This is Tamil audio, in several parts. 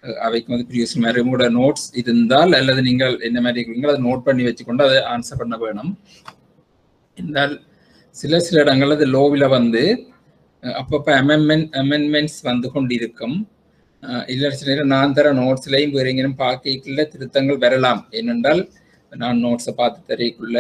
அஹ், அவைக்கு வந்து ப்ரீவியஸ் மாதிரி உங்களோட நோட்ஸ் இருந்தால் அல்லது நீங்கள் என்ன மாதிரி இருக்கிறீங்களோ அதை நோட் பண்ணி வச்சுக்கொண்டு அதை ஆன்சர் பண்ண வேணும் என்றால் சில சில இடங்கள்ல அது லோவில் வந்து அஹ், அப்பப்போ அமெண்ட்மெண்ட் அமெண்ட்மெண்ட்ஸ் வந்து கொண்டிருக்கும் அஹ், இல்லை சில நேரம் நான் தர நோட்ஸ்லையும் வேறு எங்கேயும் பார்க்கல திருத்தங்கள் வரலாம் ஏனென்றால் நான் நோட்ஸை பார்த்து தரைக்குள்ள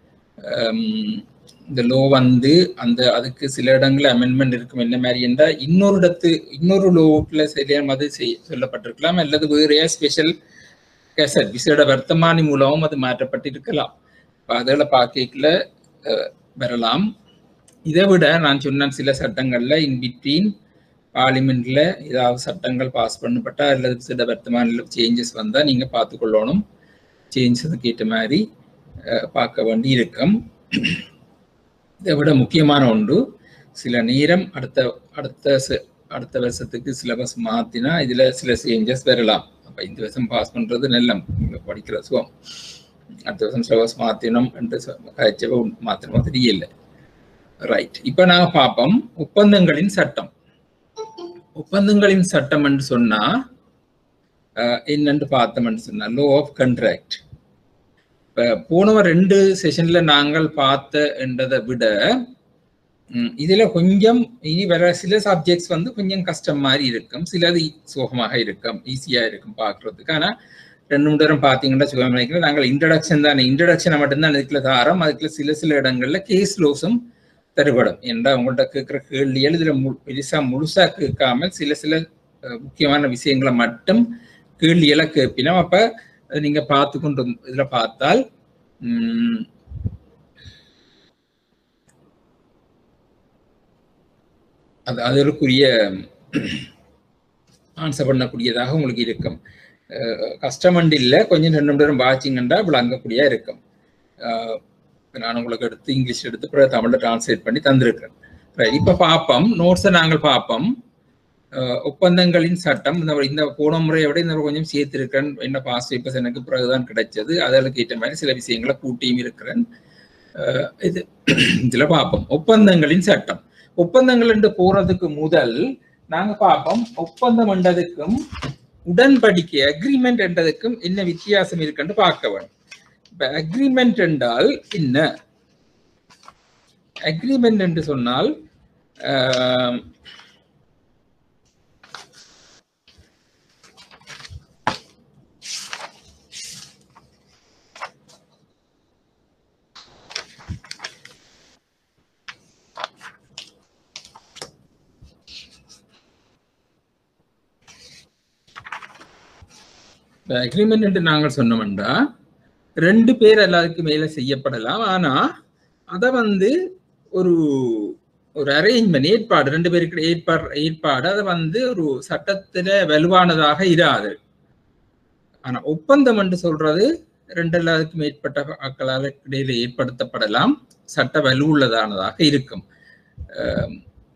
இந்த லோ வந்து அந்த அதுக்கு சில இடங்கள்ல அமெண்ட்மெண்ட் இருக்கும் என்ன மாதிரி என்றால் இன்னொரு இடத்து இன்னொரு லோவுக்குள்ள சரியான அது செய் சொல்லப்பட்டிருக்கலாம் அல்லது வேறையா ஸ்பெஷல் கேசட் விசேட வர்த்தமானி மூலமும் அது மாற்றப்பட்டிருக்கலாம் இப்போ அதில் பார்க்கல வரலாம் இதை விட நான் சொன்ன சில சட்டங்கள்ல இன் பிட்வீன் பார்லிமெண்ட்ல ஏதாவது சட்டங்கள் பாஸ் பண்ணப்பட்டா அல்லது சில வர்த்தமான சேஞ்சஸ் வந்தால் நீங்க பார்த்துக்கொள்ளணும் சேஞ்சஸுக்கு ஏற்ற மாதிரி அஹ், பார்க்க வேண்டி இருக்கும் இதை விட முக்கியமான ஒன்று சில நேரம் அடுத்த அடுத்த செ- அடுத்த வருஷத்துக்கு சிலபஸ் மாத்தினா இதுல சில சேஞ்சஸ் வரலாம் அப்ப இந்த வருஷம் பாஸ் பண்றது நல்ல படிக்கிற சுகம் அடுத்த வருஷம் சிலபஸ் மாத்தினோம் என்று கழிச்சவ மாத்திரமா தெரியல ரைட் இப்ப நாங்க பார்ப்போம் ஒப்பந்தங்களின் சட்டம் ஒப்பந்தங்களின் சட்டம் என்று சொன்னா அஹ், என்னன்னு பார்த்தோம்னு சொன்னா லோ ஆஃப் கண்ட்ராக்ட் இப்ப போன ரெண்டு செஷன்ல நாங்கள் பார்த்த என்றதை விட ம், இதுல கொஞ்சம் இனி வர சில சப்ஜெக்ட்ஸ் வந்து கொஞ்சம் கஷ்டம் மாதிரி இருக்கும் சிலது சுகமாக இருக்கும் ஈஸியா இருக்கும் பார்க்கிறதுக்கு ஆனா ரெண்டு மூணு தரம் பார்த்தீங்கன்னா சுகம் நினைக்கிறேன் நாங்கள் இன்ட்ரடக்ஷன் தான் இன்ட்ரடக்ஷனை மட்டும்தான் இதுக்குள்ள தாரோம் அதுக்குள்ள சில சில இடங்கள்ல கேஸ் லோஸும் தருபடும் என்றா உங்கள்கிட்ட கேட்குற கேள்விகள் இதுல மு பெருசா முழுசா கேட்காமல் சில சில அஹ், முக்கியமான விஷயங்களை மட்டும் கேள்விகளை கேட்பினோம் அப்ப அது நீங்க பார்த்து கொண்டு இதுல பார்த்தால் உம், அது அதற்குரிய ஆன்சர் பண்ணக்கூடியதாக உங்களுக்கு இருக்கும் கஸ்டமண்ட் இல்லை கொஞ்சம் ரெண்டு மணி நேரம் வாட்சிங்கண்டா விளங்கக்கூடியா இருக்கும் அஹ், இப்ப நான் உங்களுக்கு எடுத்து இங்கிலீஷ் எடுத்து அப்புறம் தமிழ்ல டிரான்ஸ்லேட் பண்ணி தந்திருக்கிறேன் Right. இப்ப பார்ப்போம் நோட்ஸை நாங்கள் பார்ப்போம் அஹ், ஒப்பந்தங்களின் சட்டம் இந்த இந்த போன முறையை விட இந்த முறை கொஞ்சம் சேர்த்திருக்கிறேன் என்ன பாஸ் பேப்பர்ஸ் எனக்கு பிறகுதான் கிடைச்சது அதற்கு ஏற்ற மாதிரி சில விஷயங்களை கூட்டியும் இருக்கிறேன் அஹ், இது இதுல பார்ப்போம் ஒப்பந்தங்களின் சட்டம் ஒப்பந்தங்கள் என்று போறதுக்கு முதல் நாங்க பார்ப்போம் ஒப்பந்தம் என்றதுக்கும் உடன்படிக்கை அக்ரிமெண்ட் என்றதுக்கும் என்ன வித்தியாசம் இருக்குன்னு பார்க்க வேண்டும் இப்ப அக்ரிமெண்ட் என்றால் என்ன அக்ரிமெண்ட் என்று சொன்னால் ஆஹ், அக்ரிமெண்ட் என்று நாங்கள் சொன்னோம்டா ரெண்டு பேர் எல்லாருக்கும் மேல செய்யப்படலாம் ஆனா அத வந்து ஒரு ஒரு அரேஞ்ச்மெண்ட் ஏற்பாடு ரெண்டு பேருக்கு ஏற்பாடு ஏற்பாடு அதை வந்து ஒரு சட்டத்துல வலுவானதாக இராது ஆனா ஒப்பந்தம் என்று சொல்றது ரெண்டு எல்லாருக்கும் மேற்பட்ட ஆக்களால் இடையில ஏற்படுத்தப்படலாம் சட்ட வலுவுள்ளதானதாக இருக்கும் அஹ்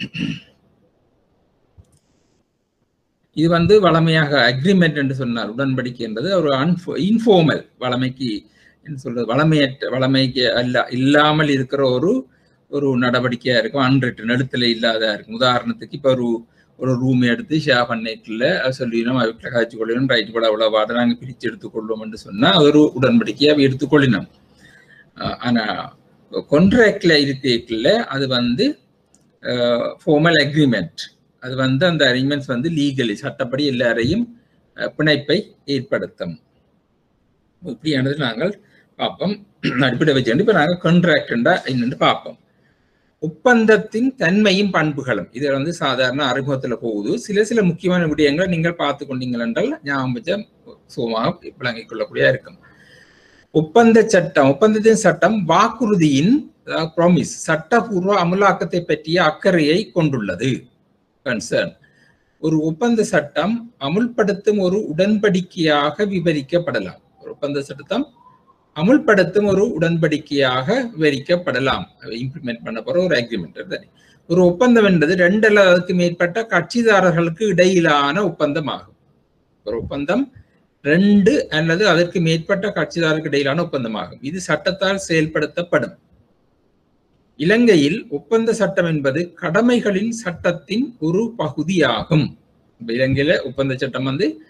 இது வந்து வளமையாக அக்ரிமெண்ட் என்று சொன்னார் உடன்படிக்கை என்பது ஒரு இன்ஃபார்மல் வளமைக்கு என்ன சொல்றது வளமையற்ற வளமைக்கு அல்ல இல்லாமல் இருக்கிற ஒரு ஒரு நடவடிக்கையா இருக்கும் அன்றிட்டு நடுத்துல இல்லாத இருக்கும் உதாரணத்துக்கு இப்ப ஒரு ஒரு ரூம் எடுத்து ஷேர் பண்ணிட்டுல சொல்லிடணும் அவர்கிட்ட காய்ச்சி கொள்ளணும் ரைட் கூட அவ்வளவு வாட நாங்க பிரிச்சு எடுத்துக்கொள்வோம் என்று சொன்னா அது ஒரு உடன்படிக்கையா எடுத்துக்கொள்ளினோம் அஹ் ஆனா கொன்ட்ராக்ட்ல இருக்கல அது வந்து ஃபார்மல் அக்ரிமெண்ட் அது வந்து அந்த அரேஞ்ச்மெண்ட்ஸ் வந்து லீகலி சட்டப்படி எல்லாரையும் அஹ், பிணைப்பை ஏற்படுத்தும் இப்படியானது நாங்கள் பார்ப்போம் அடிப்படை வச்சு இப்போ நாங்கள் கான்ட்ராக்டா என்னன்னு பார்ப்போம் ஒப்பந்தத்தின் தன்மையும் பண்புகளும் இது வந்து சாதாரண அறிமுகத்துல போகுது சில சில முக்கியமான விடயங்களை நீங்கள் பார்த்து கொண்டீங்கள் என்றால் ஞாபகம் வச்ச சுகமாக விளங்கிக் கொள்ளக்கூடிய இருக்கும் ஒப்பந்த சட்டம் ஒப்பந்தத்தின் சட்டம் வாக்குறுதியின் ப்ராமிஸ் சட்டபூர்வ அமலாக்கத்தை பற்றிய அக்கறையை கொண்டுள்ளது கன்சர்ன் ஒரு ஒப்பந்த சட்டம் அமுல்படுத்தும் ஒரு உடன்படிக்கையாக விவரிக்கப்படலாம் ஒரு ஒப்பந்த சட்டம் அமுல்படுத்தும் ஒரு உடன்படிக்கையாக விவரிக்கப்படலாம் இம்ப்ளிமெண்ட் பண்ண போற ஒரு அக்ரிமெண்ட் ஒரு ஒப்பந்தம் என்பது ரெண்டு அல்லது அதுக்கு மேற்பட்ட கட்சிதாரர்களுக்கு இடையிலான ஒப்பந்தம் ஆகும் ஒரு ஒப்பந்தம் ரெண்டு அல்லது அதற்கு மேற்பட்ட கட்சிதாரருக்கு இடையிலான ஒப்பந்தமாகும் இது சட்டத்தால் செயல்படுத்தப்படும் இலங்கையில் ஒப்பந்த சட்டம் என்பது கடமைகளின் சட்டத்தின் ஒரு பகுதியாகும் இப்ப இலங்கையில ஒப்பந்த சட்டம் வந்து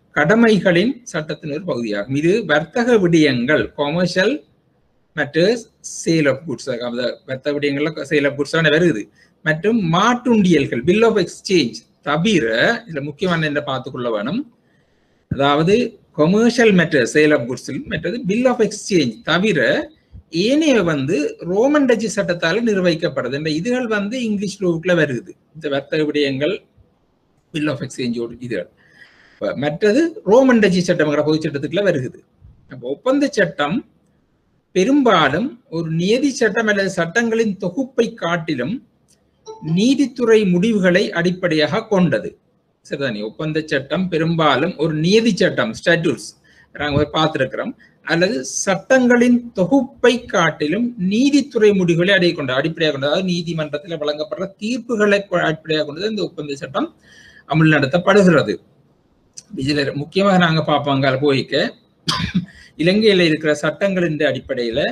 கடமைகளின் சட்டத்தின் ஒரு பகுதியாகும் இது வர்த்தக விடயங்கள் கொமர்ஷியல் மற்றும் சேல் ஆஃப் குட்ஸ் வர்த்தக விடயங்கள்ல சேல் ஆஃப் குட்ஸ் வருது மற்றும் மாட்டுண்டியல்கள் பில் ஆஃப் எக்ஸ்சேஞ்ச் தவிர இதுல முக்கியமான என்ன பார்த்துக்கொள்ள வேணும் அதாவது commercial matter sale of goods மற்றது பில் ஆஃப் எக்ஸ்சேஞ்ச் தவிர ஏனைய வந்து ரோமன் டச்சு சட்டத்தால் நிர்வகிக்கப்படுது இந்த இதுகள் வந்து இங்கிலீஷ் லோவுக்குள்ள வருது இந்த வர்த்தக விடயங்கள் பில் ஆஃப் எக்ஸ்சேஞ்சோடு இதுகள் மற்றது ரோமன் டச்சு சட்டம்ங்கிற பொது சட்டத்துக்குள்ள வருகுது அப்போ ஒப்பந்த சட்டம் பெரும்பாலும் ஒரு நியதி சட்டம் அல்லது சட்டங்களின் தொகுப்பை காட்டிலும் நீதித்துறை முடிவுகளை அடிப்படையாக கொண்டது சரிதானே ஒப்பந்த சட்டம் பெரும்பாலும் ஒரு நியதி சட்டம் ஸ்டாட்யூட்ஸ் நாங்கள் பார்த்திருக்கிறோம் அல்லது சட்டங்களின் தொகுப்பை காட்டிலும் நீதித்துறை முடிவுகளை அடைய கொண்ட அடிப்படையாக கொண்டது அதாவது நீதிமன்றத்தில் வழங்கப்படுற தீர்ப்புகளை அடிப்படையாக கொண்டது இந்த ஒப்பந்த சட்டம் அமல் நடத்தப்படுகிறது இதுல முக்கியமாக நாங்க பார்ப்பாங்க போய்க்க இலங்கையில இருக்கிற சட்டங்களின் அடிப்படையில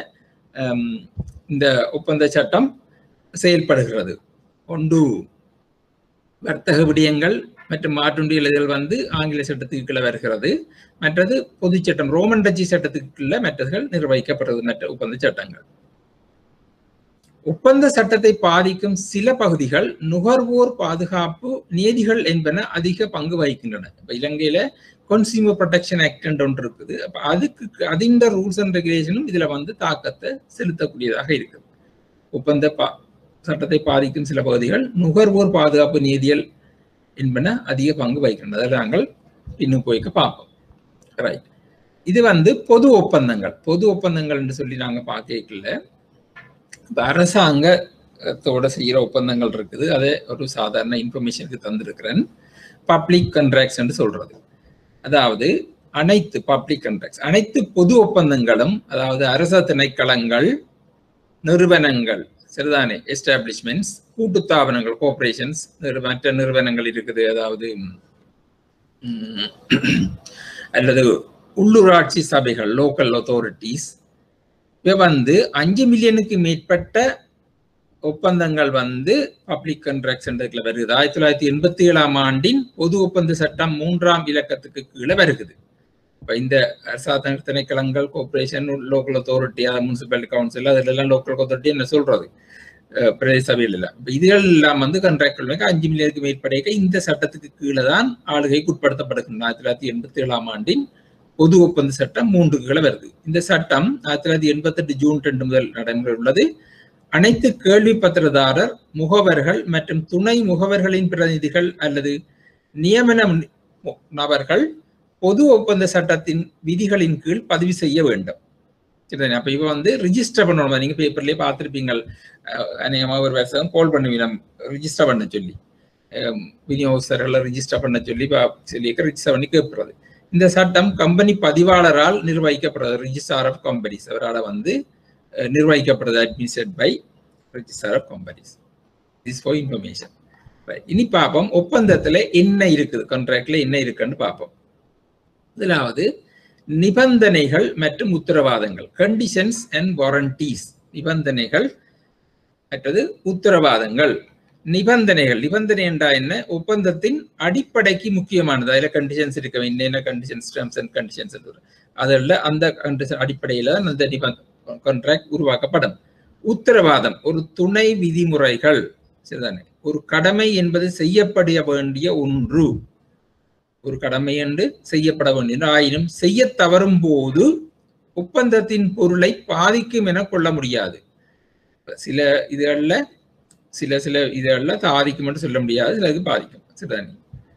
இந்த ஒப்பந்த சட்டம் செயல்படுகிறது ஒன்று வர்த்தக விடயங்கள் மற்றும் மாற்றுண்டியல் வந்து ஆங்கில சட்டத்துக்கு கீழே வருகிறது மற்றது பொது சட்டம் ரோமன் டச்சி சட்டத்துக்கு கீழே மற்றர்கள் நிர்வகிக்கப்படுறது மற்ற ஒப்பந்த சட்டங்கள் ஒப்பந்த சட்டத்தை பாதிக்கும் சில பகுதிகள் நுகர்வோர் பாதுகாப்பு நியதிகள் என்பன அதிக பங்கு வகிக்கின்றன இப்ப இலங்கையில கன்சியூமர் ப்ரொடெக்ஷன் ஆக்ட் ஒன்று இருக்குது அப்ப அதுக்கு அதிண்ட ரூல்ஸ் அண்ட் ரெகுலேஷனும் இதுல வந்து தாக்கத்தை செலுத்தக்கூடியதாக இருக்குது ஒப்பந்த பா சட்டத்தை பாதிக்கும் சில பகுதிகள் நுகர்வோர் பாதுகாப்பு நீதியல் என்பன அதிக பங்கு வகிக்கின்றன அதில் நாங்கள் இன்னும் போய்க்க பார்ப்போம் ரைட் இது வந்து பொது ஒப்பந்தங்கள் பொது ஒப்பந்தங்கள் என்று சொல்லி நாங்கள் பார்க்கல இப்போ அரசாங்கத்தோட செய்கிற ஒப்பந்தங்கள் இருக்குது அதை ஒரு சாதாரண இன்ஃபர்மேஷனுக்கு தந்திருக்கிறேன் பப்ளிக் கண்ட்ராக்ட்ஸ் என்று சொல்றது அதாவது அனைத்து பப்ளிக் கண்ட்ராக்ட்ஸ் அனைத்து பொது ஒப்பந்தங்களும் அதாவது அரச திணைக்களங்கள் நிறுவனங்கள் சரிதானே எஸ்டாப்ளிஷ்மெண்ட்ஸ் கூட்டுத்தாபனங்கள் கோஆபரேஷன்ஸ் மற்ற நிறுவனங்கள் இருக்குது அதாவது அல்லது உள்ளூராட்சி சபைகள் லோக்கல் அத்தாரிட்டிஸ் இவை வந்து அஞ்சு மில்லியனுக்கு மேற்பட்ட ஒப்பந்தங்கள் வந்து பப்ளிக் கண்ட்ராக்ட்ஸ் என்றதுல வருகிறது ஆயிரத்தி தொள்ளாயிரத்தி எண்பத்தி ஏழாம் ஆண்டின் பொது ஒப்பந்த சட்டம் மூன்றாம் இலக்கத்துக்கு கீழே வருகிறது இப்போ இந்த அரசாங்க திணைக்களங்கள் கோஆபரேஷன் லோக்கல் அத்தாரிட்டி அதாவது முனிசிபாலிட்டி கவுன்சில் அதுல எல்லாம் லோக்கல் அத்தாரிட்டி என்ன சொல்றது பிரதேச சபையில் இல்லை இதுகள் எல்லாம் வந்து கண்ட்ராக்ட் அஞ்சு மில்லியனுக்கு மேற்படைக்க இந்த சட்டத்துக்கு கீழே தான் ஆளுகைக்கு உட்படுத்தப்படுகின்றன ஆயிரத்தி தொள்ளாயிரத்தி எண்பத்தி ஏழாம் ஆண்டின் பொது ஒப்பந்த சட்டம் மூன்று கீழே வருது இந்த சட்டம் ஆயிரத்தி தொள்ளாயிரத்தி எண்பத்தி எட்டு ஜூன் ரெண்டு முதல் நடைமுறை உள்ளது அனைத்து கேள்வி பத்திரதாரர் முகவர்கள் மற்றும் துணை முகவர்களின் பிரதிநிதிகள் அல்லது நியமன நபர்கள் பொது ஒப்பந்த சட்டத்தின் விதிகளின் கீழ் பதிவு செய்ய வேண்டும் சரி அப்ப இவ வந்து ரிஜிஸ்டர் பண்ணணும் நீங்க பேப்பர்லயே பார்த்துருப்பீங்கள் அநேகமாக ஒரு வருஷம் கால் பண்ணுவீங்க ரிஜிஸ்டர் பண்ண சொல்லி விநியோகஸ்தர்களை ரிஜிஸ்டர் பண்ண சொல்லி சொல்லி ரிஜிஸ்டர் பண்ணி கேட்பறது இந்த சட்டம் கம்பெனி பதிவாளரால் நிர்வகிக்கப்படுறது ரிஜிஸ்டார் ஆஃப் கம்பெனிஸ் அவரால் வந்து நிர்வகிக்கப்படுறது administrate by registrar of companies this for information இனி பார்ப்போம் ஒப்பந்தத்துல என்ன இருக்குது கான்ட்ராக்ட்ல என்ன இருக்குன்னு பார்ப்போம் முதலாவது நிபந்தனைகள் மற்றும் உத்தரவாதங்கள் கண்டிஷன்ஸ் அண்ட் வாரண்டிஸ் நிபந்தனைகள் மற்றது உத்தரவாதங்கள் நிபந்தனைகள் நிபந்தனை என்றா என்ன ஒப்பந்தத்தின் அடிப்படைக்கு முக்கியமானது அதுல கண்டிஷன்ஸ் இருக்க என்னென்ன கண்டிஷன்ஸ் டேர்ம்ஸ் அண்ட் கண்டிஷன்ஸ் அதில் அந்த கண்டிஷன் அடிப்படையில அந்த நிபந்த கான்ட்ராக்ட் உருவாக்கப்படும் உத்தரவாதம் ஒரு துணை விதிமுறைகள் சரிதானே ஒரு கடமை என்பது செய்யப்பட வேண்டிய ஒன்று ஒரு கடமை என்று செய்யப்பட வேண்டிய ஆயினும் செய்ய தவறும் போது ஒப்பந்தத்தின் பொருளை பாதிக்கும் என கொள்ள முடியாது சில இதுகள்ல சில சில இதுகள்ல பாதிக்கும் என்று சொல்ல முடியாது சிலது பாதிக்கும் சரிதானே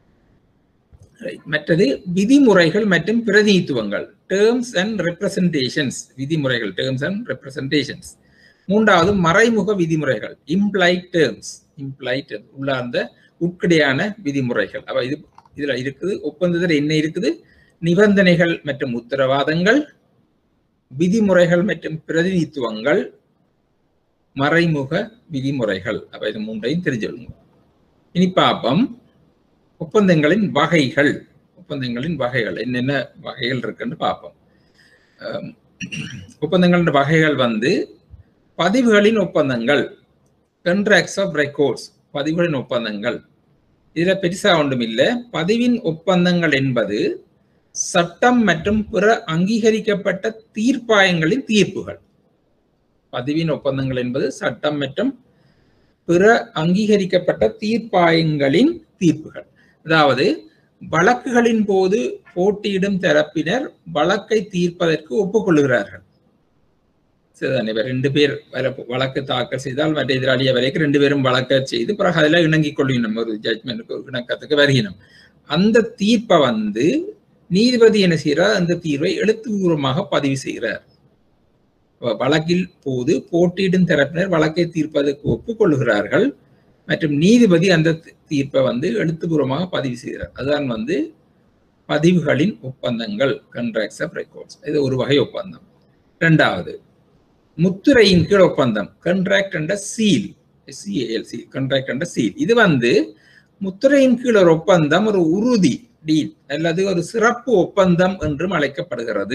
மற்றது விதிமுறைகள் மற்றும் பிரதிநிதித்துவங்கள் டேர்ம்ஸ் அண்ட் ரெப்ரசன்டேஷன்ஸ் விதிமுறைகள் டேர்ம்ஸ் அண்ட் ரெப்ரசன்டேஷன்ஸ் மூன்றாவது மறைமுக விதிமுறைகள் இம்ப்ளைட் டேர்ம்ஸ் இம்ப்ளைட் உள்ளார்ந்த உட்கடையான விதிமுறைகள் அப்ப இது இதுல இருக்குது ஒப்பந்தத்தில் என்ன இருக்குது நிபந்தனைகள் மற்றும் உத்தரவாதங்கள் விதிமுறைகள் மற்றும் பிரதிநிதித்துவங்கள் மறைமுக விதிமுறைகள் அப்ப இது மூன்றையும் தெரிஞ்சுக்கணும் இனி பார்ப்போம் ஒப்பந்தங்களின் வகைகள் ஒப்பந்தங்களின் வகைகள் என்னென்ன வகைகள் இருக்குன்னு பார்ப்போம் ஒப்பந்தங்களின் வகைகள் வந்து பதிவுகளின் ஒப்பந்தங்கள் கண்ட்ராக்ட்ஸ் ஆஃப் ரெக்கார்ட்ஸ் பதிவுகளின் ஒப்பந்தங்கள் இதுல பெருசா ஒன்றும் இல்லை பதிவின் ஒப்பந்தங்கள் என்பது சட்டம் மற்றும் பிற அங்கீகரிக்கப்பட்ட தீர்ப்பாயங்களின் தீர்ப்புகள் பதிவின் ஒப்பந்தங்கள் என்பது சட்டம் மற்றும் பிற அங்கீகரிக்கப்பட்ட தீர்ப்பாயங்களின் தீர்ப்புகள் அதாவது வழக்குகளின் போது போட்டியிடும் தரப்பினர் வழக்கை தீர்ப்பதற்கு ஒப்புக்கொள்கிறார்கள் சரிதானே இப்ப ரெண்டு பேர் வர- வழக்கு தாக்கல் செய்தால் மற்ற எதிராளிய வரைக்கும் ரெண்டு பேரும் வழக்க செய்து பிறகு அதில் இணங்கிக் கொள்ளினோம் ஒரு ஜட்மெண்ட்டுக்கு ஒரு இணக்கத்துக்கு வருகினோம் அந்த தீர்ப்பை வந்து நீதிபதி என்ன செய்கிறார் அந்த தீர்வை எழுத்துப்பூர்வமாக பதிவு செய்கிறார் வ- வழக்கில் போது போட்டியிடும் தரப்பினர் வழக்கை தீர்ப்பதற்கு ஒப்புக்கொள்கிறார்கள் மற்றும் நீதிபதி அந்த தி- தீர்ப்பை வந்து எழுத்துப்பூர்வமாக பதிவு செய்கிறார் அதுதான் வந்து பதிவுகளின் ஒப்பந்தங்கள் கண்ட்ராக்ட்ஸ் ஆஃப் ரெக்கார்ட்ஸ் இது ஒரு வகை ஒப்பந்தம் இரண்டாவது முத்துரையின் கீழ் ஒப்பந்தம் கண்ட்ராக்ட் அண்ட சீல் சிஏஎல் சீல் கண்ட்ராக்ட் அண்ட சீல் இது வந்து முத்துரையின் கீழ் ஒரு ஒப்பந்தம் ஒரு உறுதி டீல் அல்லது ஒரு சிறப்பு ஒப்பந்தம் என்றும் அழைக்கப்படுகிறது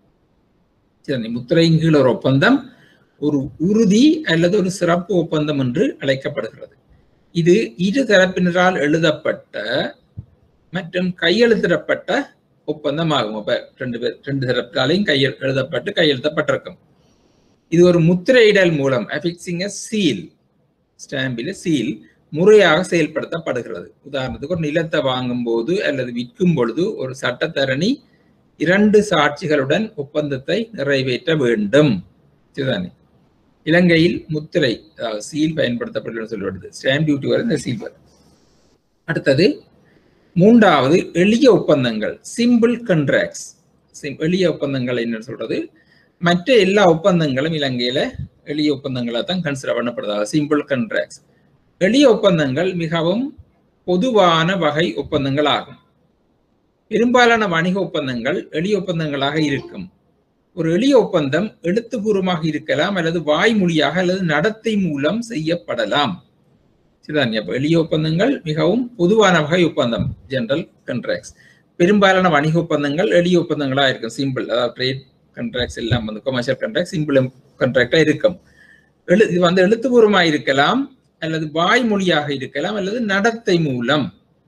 சரி முத்துரையின் கீழ் ஒரு ஒப்பந்தம் ஒரு உறுதி அல்லது ஒரு சிறப்பு ஒப்பந்தம் என்று அழைக்கப்படுகிறது இது இரு தரப்பினரால் எழுதப்பட்ட மற்றும் கையெழுத்திடப்பட்ட ஒப்பந்தம் ஆகும் அப்ப ரெண்டு பேர் ரெண்டு தரப்பினாலையும் கையெழு எழுதப்பட்டு கையெழுத்தப்பட்டிருக்கும் இது ஒரு முத்திரையிடல் மூலம் அஃபிக்சிங் சீல் ஸ்டாம்பில் சீல் முறையாக செயல்படுத்தப்படுகிறது உதாரணத்துக்கு ஒரு நிலத்தை வாங்கும் போது அல்லது விற்கும் பொழுது ஒரு சட்டத்தரணி இரண்டு சாட்சிகளுடன் ஒப்பந்தத்தை நிறைவேற்ற வேண்டும் இதுதானே இலங்கையில் முத்திரை அதாவது சீல் பயன்படுத்தப்படும் சொல்லப்படுது ஸ்டாம்ப் டியூட்டி வரை இந்த சீல் வரும் அடுத்தது மூன்றாவது எளிய ஒப்பந்தங்கள் சிம்பிள் கண்ட்ராக்ட்ஸ் எளிய ஒப்பந்தங்கள் என்ன சொல்றது மற்ற எல்லா ஒப்பந்தங்களும் இலங்கையில எளிய ஒப்பந்தங்களா தான் கன்சிடர் பண்ணப்படுது சிம்பிள் கண்ட்ராக்ட்ஸ் எளிய ஒப்பந்தங்கள் மிகவும் பொதுவான வகை ஒப்பந்தங்கள் ஆகும் பெரும்பாலான வணிக ஒப்பந்தங்கள் எளிய ஒப்பந்தங்களாக இருக்கும் ஒரு எளிய ஒப்பந்தம் எழுத்துப்பூர்வமாக இருக்கலாம் அல்லது வாய்மொழியாக அல்லது நடத்தை மூலம் செய்யப்படலாம் சரிதான் அப்ப எளிய ஒப்பந்தங்கள் மிகவும் பொதுவான வகை ஒப்பந்தம் ஜெனரல் கண்ட்ராக்ட்ஸ் பெரும்பாலான வணிக ஒப்பந்தங்கள் எளிய ஒப்பந்தங்களா இருக்கும் சிம்பிள் அதாவது ட்ரேட் கண்ட்ராக்ட்ஸ் எல்லாம் வந்து கொமர்ஷியல் கண்ட்ராக்ட் சிம்பிள் கண்ட்ராக்டா இருக்கும் எழு இது வந்து எழுத்துப்பூர்வமாக இருக்கலாம் அல்லது வாய்மொழியாக இருக்கலாம் அல்லது நடத்தை மூலம்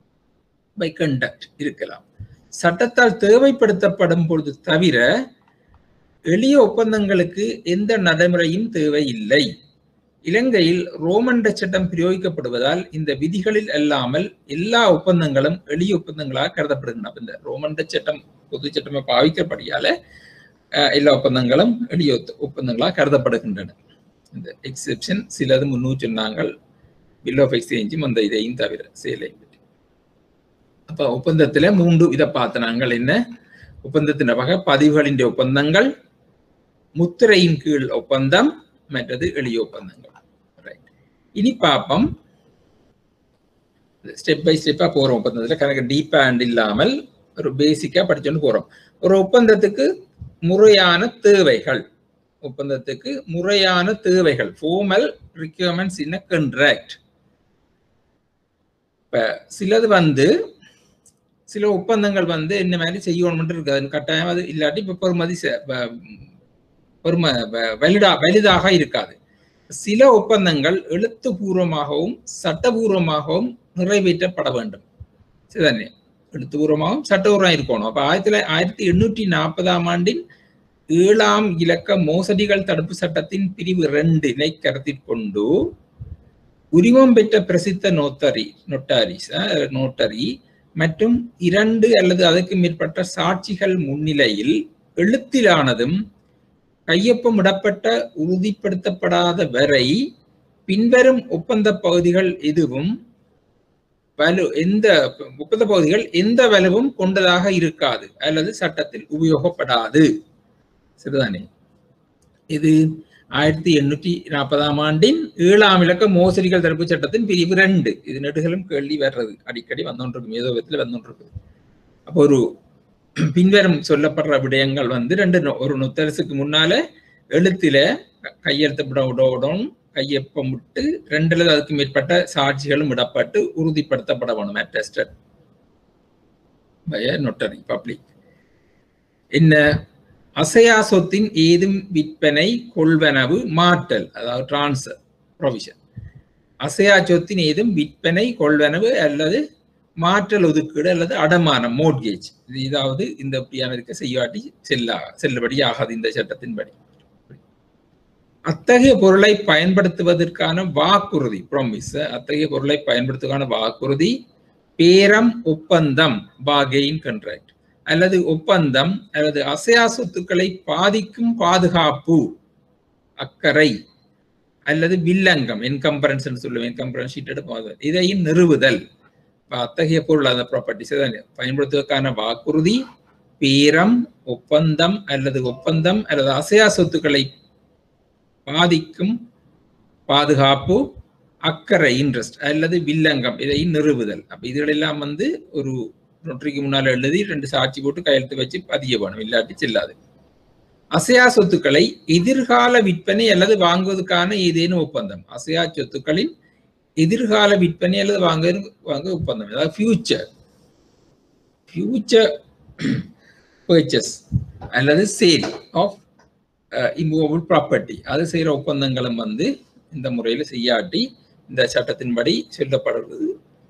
பை கண்டக்ட் இருக்கலாம் சட்டத்தால் தேவைப்படுத்தப்படும் பொழுது தவிர எளிய ஒப்பந்தங்களுக்கு எந்த நடைமுறையும் தேவையில்லை இலங்கையில் ரோமன் சட்டம் பிரயோகிக்கப்படுவதால் இந்த விதிகளில் அல்லாமல் எல்லா ஒப்பந்தங்களும் எளிய ஒப்பந்தங்களாக கருதப்படுகின்றன இந்த ரோமன் சட்டம் பொது சட்டமே பாவிக்கப்படியால எல்லா ஒப்பந்தங்களும் எளிய ஒப்பந்தங்களாக கருதப்படுகின்றன இந்த எக்ஸெப்ஷன் சிலது முன்னூற்றி சொன்னாங்கள் பில் ஆஃப் எக்ஸ்சேஞ்சும் அந்த இதையும் தவிர சேலை பற்றி அப்ப ஒப்பந்தத்துல மூன்று வித பார்த்த நாங்கள் என்ன ஒப்பந்தத்தின் வகை பதிவுகளின் ஒப்பந்தங்கள் முத்திரையின் கீழ் ஒப்பந்தம் மற்றது எளிய ஒப்பந்தங்கள் இனி பார்ப்போம் ஸ்டெப் பை ஸ்டெப்பா போறோம் ஒப்பந்தத்துல கணக்கு டீப்பா அண்ட் இல்லாமல் ஒரு பேசிக்கா படிச்சுட்டு போறோம் ஒரு ஒப்பந்தத்துக்கு முறையான தேவைகள் ஒப்பந்தத்துக்கு முறையான தேவைகள் ஃபோர்மல் ரிக்யர்மெண்ட்ஸ் இன் கண்ட்ராக்ட் இப்ப சிலது வந்து சில ஒப்பந்தங்கள் வந்து என்ன மாதிரி செய்யணும் இருக்காது கட்டாயம் அது இல்லாட்டி இப்ப பெருமதி பெரும வலிடா வலிதாக இருக்காது சில ஒப்பந்தங்கள் எழுத்துப்பூர்வமாகவும் சட்டபூர்வமாகவும் நிறைவேற்றப்பட வேண்டும் சரிதானே எழுத்துப்பூர்வமாகவும் சட்டபூர்வம் இருக்கணும் அப்ப ஆயிரத்தி ஆயிரத்தி எண்ணூற்றி நாற்பதாம் ஆண்டின் ஏழாம் இலக்க மோசடிகள் தடுப்பு சட்டத்தின் பிரிவு ரெண்டினை கருத்தில் கொண்டு உரிமம் பெற்ற பிரசித்த நோத்தரி நொட்டாரிஸ் நோட்டரி மற்றும் இரண்டு அல்லது அதற்கு மேற்பட்ட சாட்சிகள் முன்னிலையில் எழுத்திலானதும் கையொப்பமிடப்பட்ட உறுதிப்படுத்தப்படாத வரை பின்வரும் ஒப்பந்த பகுதிகள் எதுவும் வலு எந்த ஒப்பந்த பகுதிகள் எந்த வலுவும் கொண்டதாக இருக்காது அல்லது சட்டத்தில் உபயோகப்படாது சரிதானே இது ஆயிரத்தி எண்ணூற்றி நாற்பதாம் ஆண்டின் ஏழாம் இலக்க மோசடிகள் தடுப்பு சட்டத்தின் பிரிவு ரெண்டு இது நெடுகளும் கேள்வி வர்றது அடிக்கடி வந்தோன்றிருக்கும் ஏதோ விதத்துல வந்தோன்றிருக்கு அப்போ ஒரு பின்வரும் சொல்லப்படுற விடயங்கள் வந்து ரெண்டு ஒரு நுத்தரசுக்கு முன்னால எழுத்துல கையெழுத்தப்படவும் கையொப்பம் விட்டு ரெண்டுல அதுக்கு மேற்பட்ட சாட்சிகளும் விடப்பட்டு உறுதிப்படுத்தப்பட வேணும் அட்டஸ்டட் பய நொட்டரி பப்ளிக் என்ன அசையா சொத்தின் ஏதும் விற்பனை கொள்வனவு மாற்றல் அதாவது டிரான்ஸ்ஃபர் ப்ரொவிஷன் அசையா சொத்தின் ஏதும் விற்பனை கொள்வனவு அல்லது மாற்றல் ஒதுக்கீடு அல்லது அடமானம் மோட்கேஜ் இதாவது இந்த இப்படியான இருக்க செய்யாட்டி செல்லா செல்லுபடி ஆகாது இந்த சட்டத்தின்படி அத்தகைய பொருளை பயன்படுத்துவதற்கான வாக்குறுதி ப்ராமிஸ் அத்தகைய பொருளை பயன்படுத்துவதற்கான வாக்குறுதி பேரம் ஒப்பந்தம் பாகெயின் கண்ட்ராக்ட் அல்லது ஒப்பந்தம் அல்லது அசையா சொத்துக்களை பாதிக்கும் பாதுகாப்பு அக்கறை அல்லது வில்லங்கம் என்கம்பரன்ஸ் சொல்லுவேன் என்கம்பரன்ஸ் ஷீட் எடுப்பது இதையும் நிறுவுதல் அத்தகைய பொருள் அந்த ப்ராப்பர்ட்டிஸ் பயன்படுத்துவதற்கான வாக்குறுதி பேரம் ஒப்பந்தம் அல்லது ஒப்பந்தம் அல்லது அசையா சொத்துக்களை பாதிக்கும் பாதுகாப்பு அக்கறை இன்ட்ரெஸ்ட் அல்லது வில்லங்கம் இதை நிறுவுதல் அப்ப இதுகளெல்லாம் வந்து ஒரு நொற்றிக்கு முன்னால் எழுதி ரெண்டு சாட்சி போட்டு கையெழுத்து வச்சு பதிய வேணும் இல்லாட்டி செல்லாது அசையா சொத்துக்களை எதிர்கால விற்பனை அல்லது வாங்குவதற்கான ஏதேனும் ஒப்பந்தம் அசையா சொத்துக்களின் எதிர்கால விற்பனை அல்லது வாங்க வாங்க ஒப்பந்தம் அதாவது ஃபியூச்சர் ஃபியூச்சர் பர்ச்சஸ் அல்லது சேல் ஆஃப் இம்மூவபிள் ப்ராப்பர்ட்டி அது செய்கிற ஒப்பந்தங்களும் வந்து இந்த முறையில் செய்யாட்டி இந்த சட்டத்தின்படி சொல்லப்படுறது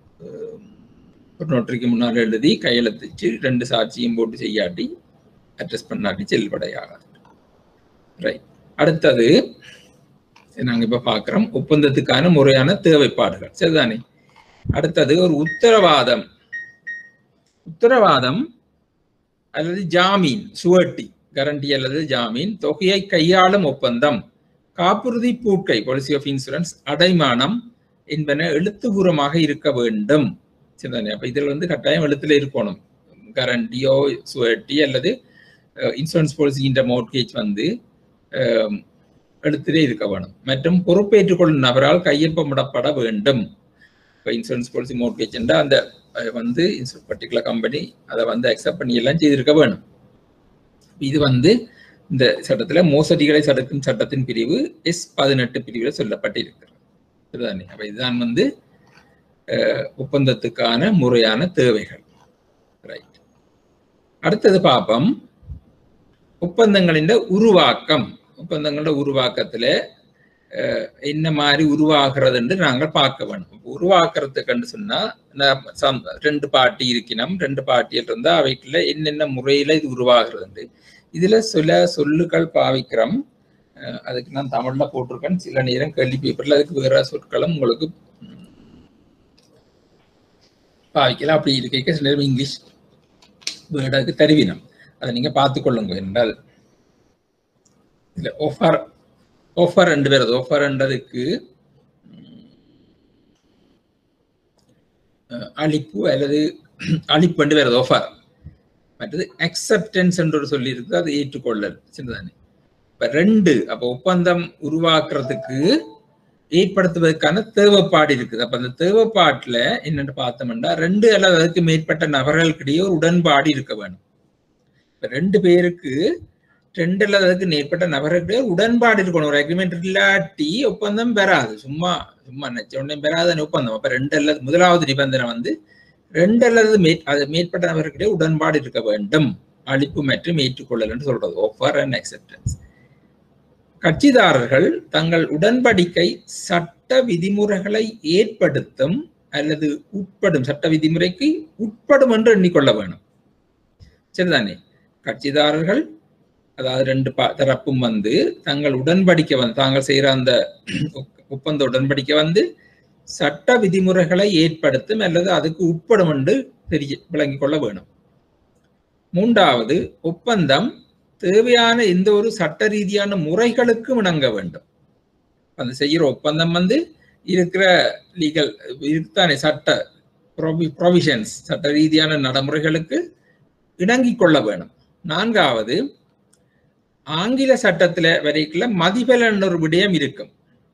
ஒரு நோட்டரிக்கு முன்னால் எழுதி கையெழுத்திச்சு ரெண்டு சாட்சியும் போட்டு செய்யாட்டி அட்ரஸ் பண்ணாட்டி செல்லுபடையாகாது ரைட் அடுத்தது நாங்கள் இப்போ பார்க்குறோம் ஒப்பந்தத்துக்கான முறையான தேவைப்பாடுகள் சரிதானே அடுத்தது ஒரு உத்தரவாதம் உத்தரவாதம் அல்லது ஜாமீன் சுவட்டி கரண்டி அல்லது ஜாமீன் தொகையை கையாளும் ஒப்பந்தம் காப்புறுதி பூட்கை பாலிசி ஆஃப் இன்சூரன்ஸ் அடைமானம் என்பன எழுத்துப்பூர்வமாக இருக்க வேண்டும் சரிதானே அப்ப இதில் வந்து கட்டாயம் எழுத்துல இருக்கணும் கரண்டியோ சுவட்டி அல்லது இன்சூரன்ஸ் பாலிசின்ற மோட்கேஜ் வந்து எழுத்திலே இருக்க வேணும் மற்றும் பொறுப்பேற்றுக்கொள்ளும் நபரால் கையொப்பமிடப்பட வேண்டும் இப்போ இன்சூரன்ஸ் பாலிசி மோட்கேஜ் என்றால் அந்த வந்து பர்டிகுலர் கம்பெனி அதை வந்து அக்செப்ட் பண்ணி எல்லாம் செய்திருக்க வேணும் இது வந்து இந்த சட்டத்துல மோசடிகளை தடுக்கும் சட்டத்தின் பிரிவு எஸ் பதினெட்டு பிரிவில் சொல்லப்பட்டிருக்கிறது இதுதானே அப்ப இதுதான் வந்து ஒப்பந்தத்துக்கான முறையான தேவைகள் ரைட் அடுத்தது பார்ப்போம் ஒப்பந்தங்களின் உருவாக்கம் ஒப்பந்தங்களோட உருவாக்கத்துல என்ன மாதிரி உருவாகிறதுன்னு நாங்கள் பார்க்க வேணும் உருவாக்குறதுக்குன்னு சொன்னா ரெண்டு பாட்டி இருக்கணும் ரெண்டு பாட்டியில் இருந்தா அவைக்குள்ள என்னென்ன முறையில இது உருவாகிறது இதுல சில சொல்லுகள் பாவிக்கிறோம் அதுக்கு நான் தமிழ்ல போட்டிருக்கேன் சில நேரம் கேள்வி பேப்பர்ல அதுக்கு வேற சொற்களும் உங்களுக்கு பாவிக்கலாம் அப்படி இருக்க சில நேரம் இங்கிலீஷ் வேர்டுக்கு தருவினம் அதை நீங்க பார்த்துக்கொள்ளுங்க என்றால் இல்ல ஆஃபர் ஆஃபர் ரெண்டு பேர் ஆஃபர் என்றதுக்கு அழிப்பு அல்லது அழிப்பு ரெண்டு பேர் ஆஃபர் மற்றது அக்செப்டன்ஸ் என்று ஒரு சொல்லி இருக்கு அது ஏற்றுக்கொள்ளல் சரிதானே இப்ப ரெண்டு அப்ப ஒப்பந்தம் உருவாக்குறதுக்கு ஏற்படுத்துவதற்கான தேவைப்பாடு இருக்குது அப்ப அந்த தேவைப்பாட்டுல என்னன்னு பார்த்தோம்னா ரெண்டு அல்லது அதுக்கு மேற்பட்ட நபர்களுக்கிடையே ஒரு உடன்பாடு இருக்க வேணும் இப்ப ரெண்டு பேருக்கு ரெண்டு அல்லது அதுக்கு மேற்பட்ட நபர்களுக்கிடையே உடன்பாடு இருக்கணும் ஒரு அக்ரிமெண்ட் இல்லாட்டி ஒப்பந்தம் பெறாது சும்மா சும்மா நினைச்ச உடனே பெறாத ஒப்பந்தம் அப்ப ரெண்டு அல்லது முதலாவது நிபந்தனை வந்து ரெண்டு அல்லது மே அது மேற்பட்ட நபர்களிடையே உடன்பாடு இருக்க வேண்டும் அழிப்பு மற்றும் ஏற்றுக்கொள்ளல் என்று சொல்றது ஆஃபர் அண்ட் அக்செப்டன்ஸ் கட்சிதாரர்கள் தங்கள் உடன்படிக்கை சட்ட விதிமுறைகளை ஏற்படுத்தும் அல்லது உட்படும் சட்ட விதிமுறைக்கு உட்படும் என்று எண்ணிக்கொள்ள வேணும் சரிதானே கட்சிதாரர்கள் அதாவது ரெண்டு தரப்பும் வந்து தங்கள் உடன்படிக்கை வந்து தாங்கள் செய்யற அந்த ஒப்பந்த உடன்படிக்கை வந்து சட்ட விதிமுறைகளை ஏற்படுத்தும் அல்லது அதுக்கு உட்படும் என்று தெரிய விளங்கிக் கொள்ள வேணும் மூன்றாவது ஒப்பந்தம் தேவையான எந்த ஒரு சட்ட ரீதியான முறைகளுக்கும் இணங்க வேண்டும் அந்த செய்கிற ஒப்பந்தம் வந்து இருக்கிற லீகல் இருக்குதானே சட்ட ப்ரொவிஷன்ஸ் சட்ட ரீதியான நடைமுறைகளுக்கு இணங்கிக் கொள்ள வேணும் நான்காவது ஆங்கில சட்டத்துல வரைக்குள்ள மதிப்பலன் ஒரு விடயம் இருக்கும்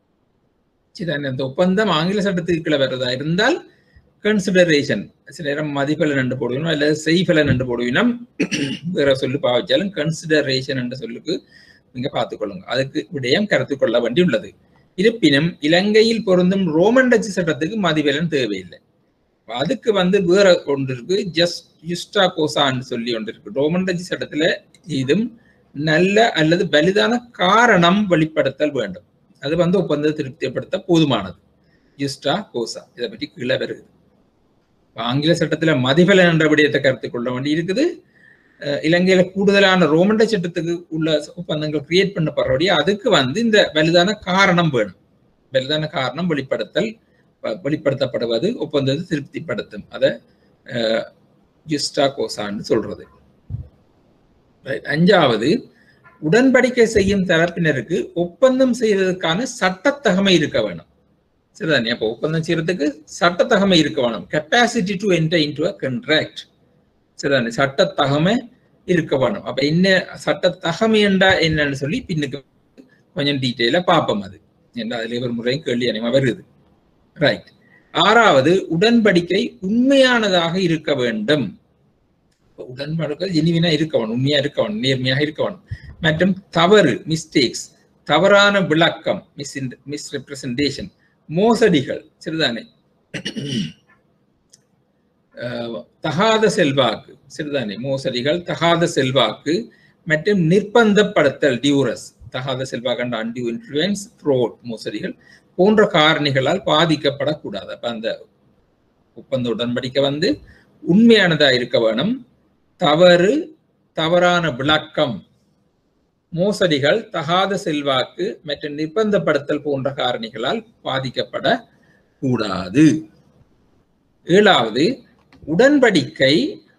சரி அந்த ஒப்பந்தம் ஆங்கில சட்டத்துக்கு கீழே வர்றதா இருந்தால் கன்சிடரேஷன் சில நேரம் மதிப்பலன் என்று போடுவினோம் அல்லது செய்பலன் என்று போடுவினோம் வேற சொல்லு பாவிச்சாலும் கன்சிடரேஷன் என்ற சொல்லுக்கு நீங்க பார்த்துக்கொள்ளுங்க அதுக்கு விடயம் கருத்து கொள்ள வேண்டி உள்ளது இருப்பினும் இலங்கையில் பொருந்தும் ரோமன் டச்சு சட்டத்துக்கு மதிப்பலன் தேவையில்லை அதுக்கு வந்து வேற ஒன்று இருக்கு ஜஸ்ட் யுஸ்டா கோசான்னு சொல்லி ஒன்று இருக்கு ரோமன் டச்சு சட்டத்துல இதும் நல்ல அல்லது வலிதான காரணம் வெளிப்படுத்தல் வேண்டும் அது வந்து ஒப்பந்தத்தை திருப்திப்படுத்த போதுமானது யுஸ்டா கோசா இதை பற்றி கீழே வருது ஆங்கில சட்டத்துல மதிபலன் என்ற விடயத்தை கருத்து கொள்ள வேண்டி இருக்குது இலங்கையில கூடுதலான ரோமண்ட சட்டத்துக்கு உள்ள ஒப்பந்தங்கள் கிரியேட் பண்ணப்படுறபடி அதுக்கு வந்து இந்த வலுதான காரணம் வேணும் வலுதான காரணம் வெளிப்படுத்தல் வெளிப்படுத்தப்படுவது ஒப்பந்தத்தை திருப்திப்படுத்தும் அதை ஜிஸ்டா கோசான்னு சொல்றது அஞ்சாவது உடன்படிக்கை செய்யும் தரப்பினருக்கு ஒப்பந்தம் செய்வதற்கான சட்டத்தகமை இருக்க வேணும் சரிதானே அப்போ ஒப்பந்தம் செய்யறதுக்கு சட்டத்தகமை இருக்க வேணும் capacity to enter into a contract சரிதானே சட்டத்தகமை இருக்க வேணும் அப்ப என்ன சட்டத்தகமை என்றா என்னன்னு சொல்லி பின்னுக்கு கொஞ்சம் டீட்டெயிலா பார்ப்போம் அது என்ற அதுல ஒரு முறையும் கேள்வி அனிமா வருது ரைட் ஆறாவது உடன்படிக்கை உண்மையானதாக இருக்க வேண்டும் உடன்படிக்கை ஜெனிவினா இருக்கவன் உண்மையா இருக்கவன் நேர்மையாக இருக்கவன் மற்றும் தவறு மிஸ்டேக்ஸ் தவறான விளக்கம் மிஸ் மிஸ் ரெப்ரசன்டேஷன் மோசடிகள் சரிதானே தகாத செல்வாக்கு சரிதானே மோசடிகள் தகாத செல்வாக்கு மற்றும் நிர்பந்தப்படுத்தல் டியூரஸ் தகாத செல்வாக்கு அன்டியூ இன்ஃபுளுன்ஸ் ஃப்ரோட் மோசடிகள் போன்ற காரணிகளால் பாதிக்கப்படக்கூடாது அப்ப அந்த ஒப்பந்த உடன்படிக்கை வந்து உண்மையானதா இருக்க வேணும் தவறு தவறான விளக்கம் மோசடிகள் தகாத செல்வாக்கு மற்றும் நிர்பந்தப்படுத்தல் போன்ற காரணிகளால் பாதிக்கப்பட கூடாது ஏழாவது உடன்படிக்கை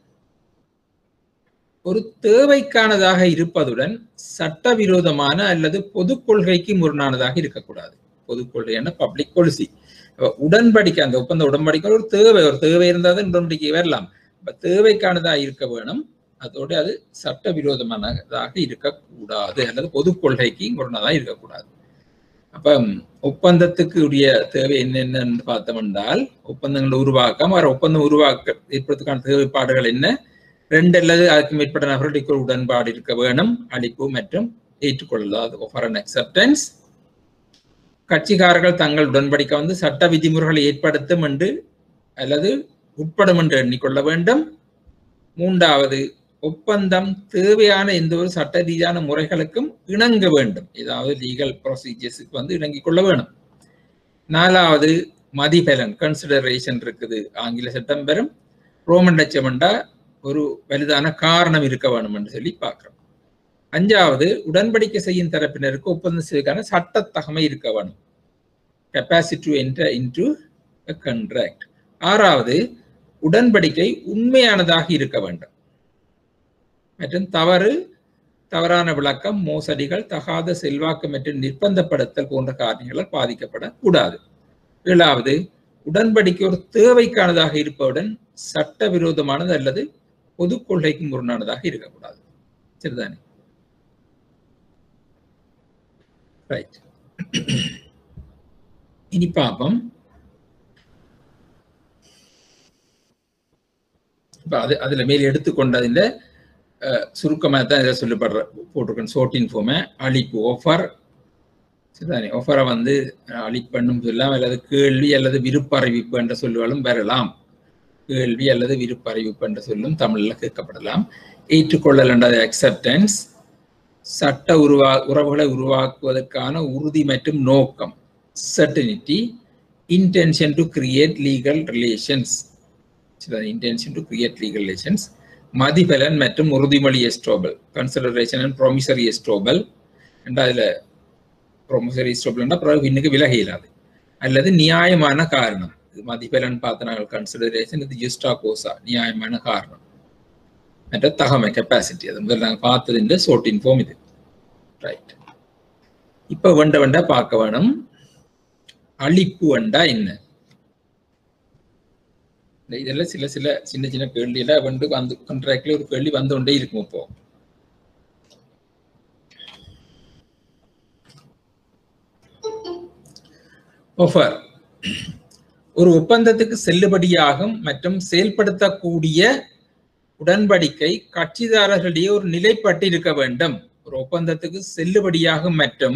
ஒரு தேவைக்கானதாக இருப்பதுடன் சட்டவிரோதமான அல்லது பொது கொள்கைக்கு முரணானதாக இருக்கக்கூடாது பொது கொள்கை பப்ளிக் பாலிசி உடன்படிக்கை அந்த ஒப்பந்த உடன்படிக்கை ஒரு தேவை ஒரு தேவை இருந்தால் தான் உடன்படிக்கை வரலாம் தேவைக்கானதா இருக்க வேணும் அதோட அது சட்டவிரோதமானதாக இருக்கக்கூடாது அல்லது பொது கொள்கைக்கு முரணாதான் இருக்கக்கூடாது அப்ப ஒப்பந்தத்துக்கு உரிய தேவை என்னென்னு பார்த்தோம் என்றால் ஒப்பந்தங்களை உருவாக்கம் வர ஒப்பந்தம் உருவாக்க ஏற்படுறதுக்கான தேவைப்பாடுகள் என்ன ரெண்டு அல்லது அதுக்கு மேற்பட்ட நபர்களுக்கு ஒரு உடன்பாடு இருக்க வேணும் அளிப்பு மற்றும் ஏற்றுக்கொள்ளலாம் ஆஃபர் அண்ட் அக்செப்டன்ஸ் கட்சிக்காரர்கள் தங்கள் உடன்படிக்கை வந்து சட்ட விதிமுறைகளை ஏற்படுத்தும் என்று அல்லது உட்படும் என்று எண்ணிக்கொள்ள வேண்டும் மூன்றாவது ஒப்பந்தம் தேவையான எந்த ஒரு சட்ட ரீதியான முறைகளுக்கும் இணங்க வேண்டும் ஏதாவது லீகல் ப்ரொசீஜர்ஸுக்கு வந்து இணங்கிக் கொள்ள வேணும் நாலாவது மதிபலன் கன்சிடரேஷன் இருக்குது ஆங்கில சட்டம் பெறும் ரோமன் லட்சமண்டா ஒரு வலுதான காரணம் இருக்க வேணும் என்று சொல்லி பார்க்கிறோம் அஞ்சாவது உடன்படிக்கை செய்யும் தரப்பினருக்கு ஒப்பந்தம் செய்வதற்கான சட்டத்தகமை இருக்க வேணும் கெப்பாசிட்டி என்டர் இன்டு கண்ட்ராக்ட் ஆறாவது உடன்படிக்கை உண்மையானதாக இருக்க வேண்டும் மற்றும் தவறு தவறான விளக்கம் மோசடிகள் தகாத செல்வாக்கு மற்றும் நிர்பந்தப்படுத்தல் போன்ற காரணங்களால் பாதிக்கப்படக்கூடாது ஏழாவது உடன்படிக்கை ஒரு தேவைக்கானதாக இருப்பதுடன் சட்டவிரோதமானது அல்லது பொது கொள்கைக்கு முரணானதாக இருக்கக்கூடாது சரிதானே ரைட் இனி பார்ப்போம் இப்ப அது அதுல மேல் எடுத்துக்கொண்டதில் சுருக்கமாக தான் இதை சொல்லப்படுற போட்டிருக்கேன் சோட்டின் ஃபோமை அழிப்பு ஆஃபர் சரிதானே ஆஃபரை வந்து அழிப்பண்ணும் சொல்லலாம் அல்லது கேள்வி அல்லது விருப்ப அறிவிப்பு என்ற சொல்லுகளும் வரலாம் கேள்வி அல்லது விருப்ப அறிவிப்பு என்ற சொல்லும் தமிழில் கேட்கப்படலாம் ஏற்றுக்கொள்ளல் என்றது அக்செப்டன்ஸ் சட்ட உருவா உறவுகளை உருவாக்குவதற்கான உறுதி மற்றும் நோக்கம் certainty intention to create legal relations intention to create legal relations மதிபலன் மற்றும் உறுதிமொழி estoppel consideration and promissory estoppel என்ற அதில் ப்ரொமிசரி எஸ்ட்ரோபல்னா பிறகு இன்னுக்கு விலக இயலாது அல்லது நியாயமான காரணம் இது மதிபலன் பார்த்த நாங்கள் கன்சிடரேஷன் இது ஜிஸ்டா கோசா நியாயமான காரணம் என்ற தகமை கெப்பாசிட்டி அது முதல்ல நாங்கள் பார்த்தது இந்த சோட்டின் ஃபோம் இது ரைட் இப்போ வெண்ட வெண்ட பார்க்க வேணும் அழிப்பு வண்டா என்ன இதெல்லாம் சில சில சின்ன சின்ன கேள்வியில வந்து வந்து கண்ட்ராக்ட்ல ஒரு கேள்வி வந்து கொண்டே இருக்கும் இப்போ ஆஃபர் ஒரு ஒப்பந்தத்துக்கு செல்லுபடியாகும் மற்றும் செயல்படுத்தக்கூடிய உடன்படிக்கை கட்சிதாரர்களிடையே ஒரு நிலைப்பட்டு இருக்க வேண்டும் ஒரு ஒப்பந்தத்துக்கு செல்லுபடியாகும் மற்றும்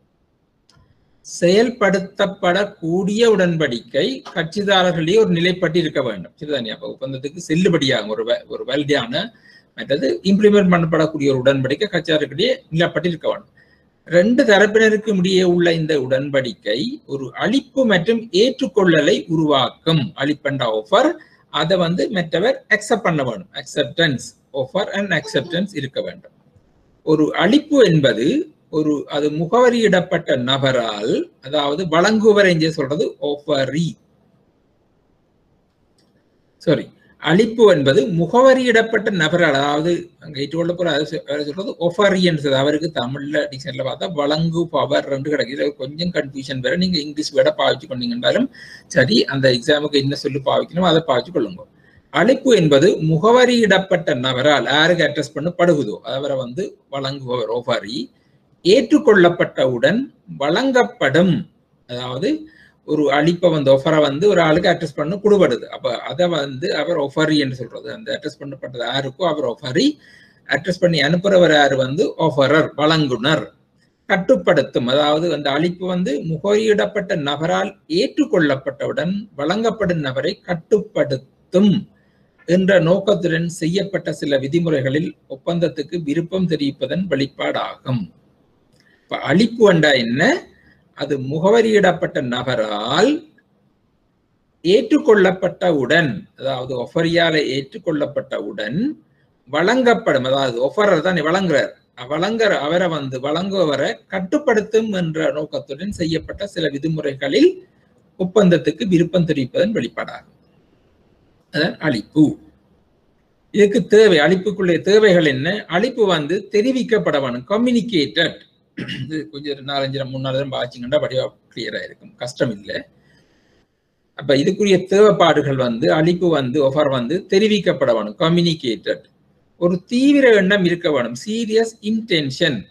செயல்படுத்தப்படக்கூடிய உடன்படிக்கை கட்சிதாரர்களிடையே ஒரு நிலைப்பட்டு இருக்க வேண்டும் சரிதானே அப்ப ஒப்பந்தத்துக்கு செல்லுபடியாகும் ஒரு ஒரு வேலிடியான மற்றது இம்ப்ளிமெண்ட் பண்ணப்படக்கூடிய ஒரு உடன்படிக்கை கட்சிதாரர்களிடையே நிலைப்பட்டு இருக்க வேண்டும் ரெண்டு தரப்பினருக்கு இடையே உள்ள இந்த உடன்படிக்கை ஒரு அழிப்பு மற்றும் ஏற்றுக்கொள்ளலை உருவாக்கும் அழிப்பண்ட ஆஃபர் அதை வந்து மற்றவர் அக்செப்ட் பண்ண வேணும் அக்செப்டன்ஸ் ஆஃபர் அண்ட் அக்செப்டன்ஸ் இருக்க வேண்டும் ஒரு அளிப்பு என்பது ஒரு அது முகவரியிடப்பட்ட நபரால் அதாவது வழங்குவர் என்று சொல்றது ஓஃபரி சாரி அளிப்பு என்பது முகவரியிடப்பட்ட நபரால் அதாவது அங்க இட்டுள்ள போற சொல்றது ஒஃபரி என்று அவருக்கு தமிழ்ல டிக்ஷனரியில் பார்த்தா வழங்கு பவர் ரெண்டு கிடைக்குது கொஞ்சம் கன்ஃபியூஷன் வேற நீங்க இங்கிலீஷ் வேட பாவிச்சு கொண்டீங்கன்றாலும் சரி அந்த எக்ஸாமுக்கு என்ன சொல்லி பாவிக்கணும் அதை பாவிச்சு கொள்ளுங்க அழைப்பு என்பது முகவரியிடப்பட்ட நபரால் யாருக்கு அட்ரஸ் பண்ணப்படுகுதோ அவரை வந்து வழங்குபவர் ஓஃபாரி ஏற்றுக்கொள்ளப்பட்டவுடன் வழங்கப்படும் அதாவது ஒரு அழிப்பை வந்து ஒஃபரை வந்து ஒரு ஆளுக்கு அட்ரஸ் பண்ண கொடுபடுது அப்ப அதை வந்து அவர் ஒஃபரி என்று சொல்றது அந்த அட்ரஸ் பண்ணப்பட்டது யாருக்கோ அவர் ஒஃபரி அட்ரஸ் பண்ணி அனுப்புறவர் யாரு வந்து ஒஃபரர் வழங்குனர் கட்டுப்படுத்தும் அதாவது அந்த அழிப்பு வந்து முகவரியிடப்பட்ட நபரால் ஏற்றுக்கொள்ளப்பட்டவுடன் வழங்கப்படும் நபரை கட்டுப்படுத்தும் என்ற நோக்கத்துடன் செய்யப்பட்ட சில விதிமுறைகளில் ஒப்பந்தத்துக்கு விருப்பம் தெரிவிப்பதன் வெளிப்பாடாகும் இப்ப அழிப்பு என்றா என்ன அது முகவரியிடப்பட்ட நபரால் ஏற்றுக்கொள்ளப்பட்டவுடன் அதாவது ஒஃபரியால ஏற்றுக்கொள்ளப்பட்டவுடன் வழங்கப்படும் அதாவது ஒஃபரர் தான் வழங்குறார் வழங்குற அவரை வந்து வழங்குவவரை கட்டுப்படுத்தும் என்ற நோக்கத்துடன் செய்யப்பட்ட சில விதிமுறைகளில் ஒப்பந்தத்துக்கு விருப்பம் தெரிவிப்பதன் வெளிப்பாடாகும் அதான் அழிப்பு இதுக்கு தேவை அழிப்புக்குள்ளே தேவைகள் என்ன அழிப்பு வந்து தெரிவிக்கப்பட வேணும் கம்யூனிகேட்டட் இது கொஞ்சம் நாலஞ்சு மூணு நாலு தரம் பாய்ச்சிங்கன்னா படிவா கிளியரா இருக்கும் கஷ்டம் இல்லை அப்ப இதுக்குரிய தேவைப்பாடுகள் வந்து அழிப்பு வந்து ஒஃபர் வந்து தெரிவிக்கப்பட வேணும் கம்யூனிகேட்டட் ஒரு தீவிர எண்ணம் இருக்க வேணும் சீரியஸ் இன்டென்ஷன்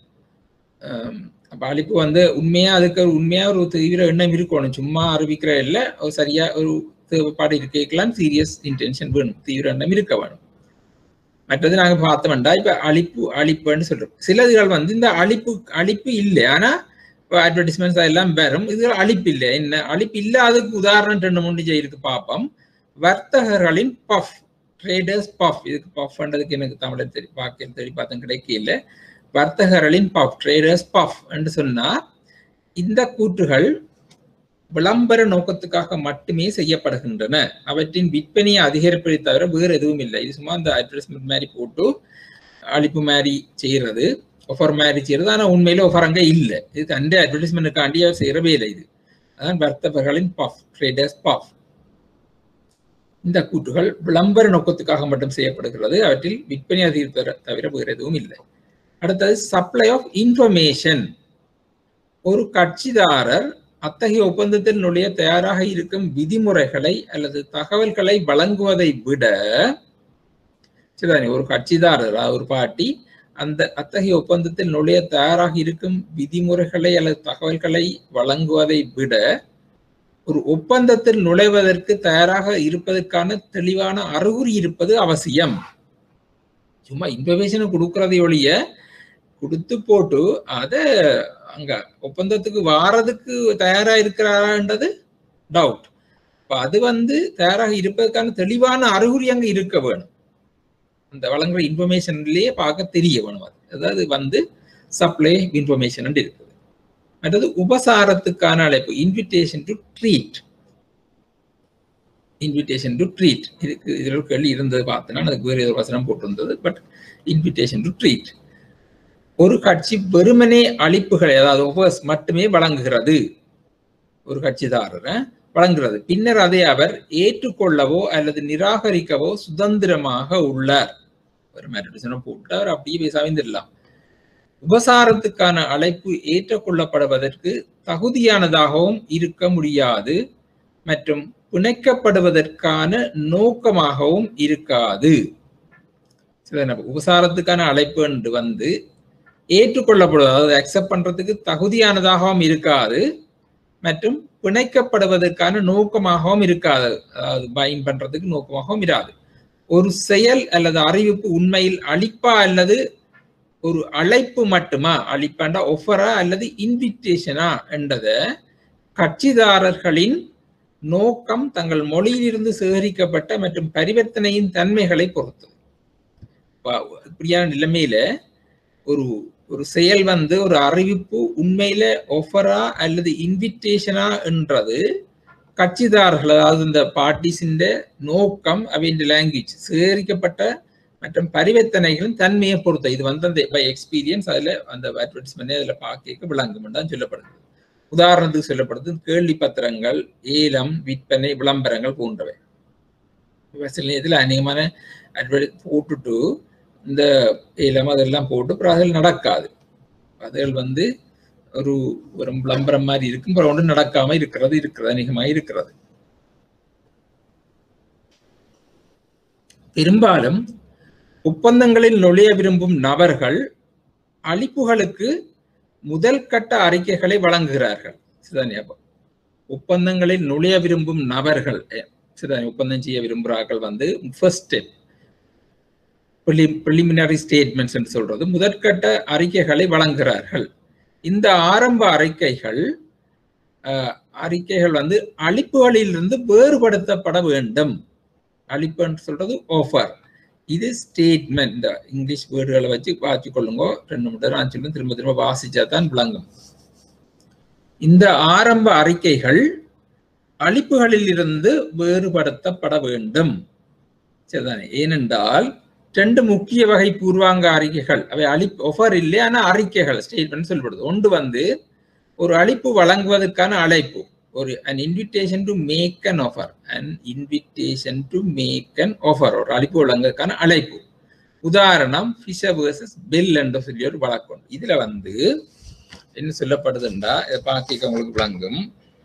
அப்ப அழிப்பு வந்து உண்மையா அதுக்கு ஒரு உண்மையா ஒரு தீவிர எண்ணம் இருக்கணும் சும்மா அறிவிக்கிற இல்லை ஒரு சரியா ஒரு தேவைப்பாடு இருக்கலாம் சீரியஸ் இன்டென்ஷன் வேணும் தீவிர எண்ணம் இருக்க வேணும் மற்றது நாங்க பார்த்தோம்டா இப்ப அழிப்பு அழிப்புன்னு சொல்றோம் சிலதுகள் வந்து இந்த அழிப்பு அழிப்பு இல்லை ஆனா அட்வர்டைஸ்மெண்ட்ஸ் எல்லாம் வரும் இது அழிப்பு இல்லை என்ன அழிப்பு இல்லாததுக்கு உதாரணம் ரெண்டு மூணு இருக்கு பார்ப்போம் வர்த்தகர்களின் பஃப் ட்ரேடர்ஸ் பஃப் இதுக்கு பஃப்ன்றதுக்கு எனக்கு தமிழை தெரி பார்க்க தெரி பார்த்தேன் கிடைக்கல வர்த்தகர்களின் பஃப் ட்ரேடர்ஸ் பஃப் என்று சொன்னா இந்த கூற்றுகள் விளம்பர நோக்கத்துக்காக மட்டுமே செய்யப்படுகின்றன அவற்றின் விற்பனையை அதிகரிப்பதை தவிர வேறு எதுவும் இல்லை இது சும்மா அந்த அட்வர்டைஸ்மெண்ட் மாதிரி போட்டு அழிப்பு மாதிரி செய்யறது ஒஃபர் மாதிரி செய்யறது ஆனால் உண்மையில ஒஃபர் அங்கே இல்லை இது அந்த அட்வர்டைஸ்மெண்ட்டுக்காண்டி அவர் செய்யறவே இல்லை இது அதான் வர்த்தகர்களின் பஃப் ட்ரேடர்ஸ் பஃப் இந்த கூற்றுகள் விளம்பர நோக்கத்துக்காக மட்டும் செய்யப்படுகிறது அவற்றில் விற்பனை அதிகரிப்பதை தவிர வேறு எதுவும் இல்லை அடுத்தது சப்ளை ஆஃப் இன்ஃபர்மேஷன் ஒரு கட்சிதாரர் அத்தகைய ஒப்பந்தத்தில் நுழைய தயாராக இருக்கும் விதிமுறைகளை அல்லது தகவல்களை வழங்குவதை விட சரிதானே ஒரு கட்சிதாரர் ஒரு பாட்டி அந்த அத்தகைய ஒப்பந்தத்தில் நுழைய தயாராக இருக்கும் விதிமுறைகளை அல்லது தகவல்களை வழங்குவதை விட ஒரு ஒப்பந்தத்தில் நுழைவதற்கு தயாராக இருப்பதற்கான தெளிவான அறிகுறி இருப்பது அவசியம் சும்மா இன்ஃபர்மேஷனை கொடுக்கறதை ஒழிய கொடுத்து போட்டு அதை அங்க ஒப்பந்தத்துக்கு வாரதுக்கு தயாரா இருக்கிறாரான்றது டவுட் இப்ப அது வந்து தயாராக இருப்பதற்கான தெளிவான அறிகுறி அங்க இருக்க வேணும் அந்த வழங்குற இன்ஃபர்மேஷன்லயே பார்க்க தெரிய வேணும் அது அதாவது வந்து சப்ளை இன்ஃபர்மேஷன் இருக்குது மற்றது உபசாரத்துக்கான அழைப்பு invitation to treat invitation to treat இதுக்கு இதில் ஒரு கேள்வி இருந்தது பார்த்தேன்னா அதுக்கு வேறு ஏதோ வசனம் போட்டிருந்தது பட் இன்விடேஷன் டு ட்ரீட் ஒரு கட்சி வெறுமனே அளிப்புகளை அதாவது ஒவ்வொரு மட்டுமே வழங்குகிறது ஒரு கட்சிதாரர் வழங்குகிறது பின்னர் அதை அவர் ஏற்றுக்கொள்ளவோ அல்லது நிராகரிக்கவோ சுதந்திரமாக உள்ளார் ஒரு மேரிட்டிசனம் போட்டு அவர் அப்படியே பேசாவிந்திரலாம் உபசாரத்துக்கான அழைப்பு ஏற்றுக்கொள்ளப்படுவதற்கு தகுதியானதாகவும் இருக்க முடியாது மற்றும் பிணைக்கப்படுவதற்கான நோக்கமாகவும் இருக்காது உபசாரத்துக்கான அழைப்பு என்று வந்து ஏற்றுக்கொள்ளப்படுவது அதாவது அக்செப்ட் பண்றதுக்கு தகுதியானதாகவும் இருக்காது மற்றும் பிணைக்கப்படுவதற்கான நோக்கமாகவும் இருக்காது அதாவது பைன் பண்றதுக்கு நோக்கமாகவும் இராது ஒரு செயல் அல்லது அறிவிப்பு உண்மையில் அளிப்பா அல்லது ஒரு அழைப்பு மட்டுமா அளிப்பாண்டா ஒஃபரா அல்லது இன்விடேஷனா என்றத கட்சிதாரர்களின் நோக்கம் தங்கள் மொழியிலிருந்து சேகரிக்கப்பட்ட மற்றும் பரிவர்த்தனையின் தன்மைகளை பொறுத்தது இப்படியான நிலைமையில ஒரு ஒரு செயல் வந்து ஒரு அறிவிப்பு உண்மையில ஒஃபரா அல்லது இன்விடேஷனா என்றது கட்சிதாரர்கள் அதாவது இந்த பார்ட்டிஸின் நோக்கம் அவையின் லாங்குவேஜ் சேகரிக்கப்பட்ட மற்றும் பரிவர்த்தனைகளின் தன்மையை பொறுத்த இது வந்து அந்த பை எக்ஸ்பீரியன்ஸ் அதில் அந்த அட்வர்டைஸ்மெண்ட் அதில் பார்க்க விளங்கும் தான் சொல்லப்படுது உதாரணத்துக்கு சொல்லப்படுது கேள்வி பத்திரங்கள் ஏலம் விற்பனை விளம்பரங்கள் போன்றவை சில நேரத்தில் அநேகமான அட்வர்டைஸ் போட்டுட்டு இந்த ஏலம் அதெல்லாம் போட்டு அப்புறம் அதில் நடக்காது அதுகள் வந்து ஒரு ஒரு விளம்பரம் மாதிரி இருக்கும் அப்புறம் ஒன்றும் நடக்காம இருக்கிறது இருக்கிறது அநேகமாக இருக்கிறது பெரும்பாலும் ஒப்பந்தங்களில் நுழைய விரும்பும் நபர்கள் அளிப்புகளுக்கு முதல் கட்ட அறிக்கைகளை வழங்குகிறார்கள் சிதான் ஞாபகம் ஒப்பந்தங்களில் நுழைய விரும்பும் நபர்கள் சிதான் ஒப்பந்தம் செய்ய விரும்புகிறார்கள் வந்து ஃபர்ஸ்ட் ஸ்டெப் ப்ரிலிமினரி ஸ்டேட்மெண்ட்ஸ் என்று சொல்றது முதற்கட்ட அறிக்கைகளை வழங்குகிறார்கள் இந்த ஆரம்ப அறிக்கைகள் அறிக்கைகள் வந்து அளிப்புகளிலிருந்து வேறுபடுத்தப்பட வேண்டும் அளிப்புன்னு சொல்றது ஆஃபர் இது ஸ்டேட்மெண்ட் இந்த இங்கிலீஷ் வேர்டுகளை வச்சு வாசி கொள்ளுங்க ரெண்டு மூணு தடவை நான் சொல்லுங்க திரும்ப திரும்ப வாசிச்சா தான் விளங்கும் இந்த ஆரம்ப அறிக்கைகள் அளிப்புகளில் இருந்து வேறுபடுத்தப்பட வேண்டும் சரிதானே ஏனென்றால் ரெண்டு முக்கிய வகை பூர்வாங்க அறிக்கைகள் அவை அளிப்பு ஒஃபர் இல்லை ஆனா அறிக்கைகள் ஸ்டேட்மெண்ட் சொல்லப்படுது ஒன்று வந்து ஒரு அளிப்பு வழங்குவதற்கான அழைப்பு ஒரு an invitation to make an offer an invitation to make an offer ஒரு அழைப்பு வழங்குவதற்கான அழைப்பு உதாரணம் ஃபிஷர் வேர்சஸ் பெல் என்று சொல்லி ஒரு வழக்கம் இதுல வந்து என்ன சொல்லப்படுதுண்டா இதை பார்க்க உங்களுக்கு விளங்கும்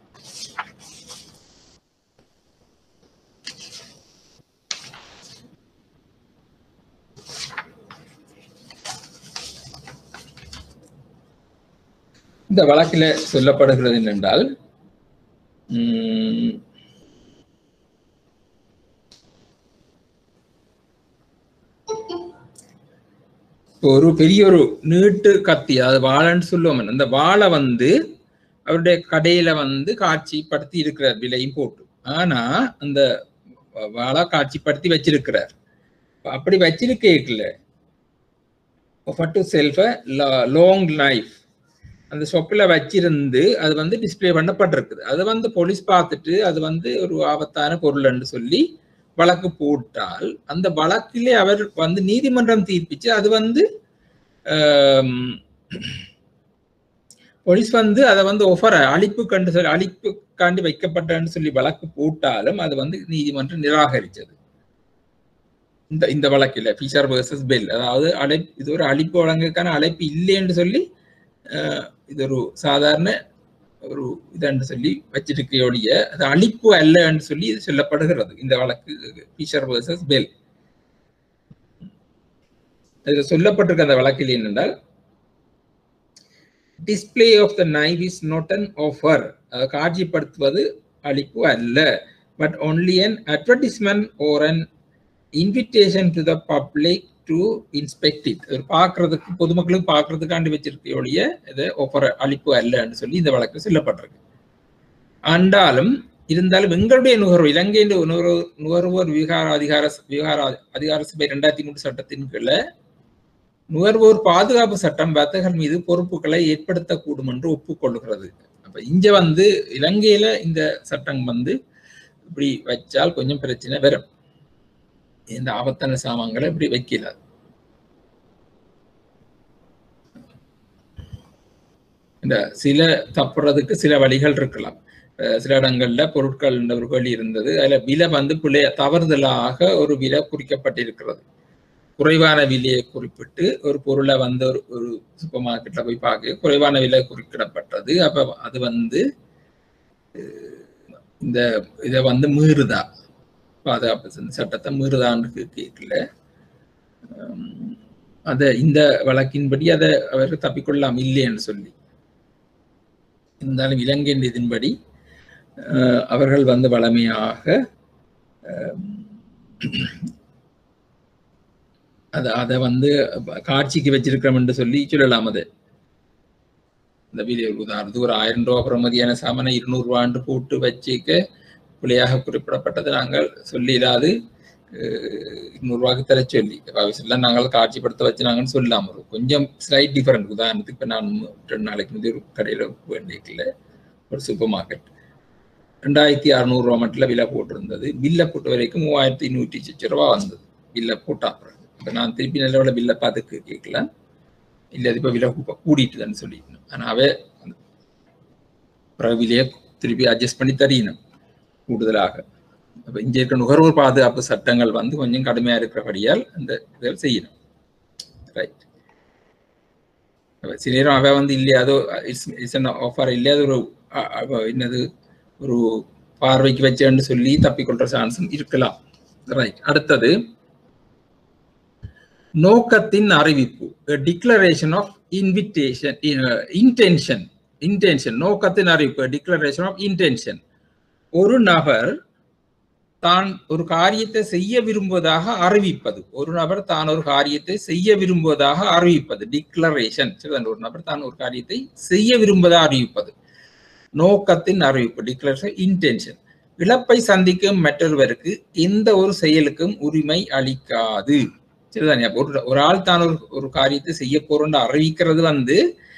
இந்த வழக்கில் சொல்லப்படுகிறது என்னென்றால் ஒரு பெரிய ஒரு நீட்டு கத்தி அது வாழைன்னு சொல்லுவோம் அந்த வாழை வந்து அவருடைய கடையில வந்து காட்சிப்படுத்தி இருக்கிறார் விலையும் போட்டு ஆனா அந்த வாழை காட்சிப்படுத்தி வச்சிருக்கிறார் அப்படி வச்சிருக்கல டு செல்ஃப் லாங் லைஃப் அந்த ஷாப்பில் வச்சிருந்து அது வந்து டிஸ்பிளே பண்ணப்பட்டிருக்குது அது வந்து போலீஸ் பார்த்துட்டு அது வந்து ஒரு ஆபத்தான பொருள்னு சொல்லி வழக்கு போட்டால் அந்த வழக்கிலே அவர் வந்து நீதிமன்றம் தீர்ப்பிச்சு அது வந்து போலீஸ் வந்து அதை வந்து ஒஃபர் அழிப்பு கண்டு சொல்லி அழிப்பு காண்டி வைக்கப்பட்டன்னு சொல்லி வழக்கு போட்டாலும் அது வந்து நீதிமன்றம் நிராகரிச்சது இந்த இந்த வழக்கில் ஃபிஷர் வர்சஸ் பெல் அதாவது அழைப்பு இது ஒரு அழிப்பு வழங்குக்கான அழைப்பு இல்லைன்னு சொல்லி இது ஒரு சாதாரண ஒரு இதன்று சொல்லி வச்சிருக்கையோடைய அது அழிப்பு அல்லன்னு சொல்லி இது சொல்லப்படுகிறது இந்த வழக்கு ஃபிஷர் வர்சஸ் பெல் இதுல சொல்லப்பட்டிருக்க அந்த வழக்கில் என்னென்றால் display of the knife is not an offer அதை காட்சிப்படுத்துவது அழிப்பு அல்ல but only an advertisement or an invitation to the public to inspect it ஒரு பார்க்கறதுக்கு பொதுமக்களுக்கு பார்க்கறதுக்காண்டி வச்சிருக்க ஒழிய இது ஒவ்வொரு அழிப்பு அல்லன்னு சொல்லி இந்த வழக்கு சொல்லப்பட்டிருக்கு ஆண்டாலும் இருந்தாலும் எங்களுடைய நுகர்வு இலங்கையின் நுகர்வு நுகர்வோர் விவகார அதிகார விவகார அதிகார சபை இரண்டாயிரத்தி மூன்று சட்டத்தின் கீழே நுகர்வோர் பாதுகாப்பு சட்டம் வர்த்தகர் மீது பொறுப்புகளை ஏற்படுத்தக்கூடும் என்று ஒப்புக்கொள்கிறது அப்ப இங்க வந்து இலங்கையில இந்த சட்டம் வந்து இப்படி வச்சால் கொஞ்சம் பிரச்சனை வரும் இந்த ஆபத்தான சாமான்களை இப்படி வைக்கல இந்த சில தப்புறதுக்கு சில வழிகள் இருக்கலாம் சில இடங்கள்ல பொருட்கள் ஒரு வழி இருந்தது அதுல விலை வந்து பிள்ளைய தவறுதலாக ஒரு விலை குறிக்கப்பட்டிருக்கிறது குறைவான விலையை குறிப்பிட்டு ஒரு பொருளை வந்து ஒரு ஒரு சூப்பர் மார்க்கெட்ல போய் பார்க்க குறைவான விலை குறிப்பிடப்பட்டது அப்ப அது வந்து இந்த இதை வந்து மீறுதா பாதுகாப்பு சட்டத்தை மீறுதான்னு கேட்கல அதை இந்த வழக்கின்படி அதை அவர் தப்பிக்கொள்ளலாம் இல்லைன்னு சொல்லி இருந்தாலும் இலங்கையின் இதன்படி அவர்கள் வந்து வளமையாக அதை அதை வந்து காட்சிக்கு வச்சிருக்கிறோம் என்று சொல்லி சொல்லலாம் அது இந்த வீடியோ உதாரணத்துக்கு ஒரு ஆயிரம் ரூபா பிரமதியான சாமனை இருநூறு ரூபாண்டு போட்டு வச்சுக்க பிள்ளையாக குறிப்பிடப்பட்டது நாங்கள் சொல்லிடாது நூறுரூவாக்கு தர சொல்லி எல்லாம் நாங்கள் காட்சிப்படுத்த வச்சு நாங்கன்னு சொல்லலாம் ஒரு கொஞ்சம் ஸ்லைட் டிஃபரெண்ட் உதாரணத்துக்கு இப்போ நான் ரெண்டு நாளைக்கு முந்தைய ஒரு கடையில் வேண்டியதில்ல ஒரு சூப்பர் மார்க்கெட் ரெண்டாயிரத்தி அறுநூறுவா மட்டும் விலை போட்டிருந்தது பில்லை போட்ட வரைக்கும் மூவாயிரத்தி நூற்றி சிச்சு ரூபா வந்தது பில்லை போட்டா பிறகு இப்போ நான் திருப்பி நல்ல விலை பில்லை பார்த்து கேட்கல இல்லை அது இப்போ விலை கூடிட்டுதான்னு சொல்லிடணும் ஆனால் அவே பிறகு விலையை திருப்பி அட்ஜஸ்ட் பண்ணி தரணும் கூடுதலாக அப்போ இங்கே இருக்க நுகர்வோர் பாதுகாப்பு சட்டங்கள் வந்து கொஞ்சம் கடுமையாக இருக்கிறபடியால் அந்த இதை செய்யணும் ரைட் சில நேரம் அவ வந்து இல்லையா அதோ இட்ஸ் இட்ஸ் ஆஃபர் இல்லையா அது ஒரு என்னது ஒரு பார்வைக்கு வச்சேன்னு சொல்லி தப்பிக்கொள்ற சான்ஸும் இருக்கலாம் ரைட் அடுத்தது நோக்கத்தின் அறிவிப்பு declaration of invitation intention intention நோக்கத்தின் அறிவிப்பு டிக்ளரேஷன் ஆஃப் இன்டென்ஷன் ஒரு நபர் தான் ஒரு காரியத்தை செய்ய விரும்புவதாக அறிவிப்பது ஒரு நபர் தான் ஒரு காரியத்தை செய்ய விரும்புவதாக அறிவிப்பது டிக்ளரேஷன் ஒரு நபர் தான் ஒரு காரியத்தை செய்ய விரும்புவதாக அறிவிப்பது நோக்கத்தின் அறிவிப்பு டிக்ளரேஷன் இன்டென்ஷன் இழப்பை சந்திக்கும் மற்றொருவருக்கு எந்த ஒரு செயலுக்கும் உரிமை அளிக்காது சரிதானே ஒரு ஒரு ஆள் தான் ஒரு ஒரு காரியத்தை செய்ய போறோம்னு அறிவிக்கிறது வந்து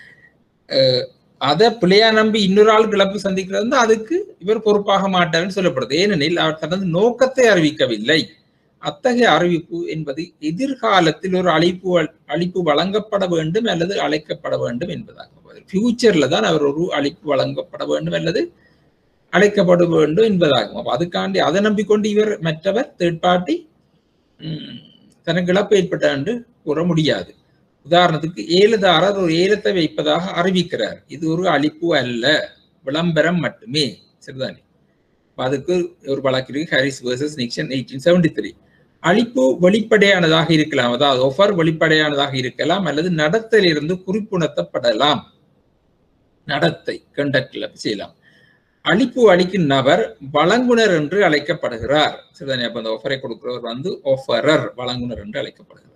அதை பிள்ளையா நம்பி இன்னொரு ஆள் இழப்பு சந்திக்கிறது வந்து அதுக்கு இவர் பொறுப்பாக மாட்டார்னு சொல்லப்படுது ஏனெனில் அவர் தனது நோக்கத்தை அறிவிக்கவில்லை அத்தகைய அறிவிப்பு என்பது எதிர்காலத்தில் ஒரு அழைப்பு அழைப்பு வழங்கப்பட வேண்டும் அல்லது அழைக்கப்பட வேண்டும் என்பதாகும் ஃபியூச்சர்ல தான் அவர் ஒரு அழைப்பு வழங்கப்பட வேண்டும் அல்லது அழைக்கப்பட வேண்டும் என்பதாகும் அப்ப அதுக்காண்டி அதை நம்பிக்கொண்டு இவர் மற்றவர் தேர்ட் பார்ட்டி தனக்கு இழப்பு ஏற்பட்ட என்று கூற முடியாது உதாரணத்துக்கு ஏலதாரர் ஒரு ஏலத்தை வைப்பதாக அறிவிக்கிறார் இது ஒரு அழிப்பு அல்ல விளம்பரம் மட்டுமே சரிதானே அதுக்கு ஒரு வழக்கு இருக்கு Harris versus Nixon eighteen seventy three அழிப்பு வெளிப்படையானதாக இருக்கலாம் அதாவது ஒஃபர் வெளிப்படையானதாக இருக்கலாம் அல்லது நடத்திலிருந்து குறிப்புணர்த்தப்படலாம் நடத்தை கண்டக்ட்ல செய்யலாம் அழிப்பு அளிக்கும் நபர் வழங்குனர் என்று அழைக்கப்படுகிறார் சரிதானே அப்ப அந்த ஒஃபரை கொடுக்கிறவர் வந்து ஒஃபரர் வழங்குனர் என்று அழைக்கப்படுகிறார்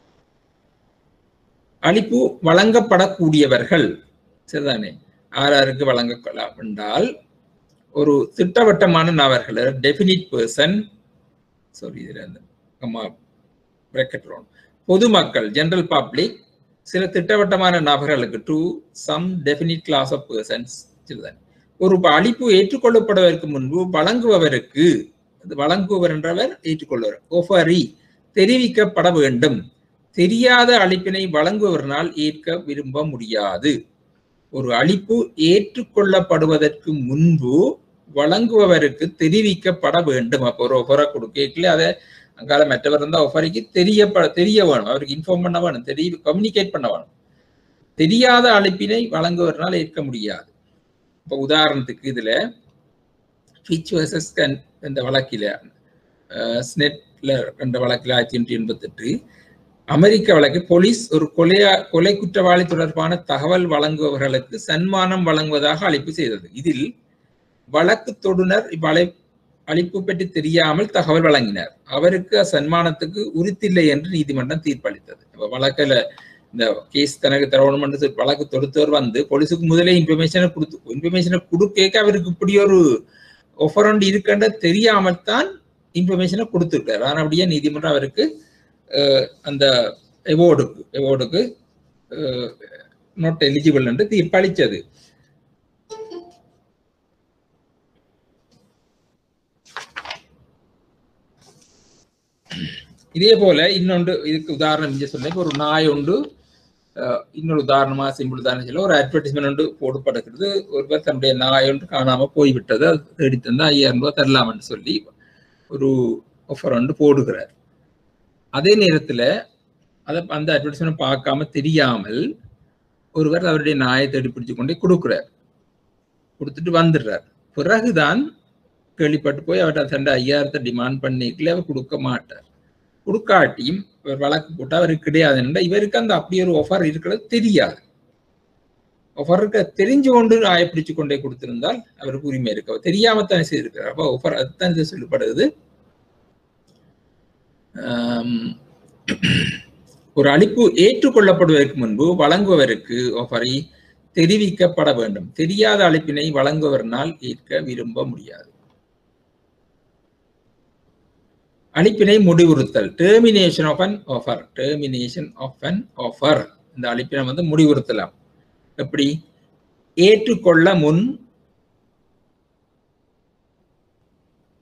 அளிப்பு வழங்கப்படக்கூடியவர்கள் சரிதானே ஆறாருக்கு வழங்கலாம் என்றால் ஒரு திட்டவட்டமான நபர்கள் டெபினிட் பர்சன் சாரி இதுல பொதுமக்கள் ஜெனரல் பப்ளிக் சில திட்டவட்டமான நபர்களுக்கு to some definite class of persons சரிதானே ஒரு அளிப்பு ஏற்றுக்கொள்ளப்படுவதற்கு முன்பு வழங்குபவருக்கு வழங்குபவர் என்றவர் ஏற்றுக்கொள்வார் ஒஃபரி தெரிவிக்கப்பட வேண்டும் தெரியாத அளிப்பினை வழங்குவதனால் ஏற்க விரும்ப முடியாது ஒரு அளிப்பு ஏற்றுக்கொள்ளப்படுவதற்கு முன்பு வழங்குபவருக்கு தெரிவிக்கப்பட வேண்டும் அப்போ ஒரு ஒஃபரை கொடுக்கல அதை அங்கால மற்றவர் இருந்தால் ஒஃபரிக்கு தெரியப்பட தெரிய வேணும் அவருக்கு இன்ஃபார்ம் பண்ண வேணும் தெரிய கம்யூனிகேட் பண்ண வேணும் தெரியாத அழைப்பினை வழங்குவதனால் ஏற்க முடியாது இப்போ உதாரணத்துக்கு இதுல ஃபிச் வர்சஸ் கன் இந்த வழக்கில ஸ்னெட்ல என்ற வழக்கில் ஆயிரத்தி எண்ணூற்றி எண்பத்தி எட்டு அமெரிக்க வழக்கு போலீஸ் ஒரு கொலையா கொலை குற்றவாளி தொடர்பான தகவல் வழங்குபவர்களுக்கு சன்மானம் வழங்குவதாக அழைப்பு செய்தது இதில் வழக்கு தொடுனர் இவ்வளை அளிப்பு பற்றி தெரியாமல் தகவல் வழங்கினார் அவருக்கு சன்மானத்துக்கு உரித்தில்லை என்று நீதிமன்றம் தீர்ப்பளித்தது வழக்கில் இந்த கேஸ் தனக்கு தரணும் என்று வழக்கு தொடுத்தவர் வந்து போலீஸுக்கு முதலே இன்ஃபர்மேஷனை கொடுத்து இன்ஃபர்மேஷனை கொடுக்க அவருக்கு இப்படி ஒரு ஒஃபர் ஒன்று இருக்கின்ற தெரியாமல் தான் இன்ஃபர்மேஷனை கொடுத்துருக்காரு ஆனால் அப்படியே நீதிமன்றம் அவருக்கு அந்த எவோர்டுக்கு எவோர்டுக்கு நாட் எலிஜிபிள் என்று தீர்ப்பளித்தது இதே போல இன்னொன்று இதுக்கு உதாரணம் இங்கே சொல்ல ஒரு நாய் உண்டு இன்னொரு உதாரணமா சிம்பிள் உதாரணம் சொல்ல ஒரு அட்வர்டைஸ்மெண்ட் ஒன்று போடப்படுகிறது ஒருவர் தன்னுடைய நாய் ஒன்று காணாம போய்விட்டது அது தேடி தந்தா ஐயாயிரம் ரூபாய் தரலாம்னு சொல்லி ஒரு ஆஃபர் ஒன்று போடுகிறார் அதே நேரத்துல அதை அந்த அட்வர்டைஸ்மெண்ட் பார்க்காம தெரியாமல் ஒருவர் அவருடைய நாயை தேடி பிடிச்சு கொண்டே கொடுக்குறார் கொடுத்துட்டு வந்துடுறார் பிறகுதான் கேள்விப்பட்டு போய் அவர்கிட்ட தண்டை ஐயாயிரத்தை டிமாண்ட் பண்ணிக்கல அவர் கொடுக்க மாட்டார் கொடுக்காட்டியும் இவர் வழக்கு போட்டு அவருக்கு கிடையாது இவருக்கு அந்த அப்படி ஒரு ஒஃபர் இருக்கிறது தெரியாது ஒஃபர் இருக்க தெரிஞ்சு கொண்டு நாயை பிடிச்சு கொண்டே கொடுத்திருந்தால் அவருக்கு உரிமை இருக்க தெரியாமத்தானே செய்திருக்கிறார் அப்போ ஒஃபர் அதுதான் இது சொல்லப்படுது ஒரு அளிப்பு ஏற்றுக்கொள்ளப்படுவதற்கு முன்பு வழங்குவதற்கு ஒஃபரை தெரிவிக்கப்பட வேண்டும் தெரியாத அழைப்பினை வழங்குவதனால் ஏற்க விரும்ப முடியாது அழைப்பினை முடிவுறுத்தல் termination of an offer termination of an offer இந்த அழைப்பினை வந்து முடிவுறுத்தலாம் எப்படி ஏற்றுக்கொள்ள முன்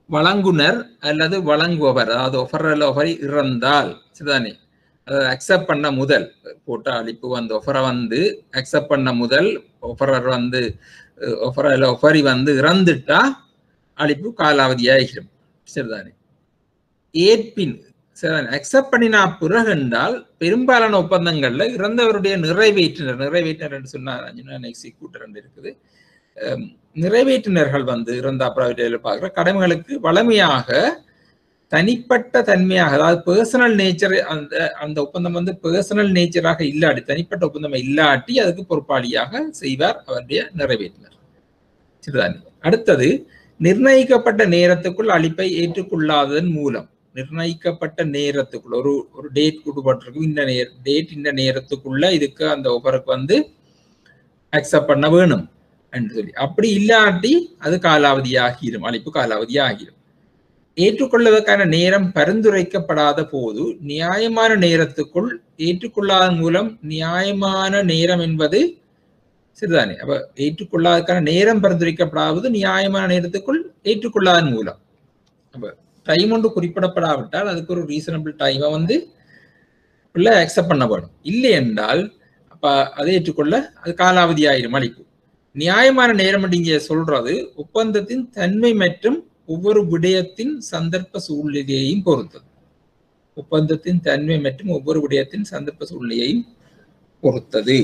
வழங்குனர் அல்லது வழங்குபவர் அதாவது ஒஃபர் அல்ல ஒஃபரி இறந்தால் சரிதானே அதாவது அக்செப்ட் பண்ண முதல் போட்ட அளிப்பு வந்து ஒஃபரை வந்து அக்செப்ட் பண்ண முதல் ஒஃபரர் வந்து ஒஃபர் அல்ல ஒஃபரி வந்து இறந்துட்டா அளிப்பு காலாவதி ஆகிடும் சரிதானே ஏற்பின் சரிதானே அக்செப்ட் பண்ணினா பிறகு என்றால் பெரும்பாலான ஒப்பந்தங்கள்ல இறந்தவருடைய நிறைவேற்றினர் நிறைவேற்றினர் என்று சொன்னார் எக்ஸிக்யூட்டர் என்று இருக்குது நிறைவேற்றினர்கள் வந்து இறந்த அப்புறம் பார்க்குற கடமைகளுக்கு வளமையாக தனிப்பட்ட தன்மையாக அதாவது பர்சனல் நேச்சர் அந்த அந்த ஒப்பந்தம் வந்து பர்சனல் நேச்சராக இல்லாட்டி தனிப்பட்ட ஒப்பந்தம் இல்லாட்டி அதுக்கு பொறுப்பாளியாக செய்வார் அவருடைய நிறைவேற்றினர் சரிதானே அடுத்தது நிர்ணயிக்கப்பட்ட நேரத்துக்குள் அளிப்பை ஏற்றுக்கொள்ளாததன் மூலம் நிர்ணயிக்கப்பட்ட நேரத்துக்குள்ள ஒரு ஒரு டேட் கொடுப்பட்டிருக்கும் இந்த நேர டேட் இந்த நேரத்துக்குள்ள இதுக்கு அந்த ஒவ்வொருக்கு வந்து அக்செப்ட் பண்ண வேணும் என்று சொல்லி அப்படி இல்லாட்டி அது காலாவதி ஆகிரும் அழைப்பு காலாவதி ஆகிரும் ஏற்றுக்கொள்வதற்கான நேரம் பரிந்துரைக்கப்படாத போது நியாயமான நேரத்துக்குள் ஏற்றுக்கொள்ளாதன் மூலம் நியாயமான நேரம் என்பது சரிதானே அப்ப ஏற்றுக்கொள்ளாதற்கான நேரம் பரிந்துரைக்கப்படாதது நியாயமான நேரத்துக்குள் ஏற்றுக்கொள்ளாதன் மூலம் அப்ப டைம் ஒன்று குறிப்பிடப்படாவிட்டால் அதுக்கு ஒரு ரீசனபிள் டைமை வந்து உள்ள அக்செப்ட் பண்ணப்படும் இல்லை என்றால் அப்ப அதை ஏற்றுக்கொள்ள அது காலாவதி ஆயிரும் அளிப்பு நியாயமான நேரம் இங்க சொல்றது ஒப்பந்தத்தின் தன்மை மற்றும் ஒவ்வொரு விடயத்தின் சந்தர்ப்ப சூழ்நிலையையும் பொறுத்தது ஒப்பந்தத்தின் தன்மை மற்றும் ஒவ்வொரு விடயத்தின் சந்தர்ப்ப சூழ்நிலையையும் பொறுத்தது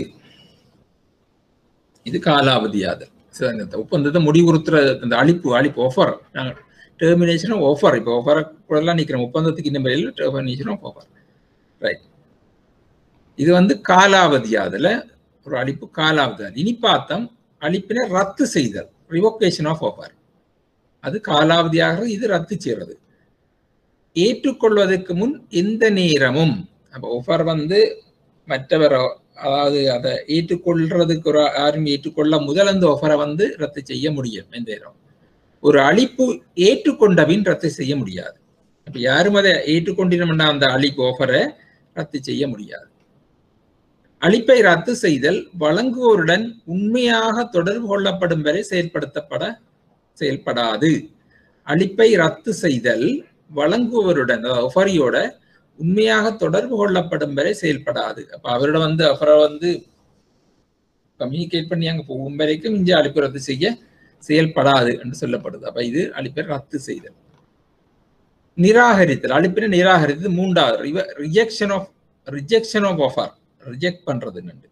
இது காலாவதியாதல் ஒப்பந்தத்தை முடிவுறுத்துற அந்த அழிப்பு அழிப்பு ஆஃபர் நாங்கள் டெர்மினேஷன் ஆஃபர் இப்போ ஆஃபரை கூடலாம் நிற்கிறோம் ஒப்பந்தத்துக்கு இந்த மேல டெர்மினேஷன் ஆஃப் ஆஃபர் ரைட் இது வந்து காலாவதியாதல ஒரு அழிப்பு காலாவதியாதல் இனி பார்த்தோம் அழிப்பினை ரத்து செய்தல் ரிவோகேஷன் ஆஃப் ஆஃபர் அது காலாவதியாக இது ரத்து செய்யறது ஏற்றுக்கொள்வதற்கு முன் எந்த நேரமும் அப்போ ஒஃபர் வந்து மற்றவர் அதாவது அதை ஏற்றுக்கொள்றதுக்கு ஒரு யாரும் ஏற்றுக்கொள்ள முதல் அந்த ஒஃபரை வந்து ரத்து செய்ய முடியும் எந்த நேரம் ஒரு அழிப்பு ஏற்றுக்கொண்டபின் ரத்து செய்ய முடியாது அப்ப யாரும் அதை ஏற்றுக்கொண்டினோம்னா அந்த அழிப்பு ஆஃபரை ரத்து செய்ய முடியாது அழிப்பை ரத்து செய்தல் வழங்குவோருடன் உண்மையாக தொடர்பு கொள்ளப்படும் வரை செயல்படுத்தப்பட செயல்படாது அழிப்பை ரத்து செய்தல் வழங்குபவருடன் ஒஃபரியோட உண்மையாக தொடர்பு கொள்ளப்படும் வரை செயல்படாது அப்ப அவரோட வந்து அவரை வந்து கம்யூனிகேட் பண்ணி அங்க போகும் வரைக்கும் இங்கே அழிப்பு ரத்து செய்ய செயல்படாது என்று சொல்லப்படுது அப்ப இது அழிப்பை ரத்து செய்தல் நிராகரித்தல் அழிப்பினை நிராகரித்தது மூன்றாவது rejection of rejection of offer reject பண்றது நண்டு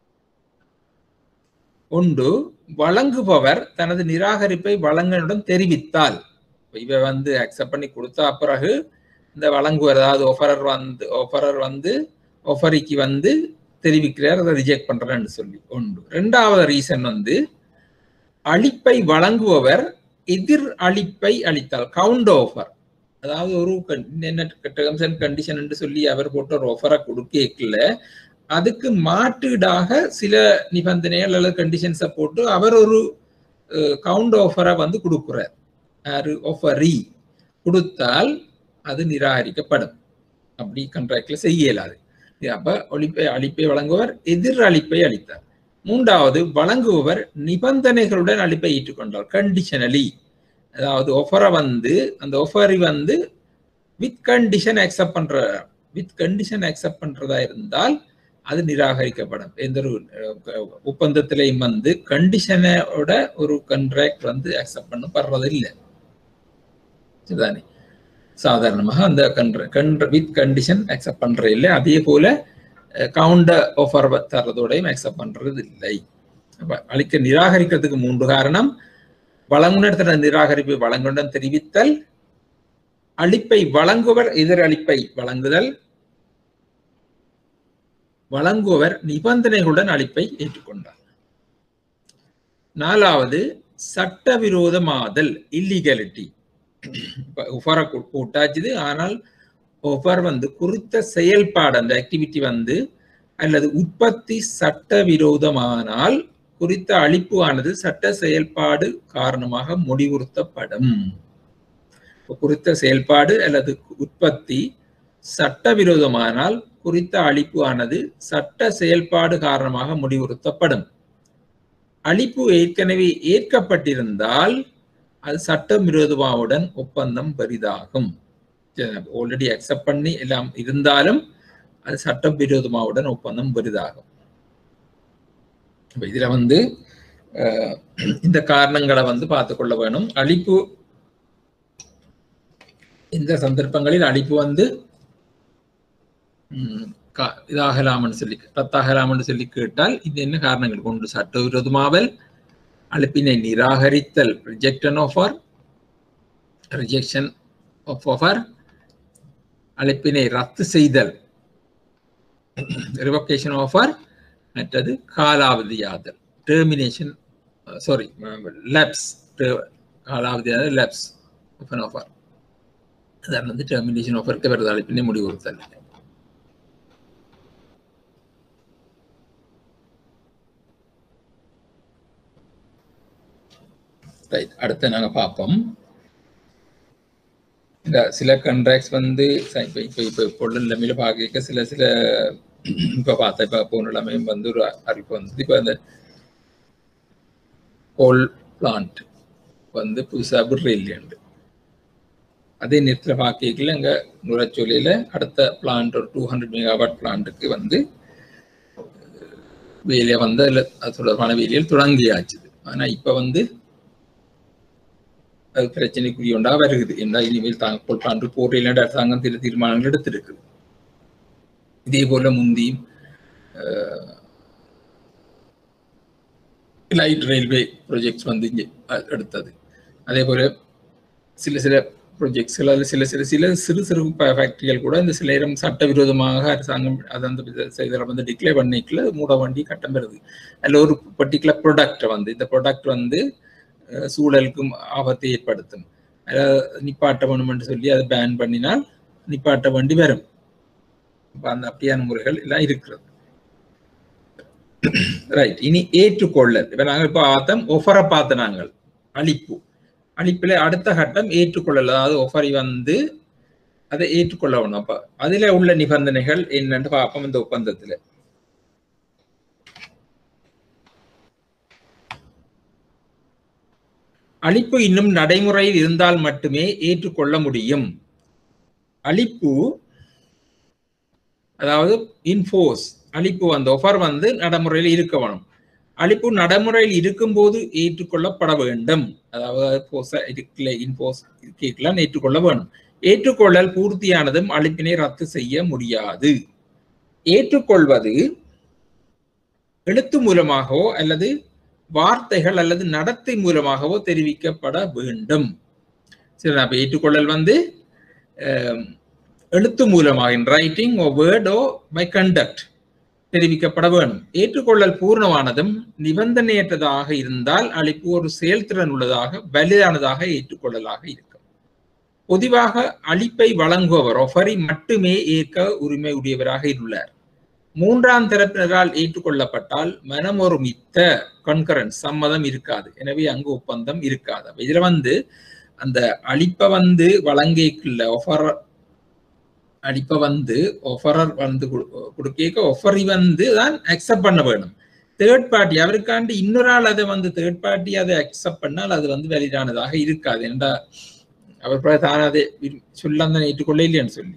ஒன்று வழங்குபவர் தனது நிராகரிப்பை வழங்கனுடன் தெரிவித்தால் இவ வந்து அக்செப்ட் பண்ணி கொடுத்தா பிறகு இந்த வழங்குவர் அதாவது ஒஃபரர் வந்து ஒஃபரர் வந்து ஒஃபரிக்கு வந்து தெரிவிக்கிறார் அதை ரிஜெக்ட் பண்றேன்னு சொல்லி ஒன்று ரெண்டாவது ரீசன் வந்து அளிப்பை வழங்குபவர் எதிர் அளிப்பை அளித்தால் கவுண்ட் ஆஃபர் அதாவது ஒரு என்ன டேர்ம்ஸ் அண்ட் கண்டிஷன் என்று சொல்லி அவர் போட்ட ஒரு ஆஃபரை கொடுக்கல அதுக்கு மாற்றீடாக சில நிபந்தனைகள் அல்லது கண்டிஷன்ஸை போட்டு அவர் ஒரு கவுண்ட் ஆஃபரை வந்து கொடுக்குறார் யாரு ஆஃபரி கொடுத்தால் அது நிராகரிக்கப்படும் அப்படி கண்ட்ராக்ட்ல செய்ய இயலாது அப்ப ஒழிப்பை அளிப்பை வழங்குவர் எதிர் அளிப்பை அளித்தார் மூன்றாவது வழங்குபவர் நிபந்தனைகளுடன் அளிப்பை ஏற்றுக்கொண்டார் கண்டிஷனலி அதாவது ஒஃபரை வந்து அந்த ஒஃபரை வந்து வித் கண்டிஷன் அக்செப்ட் பண்ற வித் கண்டிஷன் அக்செப்ட் பண்றதா இருந்தால் அது நிராகரிக்கப்படும் எந்த ஒரு ஒப்பந்தத்திலையும் வந்து கண்டிஷனோட ஒரு கண்ட்ராக்ட் வந்து அக்செப்ட் பண்ணப்படுறது இல்லை சரிதானே சாதாரணமாக அந்த கண்ட்ர கண்ட்ர வித் கண்டிஷன் அக்செப்ட் பண்ற இல்லை அதே போல கவுண்டர் ஆஃபர் தர்றதோடையும் அக்செப்ட் பண்றது இல்லை அளிக்க நிராகரிக்கிறதுக்கு மூன்று காரணம் வழங்குனர் தன நிராகரிப்பை வழங்குடன் தெரிவித்தல் அளிப்பை வழங்குவர் எதிர் அளிப்பை வழங்குதல் வழங்குவர் நிபந்தனைகளுடன் அளிப்பை ஏற்றுக்கொண்டார் நாலாவது சட்டவிரோதமாதல் இல்லீகலிட்டி ஒஃபரை கூட்டாச்சுது ஆனால் ஒஃபர் வந்து குறித்த செயல்பாடு அந்த ஆக்டிவிட்டி வந்து அல்லது உற்பத்தி சட்டவிரோதமானால் குறித்த அழிப்பு ஆனது சட்ட செயல்பாடு காரணமாக முடிவுறுத்தப்படும் குறித்த செயல்பாடு அல்லது உற்பத்தி சட்டவிரோதமானால் குறித்த அழிப்பு ஆனது சட்ட செயல்பாடு காரணமாக முடிவுறுத்தப்படும் அழிப்பு ஏற்கனவே ஏற்கப்பட்டிருந்தால் அது சட்டவிரோதமாவுடன் ஒப்பந்தம் பெரிதாகும் ஆல்ரெடி அக்செப்ட் பண்ணி எல்லாம் இருந்தாலும் அது சட்டவிரோதமாவுடன் ஒப்பந்தம் பெரிதாகும் இதுல வந்து இந்த காரணங்களை வந்து பார்த்து கொள்ள வேணும் அழிப்பு இந்த சந்தர்ப்பங்களில் அழிப்பு வந்து இதாகலாம்னு சொல்லி ரத்தாகலாம்னு சொல்லி கேட்டால் இது என்ன காரணங்கள் கொண்டு சட்டவிரோதமாவல் அழைப்பினை நிராகரித்தல் rejection offer rejection of offer அழைப்பினை ரத்து செய்தல் ரிவொகேஷன் ஆஃபர் மற்றது காலாவதியாதல் டெர்மினேஷன் சாரி லேப்ஸ் காலாவதியாதல் லேப்ஸ் ஓப்பன் ஆஃபர் அதான் வந்து டெர்மினேஷன் ஆஃபருக்கு வருது அழைப்பினை முடிவுறுத்தல் ரைட் அடுத்து நாங்கள் பார்ப்போம் இந்த சில கண்ட்ராக்ட்ஸ் வந்து இப்போ இப்போ இப்போ இப்போ உள்ள நிலைமையில பார்க்க சில சில இப்போ பார்த்தா இப்போ போன நிலைமையும் வந்து ஒரு அறிவிப்பு வந்து இப்போ அந்த கோல் பிளான்ட் வந்து புதுசாக விடுறேன் அதே நேரத்தில் பார்க்கல இங்கே நுரச்சொலியில் அடுத்த பிளான்ட் ஒரு டூ ஹண்ட்ரட் மெகாவாட் பிளான்ட்டுக்கு வந்து வேலையை வந்து அதில் அது தொடர்பான வேலையில் தொடங்கியாச்சு ஆனால் இப்போ வந்து அது பிரச்சனைக்குரிய ஒன்றா வருகுது என்ன இனிமேல் தாங்க போல் பாண்டு போட்டியில் அரசாங்கம் சில தீர்மானங்கள் எடுத்திருக்கு இதே போல முந்தியும் லைட் ரயில்வே ப்ரொஜெக்ட்ஸ் வந்து இங்கே எடுத்தது அதே போல சில சில ப்ரொஜெக்ட்ஸ்கள் அதில் சில சில சில சிறு சிறு ஃபேக்டரிகள் கூட இந்த சில நேரம் சட்டவிரோதமாக அரசாங்கம் அது அந்த இதில் வந்து டிக்ளேர் பண்ணிக்கல மூட வண்டி கட்டம் பெறுது அதில் ஒரு பர்டிகுலர் ப்ராடக்ட் வந்து இந்த ப்ராடக்ட் வந்து சூழலுக்கும் ஆபத்தை ஏற்படுத்தும் அதாவது நிப்பாட்ட வேணும்னு சொல்லி அதை பேன் பண்ணினால் நிப்பாட்ட வண்டி வரும் அந்த அப்படியான முறைகள் எல்லாம் இருக்கிறது ரைட் இனி ஏற்றுக்கொள்ளல் இப்ப நாங்கள் இப்ப பார்த்தோம் ஒஃபரை பார்த்த நாங்கள் அழிப்பு அழிப்புல அடுத்த கட்டம் ஏற்றுக்கொள்ளல் அதாவது ஒஃபரை வந்து அதை ஏற்றுக்கொள்ளணும் அப்ப அதுல உள்ள நிபந்தனைகள் என்னன்னு பார்ப்போம் இந்த ஒப்பந்தத்துல அழிப்பு இன்னும் நடைமுறையில் இருந்தால் மட்டுமே ஏற்றுக்கொள்ள முடியும் அழிப்பு அதாவது இன்ஃபோர்ஸ் அழிப்பு அந்த ஒஃபர் வந்து நடைமுறையில் இருக்க வேணும் அழிப்பு நடைமுறையில் இருக்கும்போது ஏற்றுக்கொள்ளப்பட வேண்டும் அதாவது இருக்குல்ல இன்ஃபோர்ஸ் கேட்கலாம் ஏற்றுக்கொள்ள வேணும் ஏற்றுக்கொள்ளல் பூர்த்தியானதும் அழிப்பினை ரத்து செய்ய முடியாது ஏற்றுக்கொள்வது எழுத்து மூலமாகவோ அல்லது வார்த்தைகள் அல்லது நடத்தை மூலமாகவோ தெரிவிக்கப்பட வேண்டும் சரி அப்ப ஏற்றுக்கொள்ளல் வந்து எழுத்து மூலமாக in writing or word or by conduct தெரிவிக்கப்பட வேணும் ஏற்றுக்கொள்ளல் பூர்ணமானதும் நிபந்தனையற்றதாக இருந்தால் அளிப்பு ஒரு செயல்திறன் உள்ளதாக வலிதானதாக ஏற்றுக்கொள்ளலாக இருக்கும் பொதுவாக அளிப்பை வழங்குபவர் ஒஃபரி மட்டுமே ஏற்க உரிமை உடையவராக உள்ளார் மூன்றாம் தரப்பினரால் ஏற்றுக்கொள்ளப்பட்டால் மனமொருமித்த கன்கரன்ஸ் சம்மதம் இருக்காது எனவே அங்கு ஒப்பந்தம் இருக்காது இதுல வந்து அந்த அளிப்பை வந்து வழங்கிக்குள்ள ஒஃபர் அளிப்பை வந்து ஒஃபரர் வந்து கொடுக்க ஒஃபரி வந்து தான் அக்செப்ட் பண்ண வேணும் தேர்ட் பார்ட்டி அவருக்காண்டி இன்னொரு ஆள் அதை வந்து தேர்ட் பார்ட்டி அதை அக்செப்ட் பண்ணால் அது வந்து வெளிதானதாக இருக்காது என்றா அவர் தான் அதை சொல்ல அந்த ஏற்றுக்கொள்ள இல்லைன்னு சொல்லி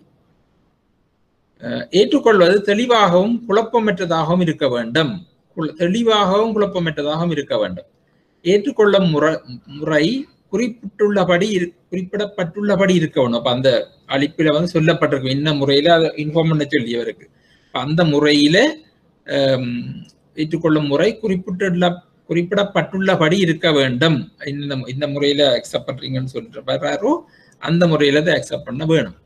ஏற்றுக்கொள்வது தெளிவாகவும் குழப்பமற்றதாகவும் இருக்க வேண்டும் தெளிவாகவும் குழப்பமற்றதாகவும் இருக்க வேண்டும் ஏற்றுக்கொள்ளும் முறை முறை குறிப்பிட்டுள்ளபடி குறிப்பிடப்பட்டுள்ளபடி இருக்க வேணும் அப்ப அந்த அளிப்பில வந்து சொல்லப்பட்டிருக்கும் என்ன முறையில அதை இன்ஃபார்ம் பண்ண சொல்லியவருக்கு அந்த முறையில ஏற்றுக்கொள்ளும் முறை குறிப்பிட்டுள்ள குறிப்பிடப்பட்டுள்ளபடி இருக்க வேண்டும் இந்த இந்த முறையில அக்செப்ட் பண்றீங்கன்னு சொல்லிட்டு வர்றாரோ அந்த முறையில அதை அக்செப்ட் பண்ண வேணும்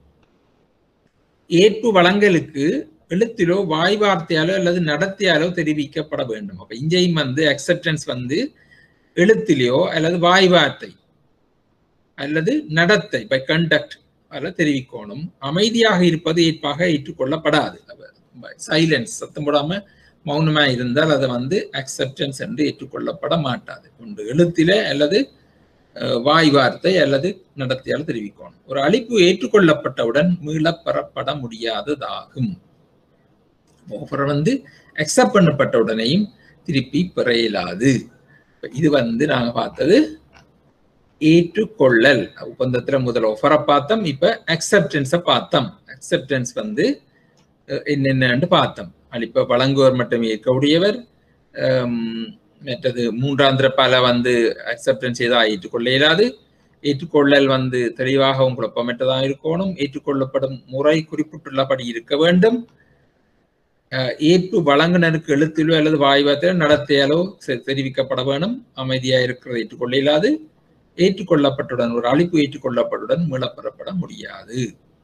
ஏற்பு வழங்கலுக்கு எழுத்திலோ வாய் வார்த்தையாலோ அல்லது நடத்தியாலோ தெரிவிக்கப்பட வேண்டும் அப்ப இங்கேயும் வந்து அக்செப்டன்ஸ் வந்து எழுத்திலேயோ அல்லது வாய் வார்த்தை அல்லது நடத்தை பை கண்டக்ட் அதில் தெரிவிக்கணும் அமைதியாக இருப்பது ஏற்பாக ஏற்றுக்கொள்ளப்படாது சைலன்ஸ் சத்தம் போடாம மௌனமா இருந்தால் அதை வந்து அக்செப்டன்ஸ் என்று ஏற்றுக்கொள்ளப்பட மாட்டாது ஒன்று எழுத்தில அல்லது வாய் வார்த்தை அல்லது நடத்தியால் தெரிவிக்கணும் ஒரு அழிப்பு ஏற்றுக்கொள்ளப்பட்டவுடன் மீளப் பெறப்பட முடியாததாகும் ஓஃபர் வந்து அக்செப்ட் பண்ணப்பட்ட உடனேயும் திருப்பி பெற இயலாது இது வந்து நாங்க பார்த்தது ஏற்றுக்கொள்ளல் ஒப்பந்தத்துல முதல்ல ஒஃபரை பார்த்தோம் இப்ப அக்செப்டன்ஸை பார்த்தோம் அக்செப்டன்ஸ் வந்து அஹ், என்னென்னு பார்த்தோம் அளிப்ப வழங்குவர் மட்டும் ஏற்கக்கூடியவர் ஹம், மற்றது மூன்றாந்திர பல வந்து அக்செப்டன்ஸ் ஏதாவது ஏற்றுக்கொள்ள இயலாது ஏற்றுக்கொள்ளல் வந்து தெளிவாகவும் குழப்பமற்றதாக இருக்கணும் ஏற்றுக்கொள்ளப்படும் முறை குறிப்பிட்டுள்ளபடி இருக்க வேண்டும் அஹ், ஏற்பு வழங்குனருக்கு எழுத்திலோ அல்லது வாய்வத்திலோ நடத்தையாலோ செ- தெரிவிக்கப்பட வேணும் அமைதியாக இருக்கிறதை ஏற்றுக்கொள்ள இயலாது ஏற்றுக்கொள்ளப்பட்டுடன் ஒரு அழைப்பு ஏற்றுக்கொள்ளப்பட்டுடன் மீளப்பெறப்பட முடியாது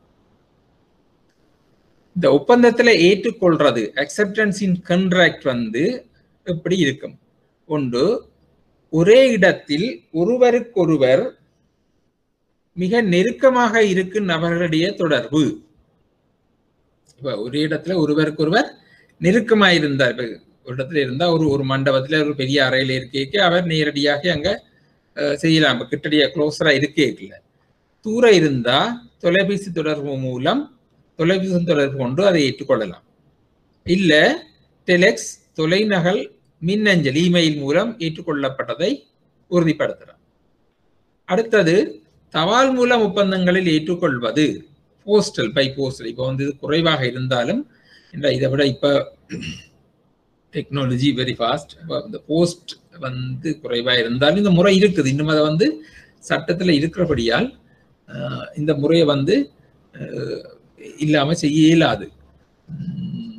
இந்த ஒப்பந்தத்துல ஏற்றுக்கொள்றது அக்செப்டன்ஸ் இன் கண்ட்ராக்ட் வந்து எப்படி இருக்கும் ஒன்று ஒரே இடத்தில் ஒருவருக்கொருவர் மிக நெருக்கமாக இருக்கும் நபர்களுடைய தொடர்பு இப்ப ஒரே இடத்துல ஒருவருக்கொருவர் நெருக்கமா இருந்தார் இப்ப ஒரு இடத்துல இருந்தா ஒரு ஒரு மண்டபத்துல ஒரு பெரிய அறையில இருக்கேக்கு அவர் நேரடியாக அங்க அஹ், செய்யலாம் இப்ப கிட்டடியா க்ளோஸரா இருக்கேக்கல தூரம் இருந்தா தொலைபேசி தொடர்பு மூலம் தொலைபேசி தொடர்பு கொண்டு அதை ஏற்றுக்கொள்ளலாம் இல்ல டெலெக்ஸ் தொலைநகல் மின்னஞ்சல் இமெயில் மூலம் ஏற்றுக்கொள்ளப்பட்டதை உறுதிப்படுத்தலாம் அடுத்தது தபால் மூலம் ஒப்பந்தங்களில் ஏற்றுக்கொள்வது போஸ்டல் பை போஸ்டல் இப்போ வந்து இது குறைவாக இருந்தாலும் இந்த இதை விட இப்போ டெக்னாலஜி வெரி ஃபாஸ்ட் இந்த போஸ்ட் வந்து குறைவாக இருந்தாலும் இந்த முறை இருக்குது இன்னும் அதை வந்து சட்டத்தில் இருக்கிறபடியால் அஹ், இந்த முறையை வந்து அஹ், இல்லாம செய்ய இயலாது உம்,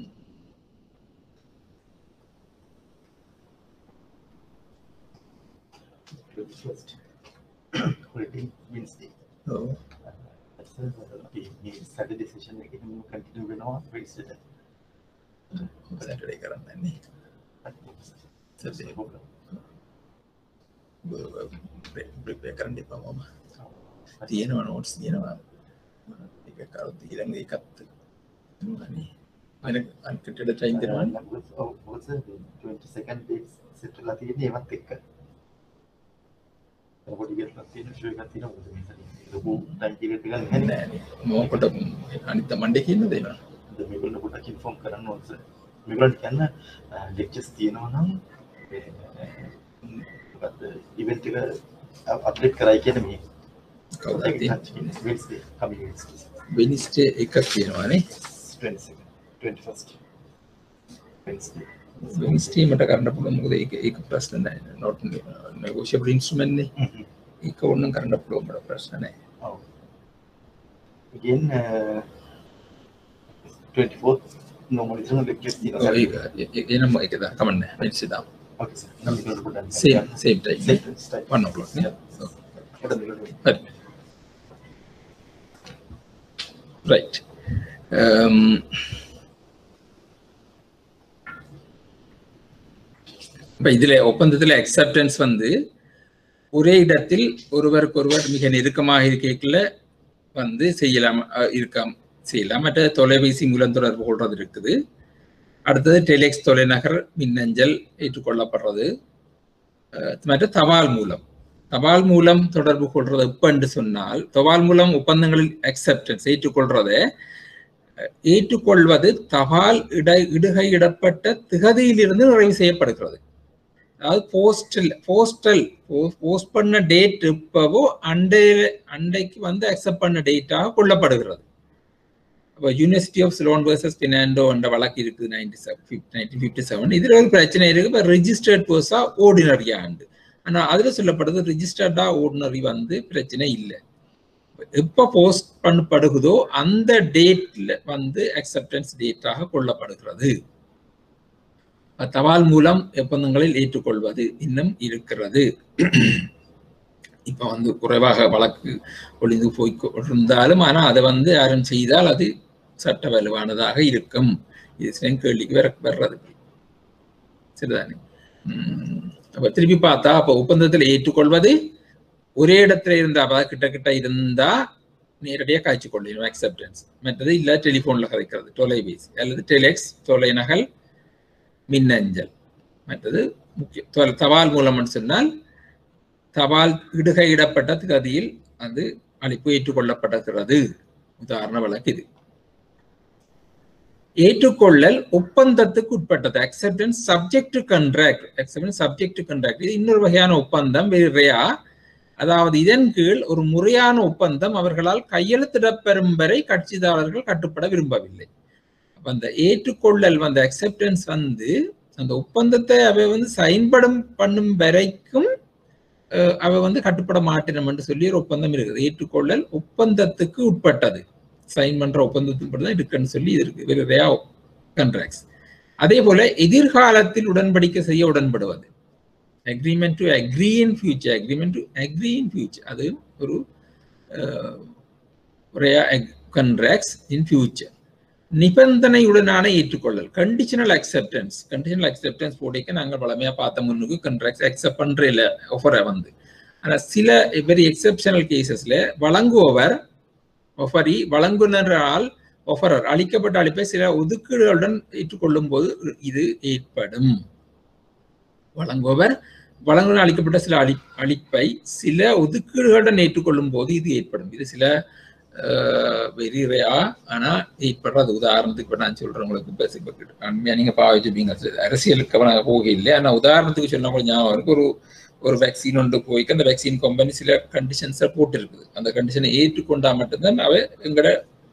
first holiday Wednesday. O, That's uh, the the Saturday session again continue වෙනවා Wednesday. Saturday කරන්නේ Saturday. ප්‍රිපේ කරන්න එපා මම තියෙනවා නෝට්ස් තියෙනවා එක කරුත් ඊළඟ එකත් අනේ වෙන අන්කටඩ ටයිම් දෙනවා was the 22nd dates set වෙලා තියෙන්නේ ඒවත් එක්ක. පොඩි ගෙල්ලක් තියෙන ෂෝ එකක් තියෙනවා. ලොකු ටයිම් පීරියඩ් එකක් නැහැ. නෑනේ මම කොට අනිත් මණ්ඩේ කියන්න දෙනවා මේගොල්ලෝ පොඩ්ඩක් ඉන්ෆෝම් කරන්න ඕනේ. මේගොල්ලන්ට කියන්න ලෙක්චර්ස් තියෙනවා නම් මොකද්ද ඉවෙන්ට් එක අප්ඩේට් කරයි කියන මේ කවුද තියෙන්නේ Wednesday coming Wednesday වෙනිස්ටේ එකක් තියෙනවානේ 22nd 21st Wednesday වෙනිස්ටේ මට කරන්න පුළුවන් මොකද ඒක ඒක ප්‍රශ්න නෑ not negotiable instrument නේ Mhm. ඒක ඕනනම් කරන්න පුළුවන් මට ප්‍රශ්න නෑ Oh. Again, uh, 24th, normally it's only lectures. You know, ඔව් ඒක ඒ- එනම ඒක දා කමන්නේ වෙනිස්ටේ දාමු Okay, sir. Now we're going to put that. same same time Same time. 1 o'clock නේ Yeah. What are we going to do? හරි ரைட் இப்போ இதில் ஒப்பந்தத்தில் அக்செப்டன்ஸ் வந்து ஒரே இடத்தில் ஒருவருக்கொருவர் மிக நெருக்கமாக இருக்கைக்குள்ள வந்து செய்யலாம் அஹ், இருக்காம் செய்யலாம் மற்ற தொலைபேசி மூலம் தொடர்பு கொள்றது இருக்குது அடுத்தது டெலிக்ஸ் தொலைநகர் மின்னஞ்சல் ஏற்றுக்கொள்ளப்படுறது அஹ், மற்ற தபால் மூலம் தபால் மூலம் தொடர்பு கொள்றது எப்பன்னு சொன்னால் தபால் மூலம் ஒப்பந்தங்களில் அக்செப்டன்ஸ் ஏற்றுக்கொள்றதை அஹ், ஏற்றுக்கொள்வது தபால் இட இடுகையிடப்பட்ட திகதியிலிருந்து நிறைவு செய்யப்படுகிறது அதாவது போஸ்டல் போஸ்டல் போஸ்ட் பண்ண டேட் எப்பவோ அண்டை அண்டைக்கு வந்து அக்செப்ட் பண்ண டேட்டாக கொள்ளப்படுகிறது அப்போ University of Ceylon versus Fernando என்ற வழக்கு இருக்குது நைன்டி நைன்டீன் ஃபிஃப்டி செவன் இதில் ஒரு பிரச்சனை இருக்கு இப்போ ரிஜிஸ்டர்ட் பர்ஸா ஓர்டினரி ஆண்டு ஆனால் அதில் சொல்லப்படுது ரிஜிஸ்டர்டா ஓர்டினரி வந்து பிரச்சனை இல்லை எப்போ போஸ்ட் பண்ணப்படுகுதோ அந்த டேட்ல வந்து அக்செப்டன்ஸ் டேட்டாக கொள்ளப்படுகிறது தபால் மூலம் ஒப்பந்தங்களில் ஏற்றுக்கொள்வது இன்னும் இருக்கிறது இப்ப வந்து குறைவாக வழக்கு ஒளிந்து போய் இருந்தாலும் ஆனா அதை வந்து யாரும் செய்தால் அது சட்ட வலுவானதாக இருக்கும் இது சில கேள்விக்கு வர வர்றது சரிதானே உம் அப்ப திருப்பி பார்த்தா அப்ப ஒப்பந்தத்தில் ஏற்றுக்கொள்வது ஒரே இடத்துல இருந்தா அதாவது கிட்ட கிட்ட இருந்தா நேரடியாக காய்ச்சி கொள்ளணும் அக்செப்டன்ஸ் மற்றது இல்ல டெலிஃபோன்ல கதைக்கிறது தொலைபேசி அல்லது டெலெக்ஸ் தொலைநகல் மின்னஞ்சல் மற்றது முக்கிய தொ- தபால் மூலம்னு சொன்னால் தபால் இடுகையிடப்பட்ட திகதியில் அது அளிப்பு ஏற்றுக்கொள்ளப்படுகிறது உதாரண வழக்கு இது ஏற்றுக்கொள்ளல் ஒப்பந்தத்துக்கு உட்பட்டது acceptance subject to contract acceptance subject to contract இது இன்னொரு வகையான ஒப்பந்தம் வெரி ரேயா அதாவது இதன் கீழ் ஒரு முறையான ஒப்பந்தம் அவர்களால் கையெழுத்திடப்பெறும் வரை கட்சிதாரர்கள் கட்டுப்பட விரும்பவில்லை அப்ப அந்த ஏற்றுக்கொள்ளல் அந்த அக்செப்டன்ஸ் வந்து அந்த ஒப்பந்தத்தை அவை வந்து சைன்படும் பண்ணும் வரைக்கும் அஹ், அவ வந்து கட்டுப்பட மாட்டேனும் என்று சொல்லி ஒரு ஒப்பந்தம் இருக்குது ஏற்றுக்கொள்ளல் ஒப்பந்தத்துக்கு உட்பட்டது சைன் பண்ற ஒப்பந்தத்துக்கு தான் இருக்குன்னு சொல்லி இது இருக்கு வேற ரே கண்ட்ராக்ட்ஸ் அதே போல எதிர்காலத்தில் உடன்படிக்கை செய்ய உடன்படுவது agreement to agree in future agreement to agree in future அது ஒரு கண்ட்ராக்ட்ஸ் இன் ஃபியூச்சர் நிபந்தனையுடனான ஏற்றுக்கொள்ளல் கண்டிஷனல் அக்செப்டன்ஸ் கண்டிஷனல் அக்செப்டன்ஸ் போட்டிக்க நாங்கள் பழமையா பார்த்த முன்னுக்கு கண்ட்ராக்ட்ஸ் அக்செப்ட் பண்ற இல்ல ஆஃபரை வந்து ஆனா சில வெரி எக்ஸெப்ஷனல் கேசஸ்ல வழங்குபவர் ஒஃபரி வழங்குனரால் ஒஃபரர் அளிக்கப்பட்ட அளிப்பை சில ஒதுக்கீடுகளுடன் ஏற்றுக்கொள்ளும் போது இது ஏற்படும் வழங்குபவர் வழங்குனர் அளிக்கப்பட்ட சில அளி அளிப்பை சில ஒதுக்கீடுகளுடன் ஏற்றுக்கொள்ளும் போது இது ஏற்படும் இது சில வெரி ரேயா ஆனா ஏற்படுறது உதாரணத்துக்கு இப்ப நான் சொல்றேன் உங்களுக்கு இப்ப இப்ப அண்மையா நீங்க பாவிச்சுப்பீங்க அரசியலுக்கு அவன போக இல்லை ஆனா உதாரணத்துக்கு சொன்னா கூட ஞாபகம் இருக்கு ஒரு ஒரு வேக்சின் ஒன்று போய்க்கு அந்த வேக்சின் கம்பெனி சில கண்டிஷன்ஸை போட்டு இருக்குது அந்த கண்டிஷனை ஏற்றுக்கொண்டா மட்டும்தான் அவ எங்கட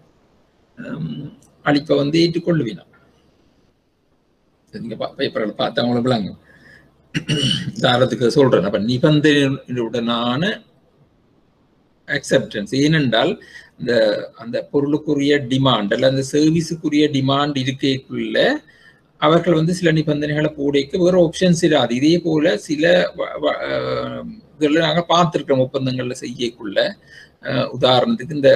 அளிப்பை வந்து ஏற்றுக்கொள்ளுவீனா நீங்க பேப்பர்களை பார்த்து அவங்களுக்கு விளங்கும் உதாரணத்துக்கு சொல்றேன் அப்ப நிபந்தனையுடனான அக்செப்டன்ஸ் ஏனென்றால் இந்த அந்த பொருளுக்குரிய டிமாண்ட் அல்ல அந்த சர்வீஸுக்குரிய டிமாண்ட் இருக்கைக்குள்ள அவர்கள் வந்து சில நிபந்தனைகளை போடைக்கு வேற ஆப்ஷன்ஸ் இல்லாது இதே போல சில இதில் நாங்கள் பார்த்துருக்கோம் ஒப்பந்தங்கள்ல செய்யக்குள்ள உதாரணத்துக்கு இந்த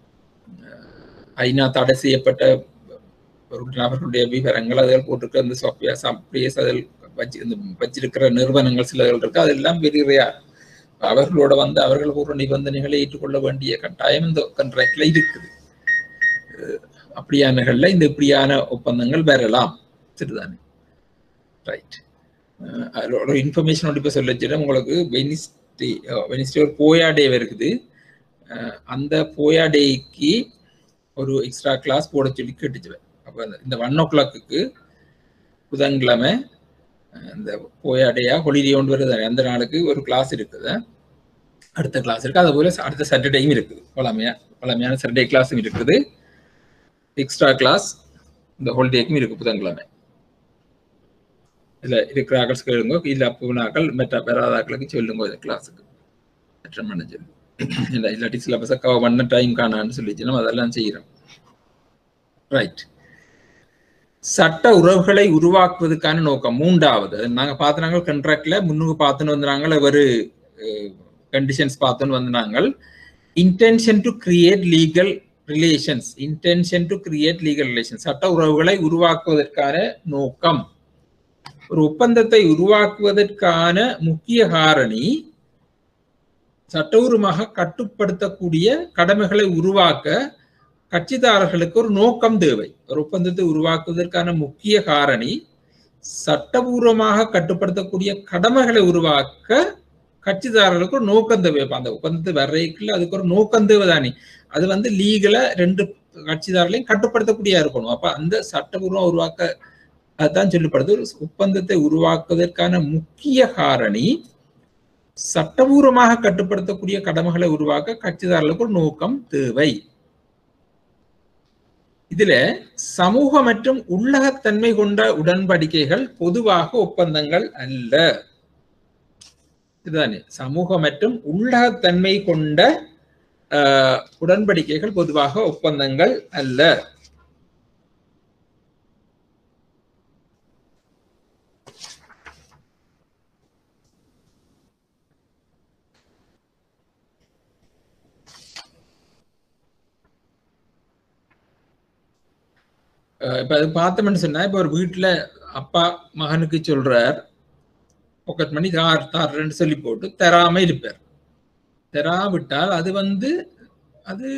ஐநா தடை செய்யப்பட்ட நபர்களுடைய விவரங்கள் அதில் போட்டிருக்க இந்த சாஃப்ட்வேர் சாப்ட்வேர்ஸ் அதில் வச்சு இந்த வச்சிருக்கிற நிறுவனங்கள் சிலர்கள் இருக்கு அதெல்லாம் வெரி ரேர் அவர்களோட வந்து அவர்கள் ஒரு நிபந்தனைகளை ஏற்றுக்கொள்ள வேண்டிய கட்டாயம் இந்த கண்ட்ராக்ட்ல இருக்குது அப்படியானகள்ல இந்த இப்படியான ஒப்பந்தங்கள் வரலாம் சரிதானே ரைட் ஒரு இன்ஃபர்மேஷன் இப்ப சொல்ல வச்சுட்டா உங்களுக்கு வெனிஸ்டே வெனிஸ்டே ஒரு போயா டே இருக்குது அந்த போயா டேக்கு ஒரு எக்ஸ்ட்ரா கிளாஸ் போட சொல்லி கேட்டுச்சுவேன் அப்போ இந்த ஒன் ஓ கிளாக்கு புதன்கிழமை இந்த போயாடையா ஹொலிடே ஒன்று வருது அந்த நாளுக்கு ஒரு கிளாஸ் இருக்குது அடுத்த கிளாஸ் இருக்கு அது போல அடுத்த சாட்டர்டேயும் இருக்குது பழமையா பழமையான சாட்டர்டே கிளாஸும் இருக்குது எக்ஸ்ட்ரா கிளாஸ் இந்த ஹாலிடேக்கும் இருக்கு புதன்கிழமை இதுல இருக்கிற ஆக்கள் கேளுங்க இல்ல அப்பனாக்கள் மெட்ட பெறாதாக்களுக்கு சொல்லுங்க இந்த கிளாஸுக்கு அட்டன் பண்ண சொல்லு இல்லை இல்லாட்டி சிலபஸை கவர் பண்ண டைம் காணான்னு சொல்லிச்சு நம்ம அதெல்லாம் செய்கிறோம் ரைட் சட்ட உறவுகளை உருவாக்குவதற்கான நோக்கம் மூன்றாவது நாங்க பார்த்தாங்க கண்ட்ராக்ட்ல முன்னுக்கு பார்த்துன்னு வந்தாங்க ஒரு கண்டிஷன்ஸ் பார்த்துன்னு வந்தாங்க intention to create legal relations intention to create legal relation சட்ட உறவுகளை உருவாக்குவதற்கான நோக்கம் ஒரு ஒப்பந்தத்தை உருவாக்குவதற்கான முக்கிய காரணி சட்டபூர்வமாக கட்டுப்படுத்தக்கூடிய கடமைகளை உருவாக்க கட்சிதாரர்களுக்கு ஒரு நோக்கம் தேவை ஒரு ஒப்பந்தத்தை உருவாக்குவதற்கான முக்கிய காரணி சட்டபூர்வமாக கட்டுப்படுத்தக்கூடிய கடமைகளை உருவாக்க கட்சிதாரர்களுக்கு ஒரு நோக்கம் தேவை அந்த ஒப்பந்தத்தை வர்றதுக்குள்ள அதுக்கு ஒரு நோக்கம் தேவை தானே அது வந்து லீகலா ரெண்டு கட்சிதாரர்களையும் கட்டுப்படுத்தக்கூடிய இருக்கணும் அப்ப அந்த சட்டபூர்வம் உருவாக்க அதுதான் சொல்லப்படுது ஒரு ஒப்பந்தத்தை உருவாக்குவதற்கான முக்கிய காரணி சட்டபூர்வமாக கட்டுப்படுத்தக்கூடிய கடமைகளை உருவாக்க கட்சிதாரர்களுக்கு ஒரு நோக்கம் தேவை இதுல சமூக மற்றும் உள்ளகத்தன்மை கொண்ட உடன்படிக்கைகள் பொதுவாக ஒப்பந்தங்கள் அல்ல இதுதானே சமூக மற்றும் உள்ளகத்தன்மை கொண்ட உடன்படிக்கைகள் பொதுவாக ஒப்பந்தங்கள் அல்ல இப்ப அது பார்த்தோம்னு சொன்னா இப்ப ஒரு வீட்டுல அப்பா மகனுக்கு சொல்றார் பாக்கெட் மணி தார் தார்ன்னு சொல்லி போட்டு தராம இருப்பார் தராவிட்டால் அது வந்து அது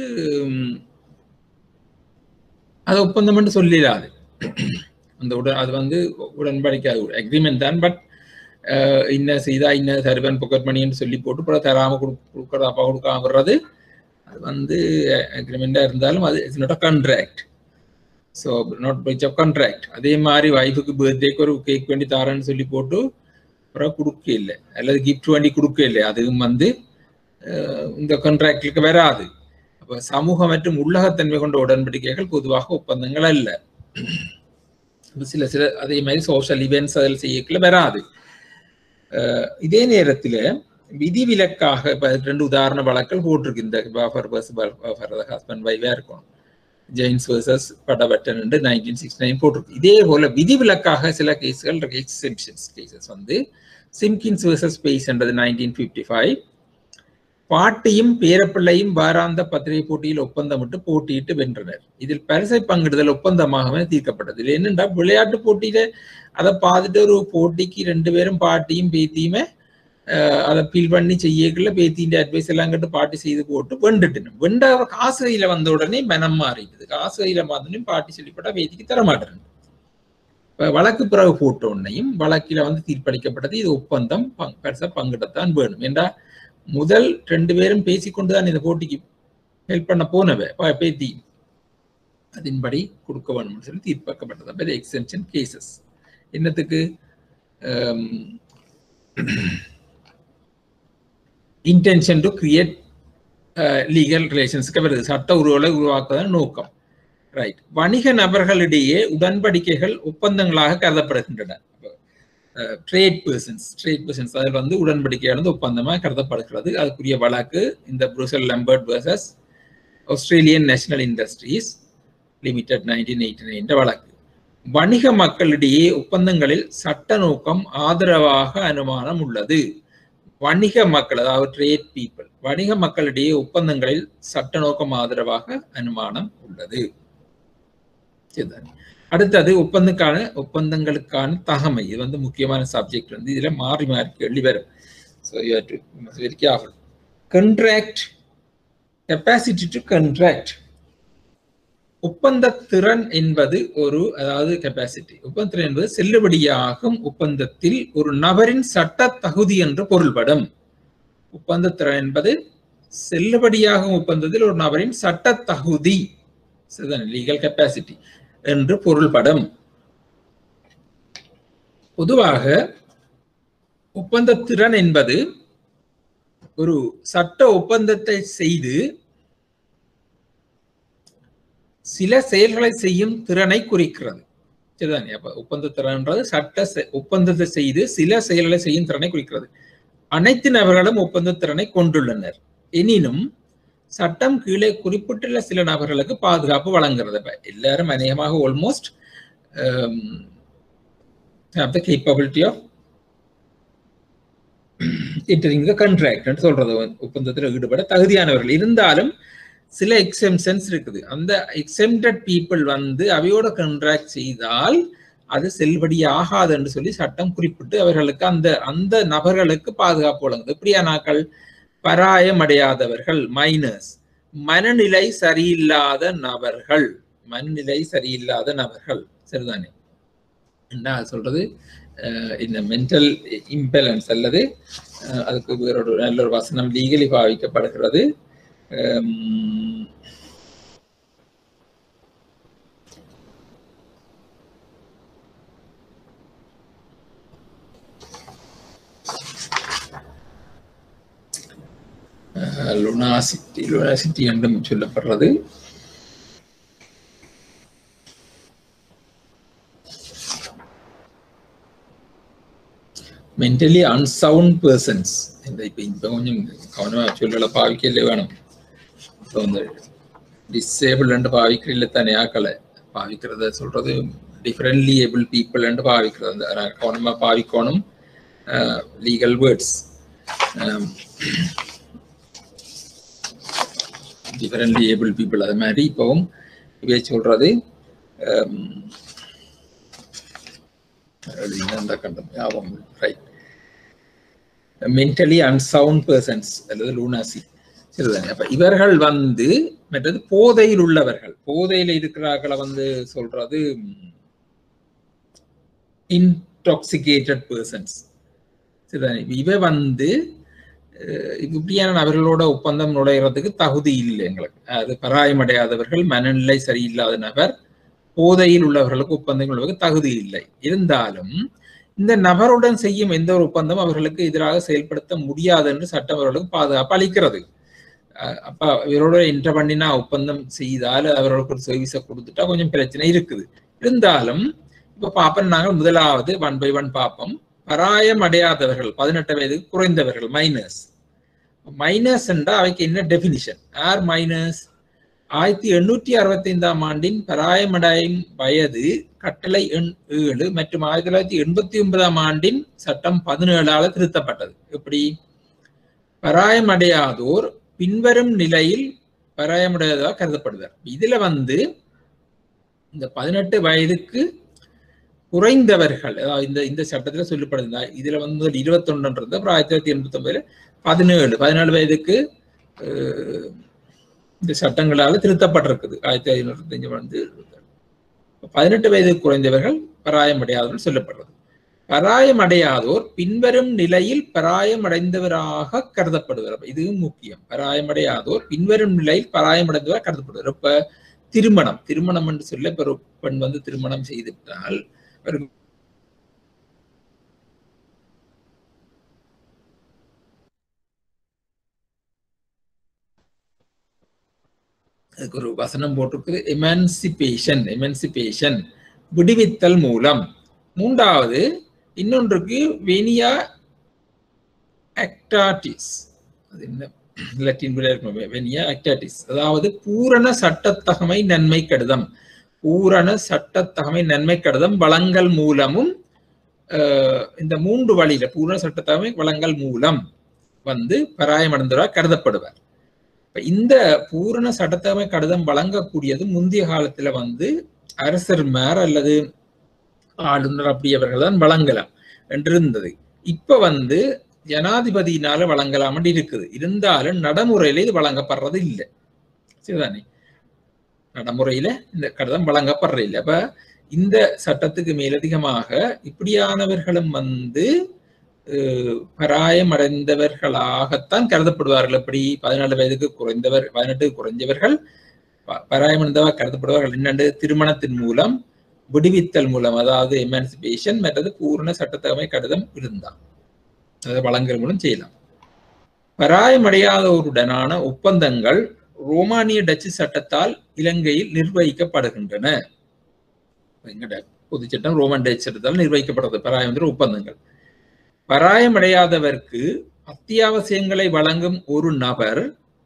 அது ஒப்பந்தம் சொல்லிடாது அந்த உடன் அது வந்து உடன்படிக்கை அக்ரிமெண்ட் தான் பட் இன்ன செய்தா இன்ன தருவன் பாக்கெட் மணின்னு சொல்லி போட்டு கூட தராம கொடுக்கறது அப்பா கொடுக்காம வர்றது அது வந்து அக்ரிமெண்டா இருந்தாலும் அது it's not a contract so not breach of contract அதே மாதிரி ஒய்ஃபுக்கு பர்த்டேக்கு ஒரு கேக் வேண்டி தாரேன்னு சொல்லி போட்டு அப்புறம் கொடுக்க இல்லை அல்லது கிஃப்ட் வேண்டி கொடுக்க இல்லை அதுவும் வந்து அஹ், இந்த கான்ட்ராக்டுக்கு வராது அப்ப சமூக மற்றும் உள்ளகத்தன்மை கொண்ட உடன்படிக்கைகள் பொதுவாக ஒப்பந்தங்கள் அல்ல அப்ப சில சில அதே மாதிரி சோஷியல் இவெண்ட்ஸ் அதில் செய்யக்குள்ள வராது அஹ், இதே நேரத்துல விதிவிலக்காக இப்ப அதுக்கு ரெண்டு உதாரண வழக்கல் போட்டிருக்கு இந்த பாஃபர் பஸ் பாஃபர் ஹஸ்பண்ட் வைவா இருக்கும் Jones versus Padavatton nineteen sixty nine போட்டிருக்கு இதே போல விதிவிலக்காக சில கேஸ்கள் இருக்கு எக்ஸெப்ஷன்ஸ் கேசஸ் வந்து சிம்கின்ஸ் வர்சஸ் ஸ்பேஸ்ன்றது நைன்டீன் ஃபிஃப்டி ஃபைவ் பாட்டியும் பேரப்பிள்ளையும் வாராந்த பத்திரிகை போட்டியில் ஒப்பந்தமிட்டு போட்டியிட்டு வென்றனர் இதில் பரிசை பங்கிடுதல் ஒப்பந்தமாகவே தீர்க்கப்பட்டது இது என்னண்டா விளையாட்டு போட்டியில அதை பார்த்துட்டு ஒரு போட்டிக்கு ரெண்டு பேரும் பாட்டியும் பேத்தியுமே அஹ், அதை ஃபீல் பண்ணி செய்யக்குள்ள பேத்தியின் அட்வைஸ் எல்லாம் கேட்டு பாட்டி செய்து போட்டு வெண்டுட்டு வெண்ட காசு கையில வந்த உடனே மனம் மாறிடுது காசு கையில மாத்தனையும் பாட்டி சொல்லிப்பட்டா பேத்திக்கு தர மாட்டேன் இப்ப வழக்கு பிறகு போட்ட உடனேயும் வழக்கில வந்து தீர்ப்பளிக்கப்பட்டது இது ஒப்பந்தம் பங்- பெருசா பங்கிடத்தான் வேணும் ஏண்டா முதல் ரெண்டு பேரும் பேசிக்கொண்டுதான் இந்த போட்டிக்கு ஹெல்ப் பண்ண போனவ ப- பேத்தி அதன்படி கொடுக்க வேணும்னு சொல்லி தீர்ப்பாக்கப்பட்டது அப்ப இது எக்ஸ்டென்ஷன் கேசஸ் என்னத்துக்கு இன்டென்ஷன் டு கிரியேட் லீகல் ரிலேஷன்ஸ்க்கு வருது சட்ட உருவலை உருவாக்குவதன் நோக்கம் ரைட் வணிக நபர்களிடையே உடன்படிக்கைகள் ஒப்பந்தங்களாக கருதப்படுகின்றன ட்ரேட் பர்சன்ஸ் ட்ரேட் பர்சன்ஸ் அதில் வந்து உடன்படிக்கையானது ஒப்பந்தமாக கருதப்படுகிறது அதுக்குரிய வழக்கு இந்த Brussels Lambert versus Australian National Industries Limited nineteen eighty nine வழக்கு வணிக மக்களிடையே ஒப்பந்தங்களில் சட்ட நோக்கம் ஆதரவாக அனுமானம் உள்ளது வணிக மக்கள் அதாவது ட்ரேட் பீப்புள் வணிக மக்களிடையே ஒப்பந்தங்களில் சட்ட நோக்கம் ஆதரவாக அனுமானம் உள்ளது சரிதானே? அடுத்தது ஒப்பந்தக்கான ஒப்பந்தங்களுக்கான தகமை இது வந்து முக்கியமான சப்ஜெக்ட் வந்து இதுல மாறி மாறி கேள்வி வரும் so you to very careful contract capacity to contract ஒப்பந்த திறன் என்பது ஒரு அதாவது கெப்பாசிட்டி ஒப்பந்த திறன் என்பது செல்லுபடியாகும் ஒப்பந்தத்தில் ஒரு நபரின் சட்ட தகுதி என்று பொருள்படும் ஒப்பந்த திறன் என்பது செல்லுபடியாகும் ஒப்பந்தத்தில் ஒரு நபரின் சட்ட தகுதி லீகல் கெப்பாசிட்டி என்று பொருள்படும் பொதுவாக ஒப்பந்த திறன் என்பது ஒரு சட்ட ஒப்பந்தத்தை செய்து சில செயல்களை செய்யும் திறனை குறிக்கிறது சரிதானே அப்ப ஒப்பந்த திறன்ன்றது சட்ட செ- ஒப்பந்தத்தை செய்து சில செயல்களை செய்யும் திறனை குறிக்கிறது அனைத்து நபர்களும் ஒப்பந்த திறனை கொண்டுள்ளனர் எனினும் சட்டம் கீழே குறிப்பிட்டுள்ள சில நபர்களுக்கு பாதுகாப்பு வழங்குறது இப்ப எல்லாரும் அநேகமாக almost have the capability of entering the contract ன்னு சொல்றது வந்து ஒப்பந்தத்தில் ஈடுபட தகுதியானவர்கள் இருந்தாலும் சில எக்ஸெம்ஷன்ஸ் இருக்குது அந்த எக்ஸெம்டட் பீப்புள் வந்து அவையோட கண்ட்ராக்ட் செய்தால் அது செல்லுபடி ஆகாது என்று சொல்லி சட்டம் குறிப்பிட்டு அவர்களுக்கு அந்த அந்த நபர்களுக்கு பாதுகாப்பு வழங்குது எப்படியானாக்கள் பராயம் அடையாதவர்கள் மைனஸ் மனநிலை சரியில்லாத நபர்கள் மனநிலை சரியில்லாத நபர்கள் சரிதானே என்ன அது சொல்றது அஹ் இந்த மென்டல் இம்பேலன்ஸ் அல்லது அஹ் அதுக்கு வேறொரு நல்ல ஒரு வசனம் லீகலி பாவிக்கப்படுகிறது அம், அஹ் லுனாசிட்டி லுனாசிட்டி என்றும் சொல்லப்படுறது மென்டலி அன்சவுண்ட் பர்சன்ஸ் இந்த இப்போ இப்போ கொஞ்சம் கவனமாக சொல்லல பாவிக்கல வேணும் இப்போ இந்த டிசேபிள்னு பாவிக்கிறீங்கள தானே ஆக்களை பாவிக்கிறத சொல்றது டிஃப்ரெண்ட்லி ஏபிள் பீப்புள்ன்ட்டு பாவிக்கிறது அந்த நான் கவனமாக பாவிக்கணும் legal words differently able people அது மாதிரி இப்போவும் இவே சொல்றது ஆம், அது இந்த கண்டம் ஞாபகம் ரைட் மென்டலி அன்சவுண்ட் பர்சன்ஸ் அல்லது லூனாசி சரிதானே அப்ப இவர்கள் வந்து மற்றது போதையில் உள்ளவர்கள் போதையில் இருக்கிறார்களை வந்து சொல்றது இன்டாக்சிகேட்டட் பர்சன்ஸ் சரிதானே இவ வந்து அஹ், இப்படியான நபர்களோட ஒப்பந்தம் நுழைகிறதுக்கு தகுதி இல்லை எங்களுக்கு அது பராயமடையாதவர்கள் மனநிலை சரியில்லாத நபர் போதையில் உள்ளவர்களுக்கு ஒப்பந்தம் கொள்வதற்கு தகுதி இல்லை இருந்தாலும் இந்த நபருடன் செய்யும் எந்த ஒரு ஒப்பந்தம் அவர்களுக்கு எதிராக செயல்படுத்த முடியாது என்று சட்டம் அவர்களுக்கு பாதுகாப்பு அளிக்கிறது அஹ் அப்ப இவரோட இன்டர் பண்ணினா ஒப்பந்தம் செய்தால் அவர்களுக்கு ஒரு சர்வீஸை கொடுத்துட்டா கொஞ்சம் பிரச்சனை இருக்குது இருந்தாலும் இப்ப பாப்போம் நாங்கள் முதலாவது ஒன் பை ஒன் பார்ப்போம் பராயம் அடையாதவர்கள் பதினெட்டு வயதுக்கு குறைந்தவர்கள் மைனஸ் மைனஸ் என்றால் அவைக்கு என்ன டெபினிஷன் ஆர் மைனஸ் ஆயிரத்தி எண்ணூற்றி அறுபத்தி ஐந்தாம் ஆண்டின் பராயமடையும் வயது கட்டளை எண் ஏழு மற்றும் ஆயிரத்தி தொள்ளாயிரத்தி எண்பத்தி ஒன்பதாம் ஆண்டின் சட்டம் பதினேழால திருத்தப்பட்டது எப்படி பராயமடையாதோர் பின்வரும் நிலையில் பராயமடையாததாக கருதப்படுவார் இதுல வந்து இந்த பதினெட்டு வயதுக்கு குறைந்தவர்கள் அதாவது இந்த இந்த சட்டத்துல சொல்லப்படுது இதுல வந்து முதல் இருபத்தொன்றுன்றது அப்புறம் ஆயிரத்தி தொள்ளாயிரத்தி எண்பத்தி ஒன்பதுல பதினேழு பதினேழு வயதுக்கு அஹ், இந்த சட்டங்களால திருத்தப்பட்டிருக்குது ஆயிரத்தி ஐநூத்தி அஞ்சு வந்து பதினெட்டு வயது குறைந்தவர்கள் பராயமடையாதவர்கள் சொல்லப்படுறது பராயமடையாதோர் பின்வரும் நிலையில் பராயமடைந்தவராக கருதப்படுவர் அப்ப இதுவும் முக்கியம் பராயமடையாதோர் பின்வரும் நிலையில் பராயமடைந்தவராக கருதப்படுவர் இப்ப திருமணம் திருமணம் என்று சொல்ல இப்ப ஒரு பெண் வந்து திருமணம் செய்துவிட்டால் ஒரு அதுக்கு ஒரு வசனம் போட்டிருக்குது எமான்சிபேஷன் எமான்சிபேஷன் விடுவித்தல் மூலம் மூன்றாவது இன்னொன்றுக்கு வெனியா ஆக்டாட்டிஸ் அது என்ன லட்டின் வெனியா ஆக்டாட்டிஸ் அதாவது பூரண சட்டத்தகமை நன்மை கடிதம் பூரண சட்டத்தகமை நன்மை கடிதம் வழங்கல் மூலமும் அஹ், இந்த மூன்று வழியில பூரண சட்டத்தகமை வழங்கல் மூலம் வந்து பராயமடைந்தவராக கருதப்படுவார் இப்ப இந்த பூரண சட்டத்தகமை கடிதம் வழங்கக்கூடியது முந்தைய காலத்துல வந்து அரசர் மேர் அல்லது ஆளுநர் அப்படியவர்கள் தான் வழங்கலாம் என்று இருந்தது இப்ப வந்து ஜனாதிபதியினால வழங்கலாம் இருக்குது இருந்தாலும் நடைமுறையில இது வழங்கப்படுறது இல்லை சரிதானே நடைமுறையில இந்த கடிதம் வழங்கப்படுறது இல்லை அப்ப இந்த சட்டத்துக்கு மேலதிகமாக இப்படியானவர்களும் வந்து அஹ், பராயம் அடைந்தவர்களாகத்தான் கருதப்படுவார்கள் எப்படி பதினாலு வயதுக்கு குறைந்தவர் பதினெட்டு குறைஞ்சவர்கள் ப- பராயம் அடைந்தவர்கள் கருதப்படுவார்கள் என்னென்று திருமணத்தின் மூலம் விடுவித்தல் மூலம் அதாவது எமான்சிபேஷன் மற்றது பூரண சட்டத்தகமை கடிதம் இருந்தான் அதை வழங்கல் மூலம் செய்யலாம் பராயமடையாதவருடனான ஒப்பந்தங்கள் ரோமானிய டச்சு சட்டத்தால் இலங்கையில் நிர்வகிக்கப்படுகின்றன எங்கட பொது சட்டம் ரோமன் டச் சட்டத்தால் நிர்வகிக்கப்படுறது பராயமன்ற ஒப்பந்தங்கள் பராயமடையாதவருக்கு அத்தியாவசியங்களை வழங்கும் ஒரு நபர்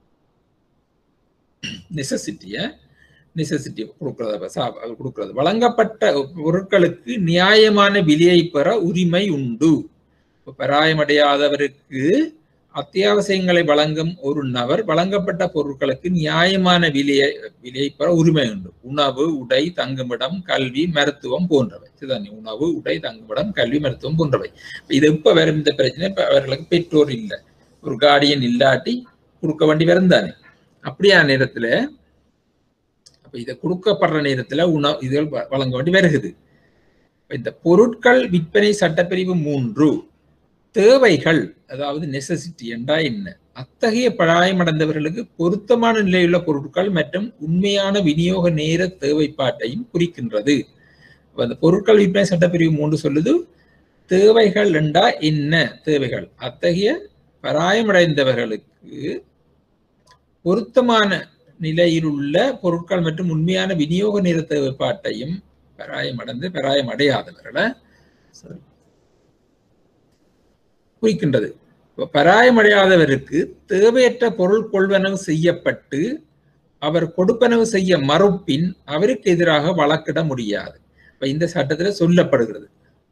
நெசசிட்டிய நெசசிட்டி கொடுக்கறது சா- அது கொடுக்கிறது வழங்கப்பட்ட பொருட்களுக்கு நியாயமான விலையை பெற உரிமை உண்டு இப்ப பராயமடையாதவருக்கு அத்தியாவசியங்களை வழங்கும் ஒரு நபர் வழங்கப்பட்ட பொருட்களுக்கு நியாயமான விலையை விலையை பெற உரிமை உண்டு உணவு உடை தங்குமிடம் கல்வி மருத்துவம் போன்றவை இதுதானே உணவு உடை தங்குமிடம் கல்வி மருத்துவம் போன்றவை இது இப்ப வரும் இந்த பிரச்சனை இப்ப அவர்களுக்கு பெற்றோர் இல்லை ஒரு கார்டியன் இல்லாட்டி கொடுக்க வேண்டி வரும் தானே அப்படியான நேரத்துல அப்ப இதை கொடுக்கப்படுற நேரத்துல உணவு இதுகள் வ- வழங்க வேண்டி வருகுது இப்ப இந்த பொருட்கள் விற்பனை சட்டப்பிரிவு மூன்று தேவைகள் அதாவது நெசசிட்டி என்றா என்ன அத்தகைய பழாயமடைந்தவர்களுக்கு பொருத்தமான நிலையுள்ள பொருட்கள் மற்றும் உண்மையான விநியோக நேர தேவைப்பாட்டையும் குறிக்கின்றது அப்ப அந்த பொருட்கள் விற்பனை சட்டப்பிரிவு மூன்று சொல்லுது தேவைகள் என்றா என்ன தேவைகள் அத்தகைய பராயமடைந்தவர்களுக்கு பொருத்தமான நிலையில் உள்ள பொருட்கள் மற்றும் உண்மையான விநியோக நேர தேவைப்பாட்டையும் பராயமடைந்து பராயமடையாதவர்களை sorry, குறிக்கின்றது இப்ப பராயமடையாதவருக்கு தேவையற்ற பொருள் கொள்வனவு செய்யப்பட்டு அவர் கொடுப்பனவு செய்ய மறுப்பின் அவருக்கு எதிராக வழக்கிட முடியாது இப்ப இந்த சட்டத்துல சொல்லப்படுகிறது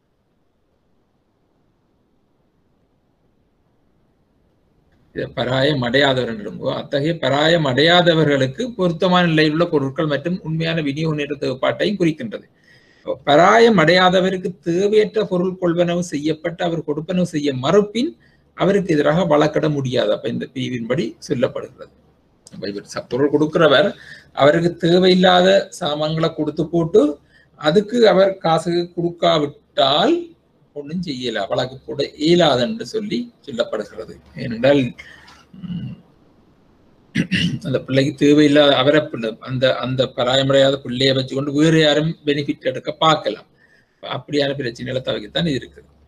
இது பராயம் அடையாதவர்களுங்கோ அத்தகைய பராயம் அடையாதவர்களுக்கு பொருத்தமான நிலையில் உள்ள பொருட்கள் மற்றும் உண்மையான விநியோக நேர தேவைப்பாட்டையும் குறிக்கின்றது பராயம் அடையாதவருக்கு தேவையற்ற பொருள் கொள்வனவு செய்யப்பட்டு அவர் கொடுப்பனவு செய்ய மறுப்பின் அவருக்கு எதிராக வழக்கிட முடியாது அப்ப இந்த பிரிவின்படி சொல்லப்படுகிறது அப்ப இவர் ச- பொருள் கொடுக்கிறவர் அவருக்கு தேவையில்லாத சாமான்களை கொடுத்து போட்டு அதுக்கு அவர் காசு கொடுக்காவிட்டால் ஒன்றும் செய்யல வழக்கு போட இயலாது என்று சொல்லி சொல்லப்படுகிறது ஏனென்றால் உம், அந்த பிள்ளைக்கு தேவையில்லாத அவரை பிள்ளை அந்த அந்த பராயமடையாத பிள்ளையை வச்சுக்கொண்டு வேறு யாரும் பெனிஃபிட் எடுக்க பார்க்கலாம் அப்படியான பிரச்சனைகளை தவிர்க்கத்தான் இது இருக்குது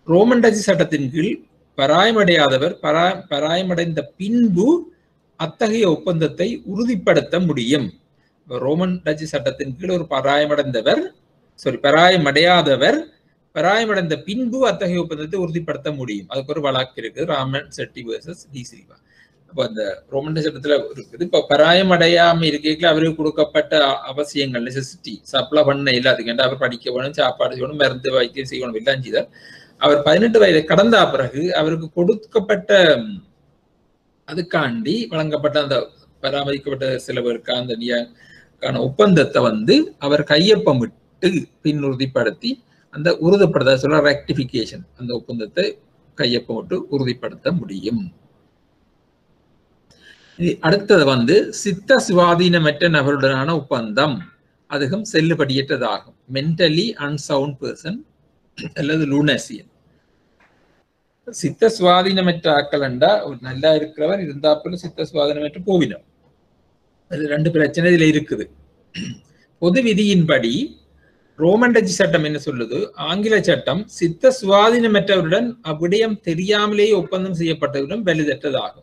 ரோமன் டச்சு சட்டத்தின் கீழ் பராயமடையாதவர் பரா பராயமடைந்த பின்பு அத்தகைய ஒப்பந்தத்தை உறுதிப்படுத்த முடியும் இப்ப ரோமன் டச்சு சட்டத்தின் கீழ் ஒரு பராயமடைந்தவர் சாரி பராயமடையாதவர் பராயமடைந்த பின்பு அத்தகைய ஒப்பந்தத்தை உறுதிப்படுத்த முடியும் அதுக்கு ஒரு வழக்கு இருக்கு ராமன் செட்டி வர்சஸ் டி சில்வா அப்ப அந்த ரோமன் சட்டத்துல இருக்குது இப்ப பராயம் அடையாம இருக்கைகள் அவருக்கு கொடுக்கப்பட்ட அ- அவசியங்கள் நெசசிட்டி சப்ளை பண்ண இல்லை அதுக்கு அவர் படிக்க வேணும் சாப்பாடு செய்யணும் மருந்து வைத்தியம் செய்யணும் எல்லாம் செய்தார் அவர் பதினெட்டு வயது கடந்த பிறகு அவருக்கு கொடுக்கப்பட்ட ம், அதுக்காண்டி வழங்கப்பட்ட அந்த பராமரிக்கப்பட்ட செலவுக்கான அந்த நியாக்கான ஒப்பந்தத்தை வந்து அவர் கையொப்பமிட்டு பின் உறுதிப்படுத்தி அந்த உறுதிப்படுத்த சொல்ல ரெக்டிபிகேஷன் அந்த ஒப்பந்தத்தை கையொப்பமிட்டு உறுதிப்படுத்த முடியும் இது அடுத்தது வந்து சித்த சுவாதீனமற்ற நபருடனான ஒப்பந்தம் அதுவும் செல்லுபடியற்றதாகும் மென்டலி அன்சவுண்ட் பர்சன் அல்லது லூனசியன் சித்த சுவாதீனமற்ற ஆக்கள் என்றா ஒரு நல்லா இருக்கிறவர் இருந்தாப்புல சித்த சுவாதீனமற்ற போவினம் அது ரெண்டு பிரச்சனை இதுல இருக்குது பொது விதியின்படி ரோமன் டச்சு சட்டம் என்ன சொல்லுது ஆங்கில சட்டம் சித்த சுவாதீனமற்றவருடன் அவ்விடயம் தெரியாமலேயே ஒப்பந்தம் செய்யப்பட்டவருடன் வலுதற்றதாகும்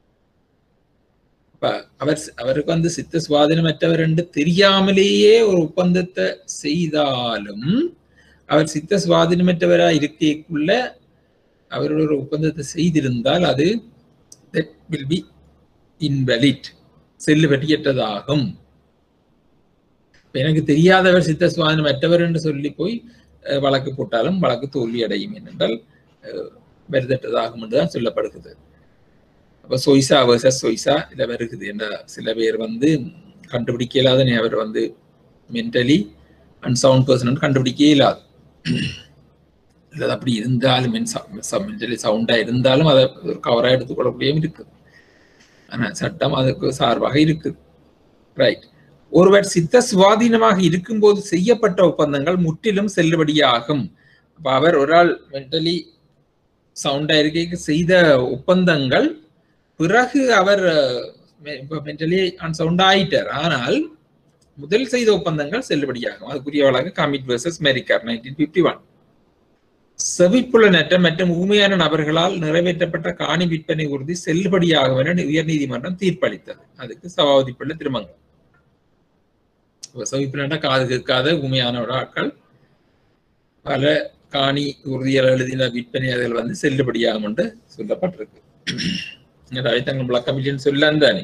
இப்ப அவர் அவருக்கு வந்து சித்த சுவாதீனமற்றவர் என்று தெரியாமலேயே ஒரு ஒப்பந்தத்தை செய்தாலும் அவர் சித்த சுவாதீனமற்றவரா இருக்கைக்குள்ள அவர் ஒரு ஒப்பந்தத்தை செய்திருந்தால் அது that will be invalid செல்லுபடியற்றதாகும் இப்ப எனக்கு தெரியாதவர் சித்த சுவாதீனமற்றவர் என்று சொல்லி போய் அஹ், வழக்கு போட்டாலும் வழக்கு தோல்வி அடையும் ஏனென்றால் அஹ், வருதற்றதாகும் என்றுதான் சொல்லப்படுகிறது அப்ப சொய்சா வர்சஸ் சொய்சா இதுல வருகுது என்ற சில பேர் வந்து கண்டுபிடிக்க இயலாத அவர் வந்து மென்டலி அன்சவுண்ட் பர்சன் கண்டுபிடிக்க இயலாது இல்லை அப்படி இருந்தாலும் மென்டலி சவுண்டா இருந்தாலும் அதை ஒரு கவரா எடுத்துக்கொள்ளக்கூடியவும் இருக்குது ஆனா சட்டம் அதுக்கு சார்பாக இருக்குது ரைட் ஒருவர் சித்த சுவாதீனமாக இருக்கும்போது செய்யப்பட்ட ஒப்பந்தங்கள் முற்றிலும் செல்லுபடியாகும் அப்ப அவர் ஒரு ஆள் மென்டலி சவுண்டா இருக்கைக்கு செய்த ஒப்பந்தங்கள் பிறகு அவர் மென்டலி அன்சவுண்ட் ஆயிட்டார் ஆனால் முதல் செய்த ஒப்பந்தங்கள் செல்லுபடியாகும் அதுக்குரிய வழக்கு காமிட் versus Marikar nineteen fifty one செவிப்புலனற்ற மற்றும் ஊமையான நபர்களால் நிறைவேற்றப்பட்ட காணி விற்பனை உறுதி செல்லுபடியாகும் என உயர்நீதிமன்றம் தீர்ப்பளித்தது அதுக்கு சபாபதி பிள்ளை திருமங்கலம் இப்ப செவிப்புலன்ற காது கேட்காத ஊமையான ஆட்கள் பல காணி உறுதியால் எழுதின விற்பனை அதில் வந்து செல்லுபடியாகும் என்று சொல்லப்பட்டிருக்கு அதாவது தங்கள் விளக்கம் சொல்லலாம் தானே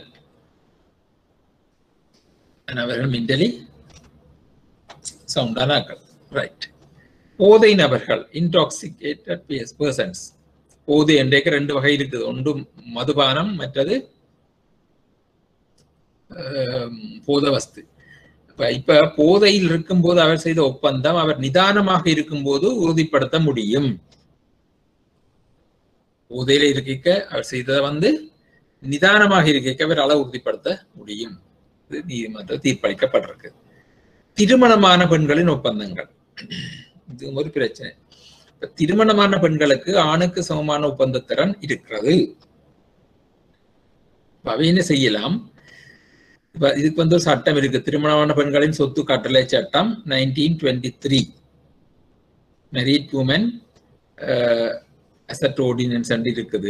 அவர்கள் மென்டலி சவுண்டான ஆக்கள் ரைட் போதை நபர்கள் இன்டாக்சிகேட்டட் பர்சன்ஸ் போதை என்றேக்கு ரெண்டு வகை இருக்குது ஒன்று மதுபானம் மற்றது ஆம், போதவஸ்து இப்ப இப்ப போதையில் இருக்கும்போது அவர் செய்த ஒப்பந்தம் அவர் நிதானமாக இருக்கும்போது உறுதிப்படுத்த முடியும் போதையில இருக்க அவர் செய்ததை வந்து நிதானமாக இருக்க அவரால் உறுதிப்படுத்த முடியும் இது நீதிமன்ற தீர்ப்பளிக்கப்பட்டிருக்கு திருமணமான பெண்களின் ஒப்பந்தங்கள் இது ஒரு பிரச்சனை இப்ப திருமணமான பெண்களுக்கு ஆணுக்கு சமமான ஒப்பந்தத்திறன் இருக்கிறது இப்ப அவை என்ன செய்யலாம் இப்ப இதுக்கு வந்து ஒரு சட்டம் இருக்கு திருமணமான பெண்களின் சொத்து கட்டளை சட்டம் nineteen twenty three married women asset ordinance இருக்குது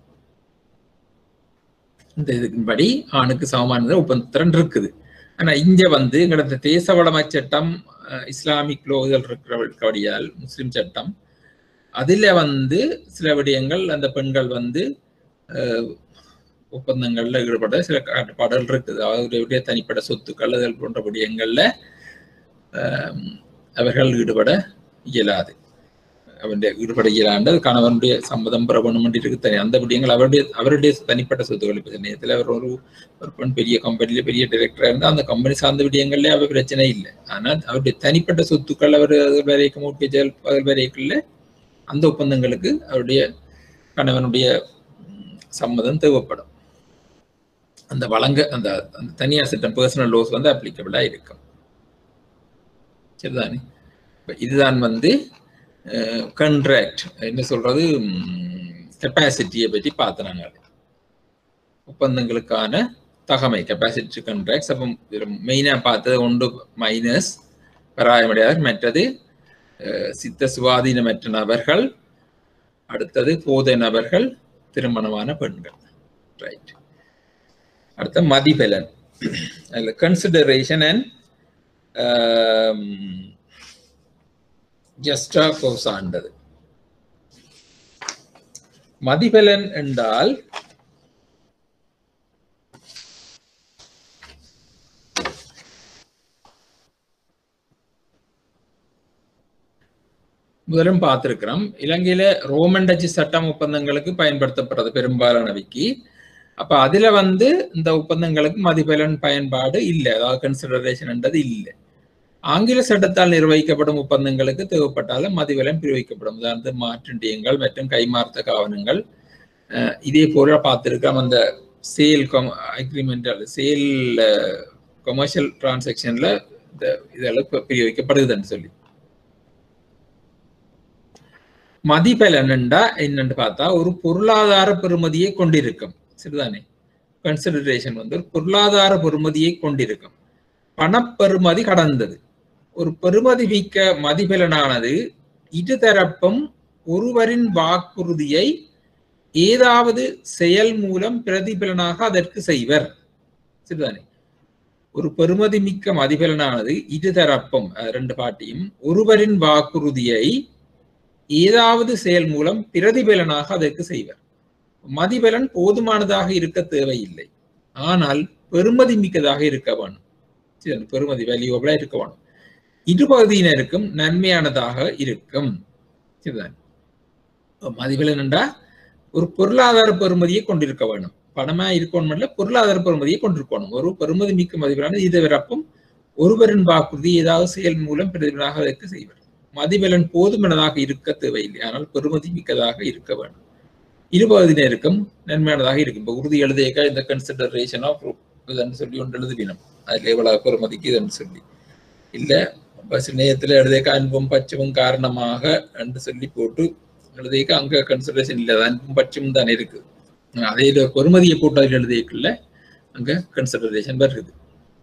இந்த இதுக்கும்படி ஆணுக்கு சமமான ஒப்பந்தத்திறன் இருக்குது ஆனா இங்க வந்து எங்களோட தேச வளமை சட்டம் அஹ், இஸ்லாமிக் லோதல் இருக்கிறபடியால் முஸ்லிம் சட்டம் அதுல வந்து சில விடயங்கள் அந்த பெண்கள் வந்து அஹ், ஒப்பந்தங்கள்ல ஈடுபட சில கட்டுப்பாடுகள் இருக்குது அவர்களுடைய தனிப்பட்ட சொத்துக்கள் அதில் போன்ற விடயங்கள்ல அஹ், அவர்கள் ஈடுபட இயலாது அவருடைய ஈடுபட இயலாண்டு கணவனுடைய சம்மதம் பெற வேண்டும் என்று இருக்கு தனி அந்த விடயங்கள் அவருடைய அவருடைய தனிப்பட்ட சொத்துக்கள் இப்போ நேரத்தில் அவர் ஒரு ஒரு பெண் பெரிய கம்பெனில பெரிய டைரக்டரா இருந்தால் அந்த கம்பெனி சார்ந்த விடயங்கள்ல அவர் பிரச்சனை இல்லை ஆனால் அவருடைய தனிப்பட்ட சொத்துக்கள் அவர் வரைக்கும் மூட்கேஜல் வரைக்குள்ள அந்த ஒப்பந்தங்களுக்கு அவருடைய கணவனுடைய ம், சம்மதம் தேவைப்படும் அந்த வழங்க அந்த அந்த தனியார் சட்டம் பர்சனல் லோஸ் வந்து அப்ளிகபிளா இருக்கும் சரிதானே இப்ப இதுதான் வந்து கண்ட்ராக்ட் என்ன சொல்றது கெப்பாசிட்டியை பற்றி பார்த்தோம் நாங்கள் ஒப்பந்தங்களுக்கான தகமை கெப்பாசிட்டி கண்ட்ராக்ட்ஸ் அப்போ மெயினாக பார்த்தது ஒன்று மைனஸ் பராயமடையார் மற்றது அஹ், சித்த சுவாதீனமற்ற நபர்கள் அடுத்தது போதை நபர்கள் திருமணமான பெண்கள் ரைட் அடுத்த மதிபலன் அதில் கன்சிடரேஷன் அண்ட் ஜஸ்டா கோசாண்டது மதிபலன் என்றால் முதலும் பார்த்திருக்கிறோம் இலங்கையில ரோமன் டச்சு சட்டம் ஒப்பந்தங்களுக்கு பயன்படுத்தப்படுறது பெரும்பாலானவைக்கு அப்ப அதுல வந்து இந்த ஒப்பந்தங்களுக்கு மதிப்பலன் பயன்பாடு இல்லை அதாவது கன்சிடரேஷன்ன்றது இல்லை ஆங்கில சட்டத்தால் நிர்வகிக்கப்படும் ஒப்பந்தங்களுக்கு தேவைப்பட்டாலும் மதிப்பலன் பிரிவிக்கப்படும் உதாரணத்து மாற்றுண்டியங்கள் மற்றும் கைமார்த்த காவனங்கள் அஹ் இதே போல பார்த்திருக்கோம் அந்த சேல் அக்ரிமெண்ட் சேல் கொமர்ஷியல் டிரான்சாக்ஷன்ல இந்த இதெல்லாம் பிரிவிக்கப்படுதுன்னு சொல்லி மதிப்பலன்டா என்னன்னு பார்த்தா ஒரு பொருளாதார பெறுமதியை கொண்டிருக்கும் சரிதானே கன்சிடரேஷன் வந்து ஒரு பொருளாதார பெறுமதியை கொண்டிருக்கும் பணப்பெறுமதி கடந்தது ஒரு பெறுமதி மிக்க மதிப்பலனானது இருதரப்பும் ஒருவரின் வாக்குறுதியை ஏதாவது செயல் மூலம் பிரதிபலனாக அதற்கு செய்வர் சரிதானே ஒரு பெறுமதி மிக்க மதிப்பலனானது இருதரப்பும் ரெண்டு பாட்டியும் ஒருவரின் வாக்குறுதியை ஏதாவது செயல் மூலம் பிரதிபலனாக அதற்கு செய்வர் மதிபலன் போதுமானதாக இருக்க தேவையில்லை ஆனால் பெருமதி மிக்கதாக இருக்க வேணும் பெருமதி வேல்யூபிளா இருக்க வேணும் இருபகுதியினருக்கும் நன்மையானதாக இருக்கும் சரிதான் மதிபலன் என்றா ஒரு பொருளாதார பெருமதியை கொண்டிருக்க வேணும் பணமா இருக்கணும் இல்ல பொருளாதார பெருமதியை கொண்டிருக்கணும் ஒரு பெருமதி மிக்க மதிப்பெறான இதுவரப்பும் ஒருவரின் வாக்குறுதி ஏதாவது செயல் மூலம் பிரதிபலனாக அதற்கு செய்வர் மதிபலன் போதுமானதாக இருக்க தேவையில்லை ஆனால் பெருமதி மிக்கதாக இருக்க வேண்டும் இருபகுதியினருக்கும் நன்மையானதாக இருக்கும் இப்போ உறுதி எழுதியக்க இந்த கன்சிடரேஷன் ஆஃப் இதுன்னு சொல்லி ஒன்று எழுதுவினம் அதில் எவ்வளவு பெருமதிக்கு இதுன்னு சொல்லி இல்லை பஸ் நேயத்தில் எழுதியக்க அன்பும் பச்சமும் காரணமாக என்று சொல்லி போட்டு எழுதியக்க அங்க கன்சிடரேஷன் இல்லை அன்பும் பச்சமும் தானே இருக்கு அதே பெருமதியை போட்டு அதில் எழுதியக்குள்ள அங்க கன்சிடரேஷன் வருது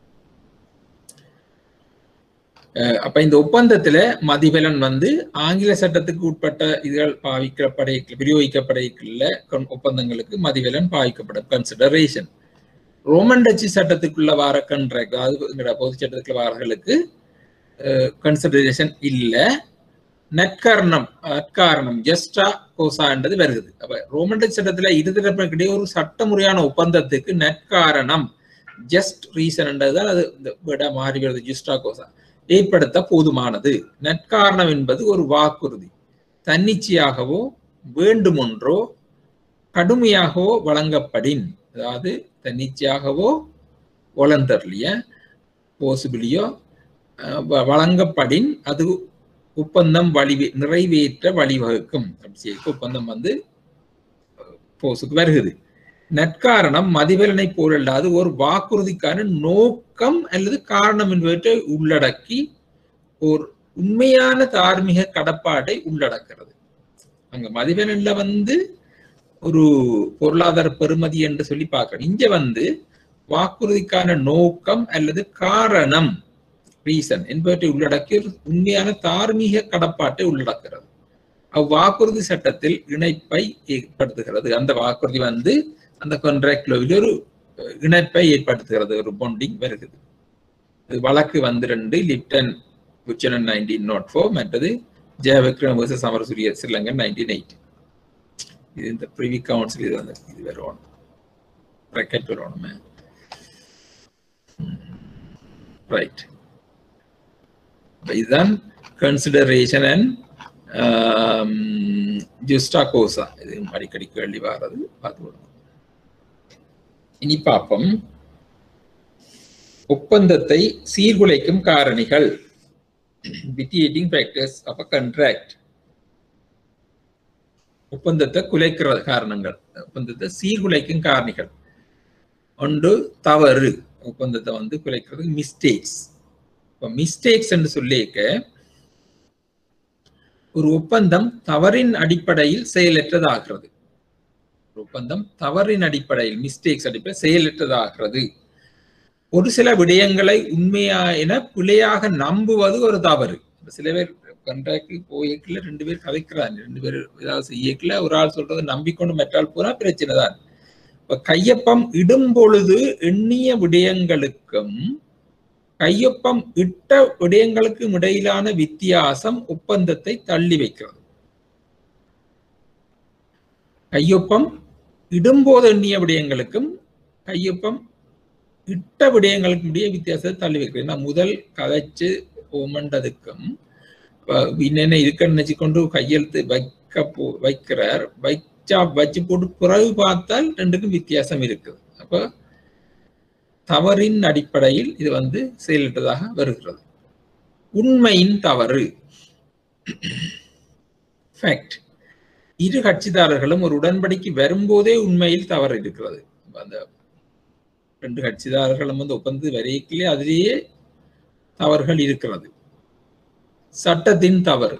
அப்ப இந்த ஒப்பந்தத்துல மதிபலன் வந்து ஆங்கில சட்டத்துக்கு உட்பட்ட இதுகள் பாவிக்கப்படை விநியோகிக்கப்படைக்குள்ள ஒப்பந்தங்களுக்கு மதிபலன் பாவிக்கப்படும் கன்சிடரேஷன் ரோமன் டச்சு சட்டத்துக்குள்ள வார கண்ட்ராக்ட் அதாவது பொது சட்டத்துக்குள்ள வாரர்களுக்கு கன்சிடரேஷன் இல்ல நற்காரணம் நற்காரணம் ஜஸ்டா கோசான்றது வருகிறது அப்ப ரோமன் டச் சட்டத்துல இருதரப்பிடையே ஒரு சட்டமுறையான ஒப்பந்தத்துக்கு நற்காரணம் ஜஸ்ட் ரீசன் தான் அது இந்த விட மாறி வருது ஜஸ்டா கோசா ஏற்படுத்த போதுமானது நற்காரணம் என்பது ஒரு வாக்குறுதி தன்னிச்சையாகவோ வேண்டுமொன்றோ கடுமையாகவோ வழங்கப்படின் அதாவது தன்னிச்சையாகவோ ஒலந்தர்லிய போசிபிலியோ வழங்கப்படின் அது ஒப்பந்தம் வழி நிறைவேற்ற வழிவகுக்கும் அப்படி ஒப்பந்தம் வந்து போஸுக்கு வருகிறது நற்காரணம் மதிபலனை போலல்லாது ஒரு வாக்குறுதிக்கான நோக்கம் அல்லது காரணம் என்பவற்றை உள்ளடக்கி ஒரு உண்மையான தார்மீக கடப்பாட்டை உள்ளடக்கிறது அங்க மதிபலன்ல வந்து ஒரு பொருளாதார பெருமதி என்று சொல்லி பார்க்கணும் இங்க வந்து வாக்குறுதிக்கான நோக்கம் அல்லது காரணம் ரீசன் என்பவற்றை உள்ளடக்கி உண்மையான தார்மீக கடப்பாட்டை உள்ளடக்கிறது அவ்வாக்குறுதி சட்டத்தில் இணைப்பை ஏற்படுத்துகிறது அந்த வாக்குறுதி வந்து அந்த கான்ட்ராக்ட்ல ஒரு இணைப்பை ஏற்படுத்துகிறது ஒரு பாண்டிங் வருகிறது இது வழக்கு வந்து ரெண்டு Lipton Buchanan nineteen nought four மற்றது Jayawickrama versus Amarasuriya Sri Lankan nineteen eighty இது இந்த ப்ரிவி கவுன்சில் இது வந்து இது வரணும் ப்ராக்கெட் வரணுமே ரைட் இதுதான் கன்சிடரேஷன் அண்ட் ஜுஸ்டா கோசா இது அடிக்கடி கேள்வி வர்றது பார்த்து இனி பார்ப்போம் ஒப்பந்தத்தை சீர்குலைக்கும் காரணிகள் vitiating factors of a contract ஒப்பந்தத்தை குலைக்கிற காரணங்கள் ஒப்பந்தத்தை சீர்குலைக்கும் காரணிகள் ஒன்று தவறு ஒப்பந்தத்தை வந்து குலைக்கிறதுக்கு மிஸ்டேக்ஸ் இப்போ மிஸ்டேக்ஸ் என்று சொல்லியிருக்க ஒரு ஒப்பந்தம் தவறின் அடிப்படையில் செயலற்றதாகிறது ஒப்பந்தம் தவறின் அடிப்படையில் மிஸ்டேக்ஸ் அடிப்படையில் செயலற்றதாகிறது ஒரு சில விடயங்களை உண்மையா என பிழையாக நம்புவது ஒரு தவறு சில பேர் கண்ட்ராக்ட் போய்க்கல ரெண்டு பேர் கதைக்கிறாங்க ரெண்டு பேர் ஏதாவது செய்யக்கல ஒரு ஆள் சொல்றதை நம்பிக்கொண்டு மெட்டால் போனா பிரச்சனை தான் இப்ப கையொப்பம் இடும் பொழுது எண்ணிய விடயங்களுக்கும் கையொப்பம் இட்ட விடயங்களுக்கும் இடையிலான வித்தியாசம் ஒப்பந்தத்தை தள்ளி வைக்கிறது கையொப்பம் இடும்போது எண்ணிய விடயங்களுக்கும் கையொப்பம் இட்ட விடயங்களுக்கும் இடையே வித்தியாசத்தை தள்ளி வைக்கிறது ஏன்னா முதல் கதைச்சு ஓமண்டதுக்கும் என்னென்ன இருக்குன்னு நினைச்சுக்கொண்டு கையெழுத்து வைக்க போ வைக்கிறார் வைச்சா வச்சு போட்டு பிறகு பார்த்தால் ரெண்டுக்கும் வித்தியாசம் இருக்குது அப்போ தவறின் அடிப்படையில் இது வந்து செயலிட்டதாக வருகிறது உண்மையின் தவறு ஃபேக்ட் இரு கட்சிதாரர்களும் ஒரு உடன்படிக்கை வரும்போதே உண்மையில் தவறு இருக்கிறது அந்த ரெண்டு கட்சிதாரர்களும் வந்து ஒப்பந்தது வரையிலே அதிலேயே தவறுகள் இருக்கிறது சட்டத்தின் தவறு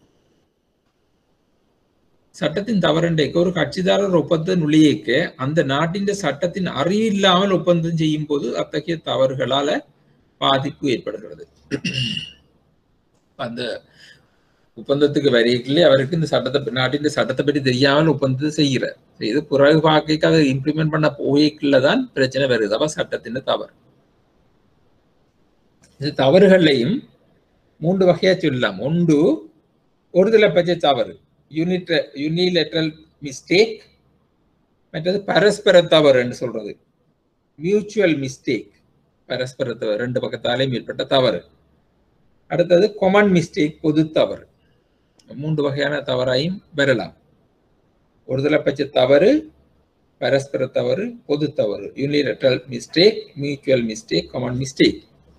சட்டத்தின் தவறுண்டைக்கு ஒரு கட்சிதாரர் ஒப்பந்தம் நுழையக்க அந்த நாட்டின் சட்டத்தின் அறிவு இல்லாமல் ஒப்பந்தம் செய்யும் போது அத்தகைய தவறுகளால பாதிப்பு ஏற்படுகிறது அந்த ஒப்பந்தத்துக்கு வரையிலே அவருக்கு இந்த சட்டத்தை நாட்டின் சட்டத்தை பற்றி தெரியாமல் ஒப்பந்தத்தை செய்கிறார் இது பிறகு பார்க்க அதை இம்ப்ளிமெண்ட் பண்ண போய்க்குள்ள தான் பிரச்சனை வருது அப்ப சட்டத்தின் தவறு இந்த தவறுகளையும் மூன்று வகையா சொல்லலாம் ஒன்று ஒருதலை பட்ச தவறு யூனிட் யூனிலேட்ரல் மிஸ்டேக் மற்றது பரஸ்பர தவறு என்று சொல்றது மியூச்சுவல் மிஸ்டேக் பரஸ்பர தவறு ரெண்டு பக்கத்தாலேயும் ஏற்பட்ட தவறு அடுத்தது கொமன் மிஸ்டேக் பொது தவறு மூன்று வகையான தவறாயும் பெறலாம் ஒருதலை பட்ச தவறு பரஸ்பர தவறு பொது தவறு unilateral mistake mutual mistake common mistake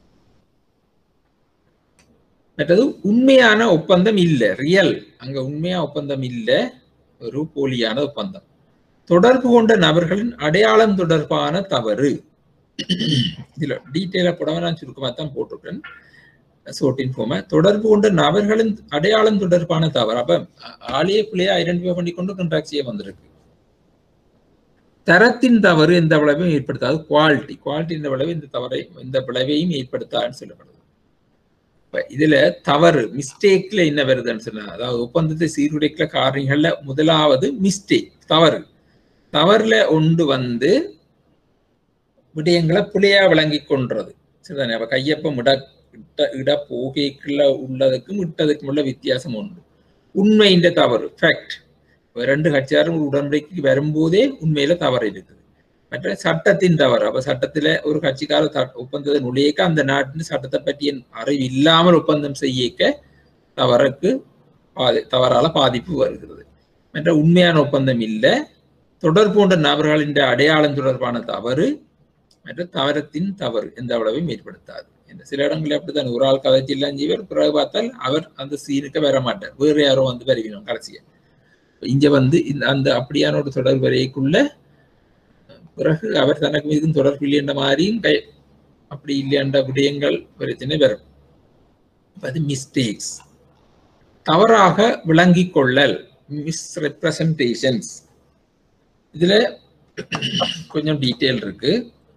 மற்றது உண்மையான ஒப்பந்தம் இல்லை ரியல் அங்க உண்மையா ஒப்பந்தம் இல்லை ஒரு போலியான ஒப்பந்தம் தொடர்பு கொண்ட நபர்களின் அடையாளம் தொடர்பான தவறு இதுல டீட்டெயிலா போடாம நான் சுருக்கமா தான் போட்டிருக்கேன் சோட்டின் ஃபோம தொடர்பு கொண்ட நபர்களின் அடையாளம் தொடர்பான தவறு அப்ப ஆளிய பிள்ளைய ஐடென்டிஃபை பண்ணி கொண்டு கண்ட்ராக்ட் செய்ய வந்திருக்கு தரத்தின் தவறு எந்த விளைவையும் ஏற்படுத்தாது குவாலிட்டி குவாலிட்டி இந்த விளைவு இந்த தவறை இந்த விளைவையும் ஏற்படுத்தாதுன்னு சொல்லப்படுது இப்ப இதுல தவறு மிஸ்டேக்ல என்ன வருதுன்னு சொன்னா அதாவது ஒப்பந்தத்தை சீர்குலைக்கல காரணிகள்ல முதலாவது மிஸ்டேக் தவறு தவறுல ஒன்று வந்து விடயங்களை புளியா விளங்கி கொன்றது சரிதானே அப்ப கையப்பம் இட இட்ட இட போகைக்குள்ள உள்ளதுக்கும் இட்டதுக்கும் உள்ள வித்தியாசம் உண்டு உண்மையின் தவறு ஃபேக்ட் ரெண்டு கட்சியாரும் ஒரு உடன்படிக்கைக்கு வரும்போதே உண்மையில தவறு இருக்குது மற்ற சட்டத்தின் தவறு அப்ப சட்டத்துல ஒரு கட்சிக்கார ஒப்பந்தத்தை நுழையக்க அந்த நாட்டின் சட்டத்தை பற்றிய அறிவு இல்லாமல் ஒப்பந்தம் செய்யக்க தவறுக்கு பாதி தவறால பாதிப்பு வருகிறது மற்ற உண்மையான ஒப்பந்தம் இல்லை தொடர்பு கொண்ட நபர்களின் அடையாளம் தொடர்பான தவறு மற்ற தவறத்தின் தவறு எந்த அளவையும் ஏற்படுத்தாது இந்த சில இடங்களில் அப்படித்தான் ஒரு ஆள் கதைச்சி இல்லாம செய்வார் பிறகு பார்த்தால் அவர் அந்த சீனுக்கு வர மாட்டார் வேறு யாரோ வந்து வருவினோம் கடைசியா இங்க வந்து இந்த அந்த அப்படியான ஒரு தொடர்பு வரைக்குள்ள பிறகு அவர் தனக்கு மீதும் தொடர்பு இல்லைன்ற மாதிரியும் கை அப்படி இல்லையன்ற விடயங்கள் பிரச்சனை வரும் அது மிஸ்டேக்ஸ் தவறாக விளங்கி கொள்ளல் மிஸ் ரெப்ரசன்டேஷன்ஸ் இதுல கொஞ்சம் டீட்டெயில் இருக்கு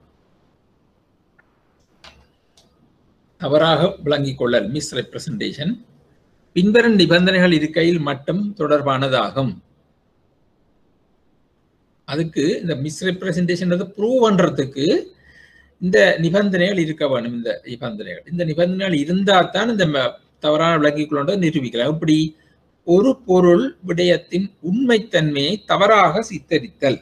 தவறாக விளங்கிக் கொள்ளல் மிஸ் ரெப்ரசன்டேஷன் பின்வரும் நிபந்தனைகள் இருக்கையில் மட்டும் தொடர்பானதாகும் அதுக்கு இந்த மிஸ் ரெப்ரசன்டேஷன் ப்ரூவ் பண்றதுக்கு இந்த நிபந்தனைகள் இருக்க வேணும் இந்த நிபந்தனைகள் இந்த நிபந்தனைகள் இருந்தா தான் இந்த தவறான விளங்கிக் கொள்ளதை நிரூபிக்கலாம் இப்படி ஒரு பொருள் விடயத்தின் உண்மைத்தன்மையை தவறாக சித்தரித்தல்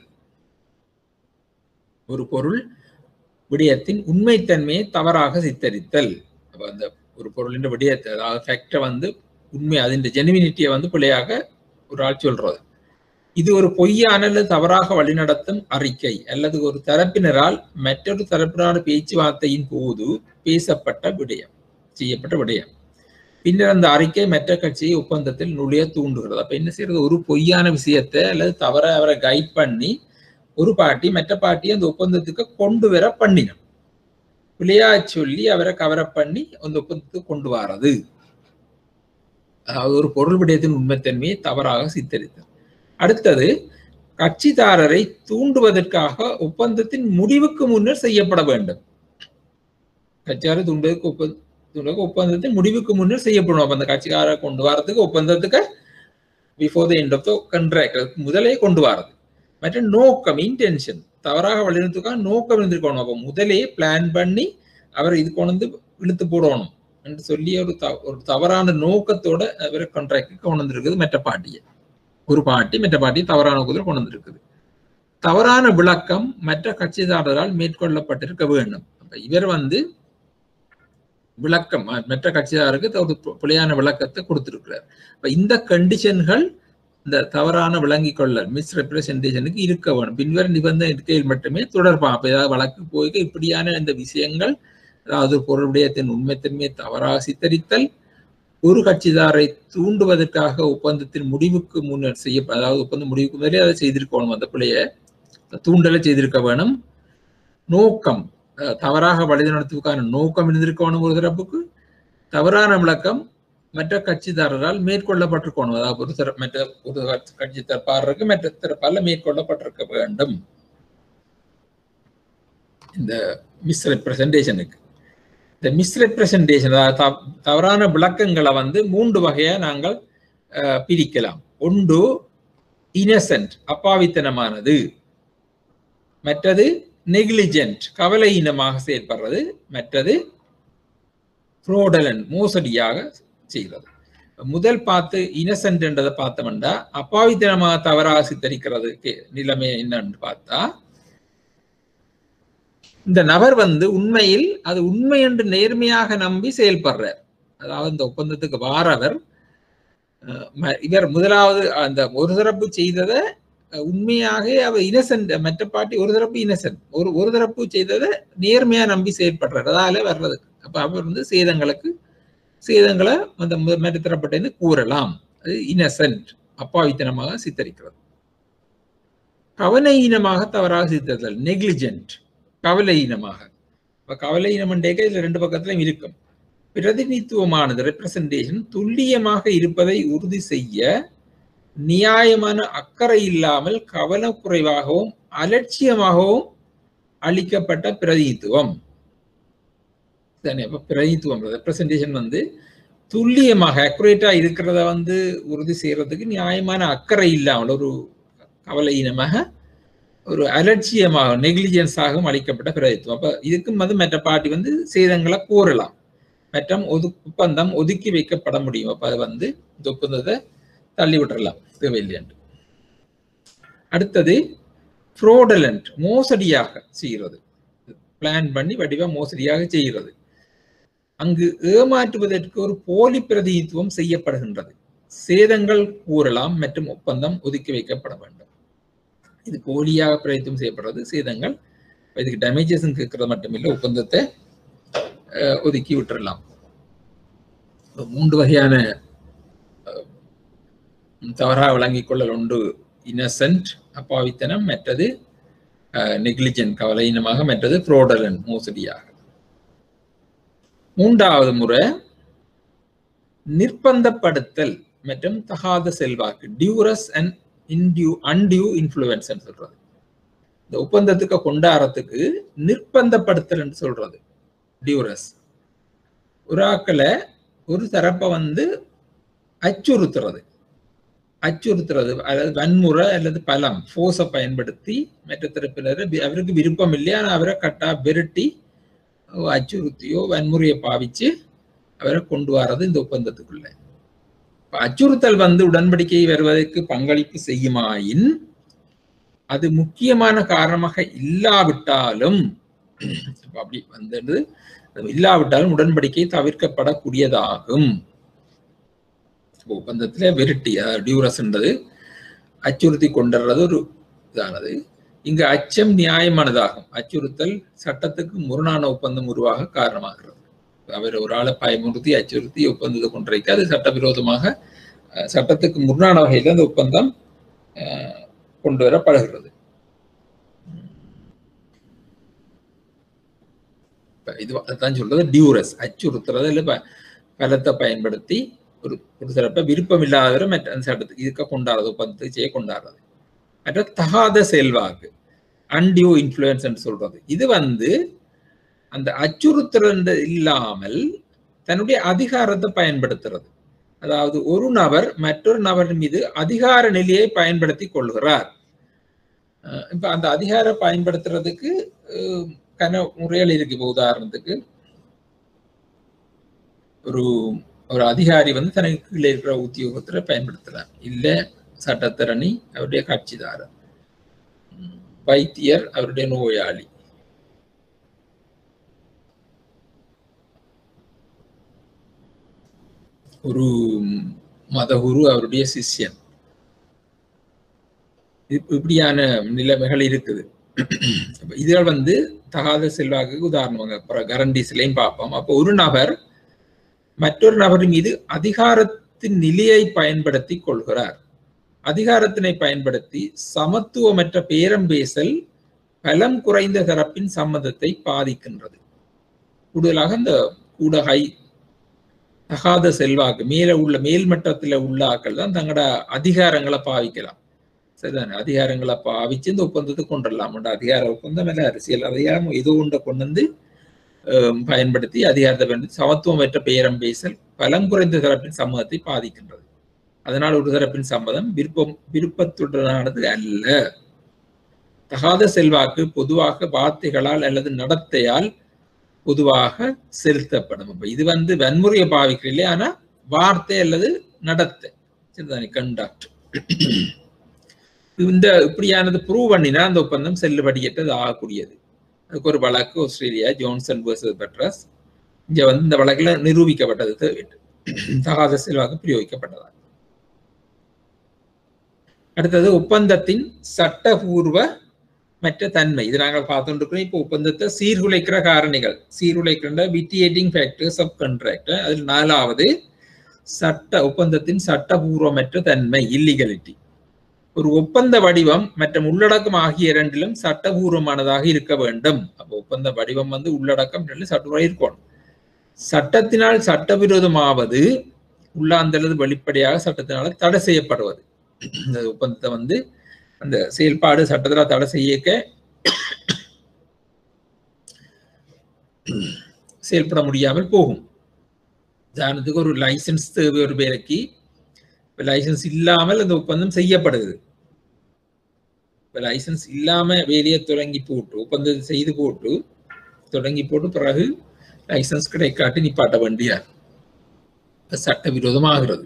ஒரு பொருள் விடயத்தின் உண்மைத்தன்மையை தவறாக சித்தரித்தல் அப்ப அந்த ஒரு பொருளின் விடயத்தை அதாவது ஃபேக்டை வந்து உண்மை அதன் ஜெனுவினிட்டியை வந்து பிள்ளையாக ஒரு ஆள் சொல்றது இது ஒரு பொய்யான அல்லது தவறாக வழிநடத்தும் அறிக்கை அல்லது ஒரு தரப்பினரால் மற்றொரு தரப்பினரான பேச்சுவார்த்தையின் போது பேசப்பட்ட விடயம் செய்யப்பட்ட விடயம் பின்னர் அந்த அறிக்கை மற்ற கட்சியை ஒப்பந்தத்தில் நுழைய தூண்டுகிறது அப்ப என்ன செய்யறது ஒரு பொய்யான விஷயத்தை அல்லது தவற அவரை கைட் பண்ணி ஒரு பார்ட்டி மற்ற பார்ட்டி அந்த ஒப்பந்தத்துக்கு கொண்டு வர பண்ணினோம் பிள்ளையா சொல்லி அவரை கவர பண்ணி அந்த ஒப்பந்தத்துக்கு கொண்டு வர்றது அதாவது ஒரு பொருள் விடயத்தின் உண்மைத்தன்மையை தவறாக சித்தரித்தது அடுத்தது கட்சிதாரரை தூண்டுவதற்காக ஒப்பந்தத்தின் முடிவுக்கு முன்னர் செய்யப்பட வேண்டும் கட்சியாரை தூண்டுவதற்கு ஒப்ப துலக ஒப்பந்தத்தை முடிவுக்கு முன்னர் செய்யப்படும் அப்ப அந்த கட்சிக்கார கொண்டு வரதுக்கு ஒப்பந்தத்துக்கு before the end of the contract முதலே கொண்டு வரது மற்ற நோக்கம் இன்டென்ஷன் தவறாக வழிநடத்துக்காக நோக்கம் இருந்திருக்கணும் அப்போ முதலே பிளான் பண்ணி அவர் இது கொண்டு வந்து இழுத்து போடணும் என்று சொல்லி ஒரு த- ஒரு தவறான நோக்கத்தோட அவரை கான்ட்ராக்ட் கொண்டு வந்திருக்குது மற்ற பாட்டியை ஒரு பாட்டி மற்ற பாட்டி தவறான நோக்கத்தில் கொண்டு வந்திருக்குது தவறான விளக்கம் மற்ற கட்சிதாரரால் மேற்கொள்ளப்பட்டிருக்க வேண்டும் அப்ப இவர் வந்து விளக்கம் அஹ், மற்ற கட்சிதாருக்கு ஒரு பு- பிழையான விளக்கத்தை கொடுத்திருக்கிறார் அப்ப இந்த கண்டிஷன்கள் இந்த தவறான விளங்கிக் கொள்ளல் மிஸ் ரெப்ரசன்டேஷனுக்கு இருக்க வேணும் பின்வரும் நிபந்தனை இருக்கையில் மட்டுமே தொடர்பான் அப்ப ஏதாவது வழக்கு போய் இப்படியான இந்த விஷயங்கள் அதாவது பொருள் விடயத்தின் உண்மைத்தன்மையை தவறாக சித்தரித்தல் ஒரு கட்சிதாரை தூண்டுவதற்காக ஒப்பந்தத்தின் முடிவுக்கு முன்னர் செய்ய அதாவது ஒப்பந்தம் முடிவுக்கு முதலே அதை செய்திருக்கணும் அந்த பிள்ளைய தூண்டலை செய்திருக்க வேணும் நோக்கம் அஹ், தவறாக வழிநடத்துவதற்கான நோக்கம் இருந்திருக்கணும் ஒரு தரப்புக்கு தவறான விளக்கம் மற்ற கட்சிதாரரால் மேற்கொள்ளப்பட்டிருக்கணும் அதாவது ஒரு தர மற்ற ஒரு கட்சி தரப்பாளருக்கு மற்ற தரப்பால மேற்கொள்ளப்பட்டிருக்க வேண்டும் இந்த மிஸ் ரெப்ரசன்டேஷனுக்கு இந்த மிஸ் ரெப்ரசன்டேஷன் தவறான விளக்கங்களை வந்து மூன்று வகையா நாங்கள் அஹ், பிரிக்கலாம் ஒன்று இனசென்ட் அப்பாவித்தனமானது மற்றது நெக்லிஜென்ட் கவலையினமாக செயல்படுறது மற்றது ஃப்ரோடலன் மோசடியாக செய்கிறது முதல் பார்த்து இனசென்ட் என்றதை பார்த்தோம்னா அப்பாவித்தனமாக தவறாக சித்தரிக்கிறது கே- நிலைமை என்னன்னு பார்த்தா இந்த நபர் வந்து உண்மையில் அது உண்மை என்று நேர்மையாக நம்பி செயல்படுறார் அதாவது இந்த ஒப்பந்தத்துக்கு வாரவர் அஹ், ம- இவர் முதலாவது அந்த ஒரு தரப்பு செய்ததை அஹ், உண்மையாக அவர் இனசென்ட் மற்ற பாட்டி ஒரு தரப்பு இனசென்ட் ஒரு ஒரு தரப்பு செய்ததை நேர்மையா நம்பி செயல்படுறார் அதால வர்றது அப்ப அவர் வந்து சேதங்களுக்கு சேதங்களை அந்த மு- மற்ற தரப்பட்டேன்னு கூறலாம் அது இன்னசென்ட் அப்பாவித்தனமாக சித்தரிக்கிறது கவலையீனமாக தவறாக சித்தரித்தல் நெக்லிஜென்ட் கவலையீனமாக இப்ப கவலையீனம் இதுல ரெண்டு பக்கத்திலும் இருக்கும் பிரதிநிதித்துவமானது ரெப்ரசன்டேஷன் துல்லியமாக இருப்பதை உறுதி செய்ய நியாயமான அக்கறை இல்லாமல் கவனக்குறைவாகவும் அலட்சியமாகவும் அளிக்கப்பட்ட பிரதிநிதித்துவம் தானே அப்ப பிரதிநிதித்துவம் ரெப்ரசன்டேஷன் வந்து துல்லியமாக அக்குரேட்டா இருக்கிறத வந்து உறுதி செய்யறதுக்கு நியாயமான அக்கறை இல்லாமல் ஒரு கவலையினமாக ஒரு அலட்சியமாக நெக்லிஜென்ஸாகவும் அளிக்கப்பட்ட பிரதித்துவம் அப்ப இதுக்கும் வந்து மற்ற பார்ட்டி வந்து சேதங்களை கூறலாம் மற்றும் ஒது ஒப்பந்தம் ஒதுக்கி வைக்கப்பட முடியும் அப்ப அது வந்து இந்த ஒப்பந்தத்தை தள்ளி விட்டுறலாம் தேவையில்லையன்று அடுத்தது ஃப்ரோடலண்ட் மோசடியாக செய்கிறது பிளான் பண்ணி வடிவா மோசடியாக செய்கிறது அங்கு ஏமாற்றுவதற்கு ஒரு போலி பிரதிநிதித்துவம் செய்யப்படுகின்றது சேதங்கள் கூறலாம் மற்றும் ஒப்பந்தம் ஒதுக்கி வைக்கப்பட வேண்டும் இது போலியாக பிரதித்துவம் செய்யப்படுறது சேதங்கள் இதுக்கு டேமேஜஸ் கேட்கறது மட்டுமில்லை ஒப்பந்தத்தை அஹ், ஒதுக்கி விட்டுறலாம் இப்ப மூன்று வகையான அஹ், தவறாக விளங்கிக் கொள்ளல் ஒன்று இன்னசென்ட் அப்பாவித்தனம் மற்றது நெக்லிஜென்ட் கவலையினமாக மற்றது ஃப்ரோடலன் மோசடியாக மூன்றாவது முறை நிர்பந்தப்படுத்தல் மற்றும் தகாத செல்வாக்கு duress and undue undue influence சொல்றது இந்த ஒப்பந்தத்துக்கு கொண்டாடுறதுக்கு நிர்பந்தப்படுத்தல் என்று சொல்றது டியூரஸ் ஒரு ஆக்களை ஒரு தரப்பை வந்து அச்சுறுத்துறது அச்சுறுத்துறது அதாவது வன்முறை அல்லது பலம் ஃபோர்ஸை பயன்படுத்தி மற்ற தரப்பினர் அவருக்கு விருப்பம் இல்லையா ஆனால் அவரை கட்டா விரட்டி அச்சுறுத்தியோ வன்முறையை பாவிச்சு அவரை கொண்டு வர்றது இந்த ஒப்பந்தத்துக்குள்ள இப்ப அச்சுறுத்தல் வந்து உடன்படிக்கை வருவதற்கு பங்களிப்பு செய்யுமாயின் அது முக்கியமான காரணமாக இல்லாவிட்டாலும் இப்ப அப்படி வந்தது இல்லாவிட்டாலும் உடன்படிக்கை தவிர்க்கப்படக்கூடியதாகும் ஒப்பந்தத்துல விரட்டி டியூரஸ்ன்றது அச்சுறுத்தி கொண்டுறது ஒரு இதானது இங்கு அச்சம் நியாயமானதாகும் அச்சுறுத்தல் சட்டத்துக்கு முரணான ஒப்பந்தம் உருவாக காரணமாகிறது அவர் ஒரு ஆளை பயமுறுத்தி அச்சுறுத்தி ஒப்பந்தத்தை கொண்டிருக்க அது சட்டவிரோதமாக அஹ், சட்டத்துக்கு முரணான வகையில் அந்த ஒப்பந்தம் அஹ், கொண்டு வரப்படுகிறது இப்ப இது அதான் சொல்றது டியூரஸ் அச்சுறுத்துறது இல்லை ப- பலத்தை பயன்படுத்தி ஒரு ஒரு சிறப்ப விருப்பம் இல்லாதவரை மற்ற அந்த சட்டத்துக்கு இதுக்க கொண்டாடுறது ஒப்பந்தத்தை செய்ய கொண்டாடுறது மற்ற தகாத செல்வாக்கு அன்டியூ இன்ஃப்ளூயன்ஸ் என்று சொல்றது இது வந்து அந்த அச்சுறுத்தல் இல்லாமல் தன்னுடைய அதிகாரத்தை பயன்படுத்துறது அதாவது ஒரு நபர் மற்றொரு நபர் மீது அதிகார நிலையை பயன்படுத்தி கொள்கிறார் அஹ் இப்ப அந்த அதிகார பயன்படுத்துறதுக்கு அஹ், கன முறைகள் இருக்கு இப்போ உதாரணத்துக்கு ஒரு ஒரு அதிகாரி வந்து தனக்கு கீழே இருக்கிற உத்தியோகத்துல பயன்படுத்தலாம் இல்ல சட்டத்தரணி அவருடைய கட்சிதாரர் உம், வைத்தியர் அவருடைய நோயாளி ஒரு மதகுரு அவருடைய சிஷ்யன் இப்- இப்படியான நிலைமைகள் இருக்குது அப்ப இதுகள் வந்து தகாத செல்வாக்கு உதாரணமாக அப்புறம் கரண்டிஸ்லையும் பார்ப்போம் அப்போ ஒரு நபர் மற்றொரு நபர் மீது அதிகாரத்தின் நிலையை பயன்படுத்தி கொள்கிறார் அதிகாரத்தினை பயன்படுத்தி சமத்துவமற்ற பேரம் பேசல் பலம் குறைந்த தரப்பின் சம்மதத்தை பாதிக்கின்றது கூடுதலாக இந்த கூட ஹை தகாத செல்வாக்கு மேல உள்ள மேல்மட்டத்துல உள்ள ஆக்கள் தான் தங்களோட அதிகாரங்களை பாவிக்கலாம் சரிதானே அதிகாரங்களை பாவிச்சு இந்த ஒப்பந்தத்தை கொண்டுடலாம் அதிகார ஒப்பந்தம் இல்ல அரசியல் அதிகாரம் ஏதோ ஒன்றை கொண்டு வந்து அஹ், பயன்படுத்தி அதிகாரத்தை பயன்படுத்தி சமத்துவமற்ற பேரம் பேசல் பலம் குறைந்த தரப்பின் சம்மதத்தை பாதிக்கின்றது அதனால் ஒரு தரப்பின் சம்மதம் விருப்பம் விருப்பத்துடனானது அல்ல தகாத செல்வாக்கு பொதுவாக வார்த்தைகளால் அல்லது நடத்தையால் பொதுவாக செலுத்தப்படும் அப்ப இது வந்து வன்முறையை பாவிக்கல ஆனா வார்த்தை அல்லது நடத்தை சரிதானே கண்டாக்ட் இந்த இப்படியானது ப்ரூவ் பண்ணினா அந்த ஒப்பந்தம் செல்லுபடியற்றது ஆகக்கூடியது அதுக்கு ஒரு வழக்கு ஆஸ்திரேலியா ஜோன்சன் வர்சஸ் பெட்ரஸ் இங்க வந்து இந்த வழக்குல நிரூபிக்கப்பட்டது தேவைட்டு தகாத செல்வாக்கு பிரயோகிக்கப்பட்டதா அடுத்தது ஒப்பந்தத்தின் சட்டபூர்வ மற்ற தன்மை இது நாங்கள் பார்த்துட்டு இப்போ ஒப்பந்தத்தை சீர்குலைக்கிற காரணிகள் சீர்குலைக்கின்ற விட்டியேட்டிங் ஃபேக்டர்ஸ் ஆஃப் கண்ட்ராக்ட் அதில் நாலாவது சட்ட ஒப்பந்தத்தின் சட்டபூர்வமற்ற தன்மை இல்லீகலிட்டி ஒரு ஒப்பந்த வடிவம் மற்றும் உள்ளடக்கம் ஆகிய இரண்டிலும் சட்டபூர்வமானதாக இருக்க வேண்டும் அப்போ ஒப்பந்த வடிவம் வந்து உள்ளடக்கம் ரெண்டு சட்டபூர்வம் இருக்கணும் சட்டத்தினால் சட்டவிரோதமாவது உள்ளாந்தளது வெளிப்படையாக சட்டத்தினால தடை செய்யப்படுவது இந்த ஒப்பந்தத்தை வந்து அந்த செயல்பாடு சட்டத்துல தடை செய்யக்க செயல்பட முடியாமல் போகும் உதாரணத்துக்கு ஒரு லைசன்ஸ் தேவை ஒரு வேலைக்கு இப்ப லைசன்ஸ் இல்லாமல் அந்த ஒப்பந்தம் செய்யப்படுது இப்ப லைசன்ஸ் இல்லாம வேலையை தொடங்கி போட்டு ஒப்பந்தத்தை செய்து போட்டு தொடங்கி போட்டு பிறகு லைசன்ஸ் கிடைக்காட்டி நிப்பாட்ட வேண்டியார் இப்ப சட்டவிரோதமாகிறது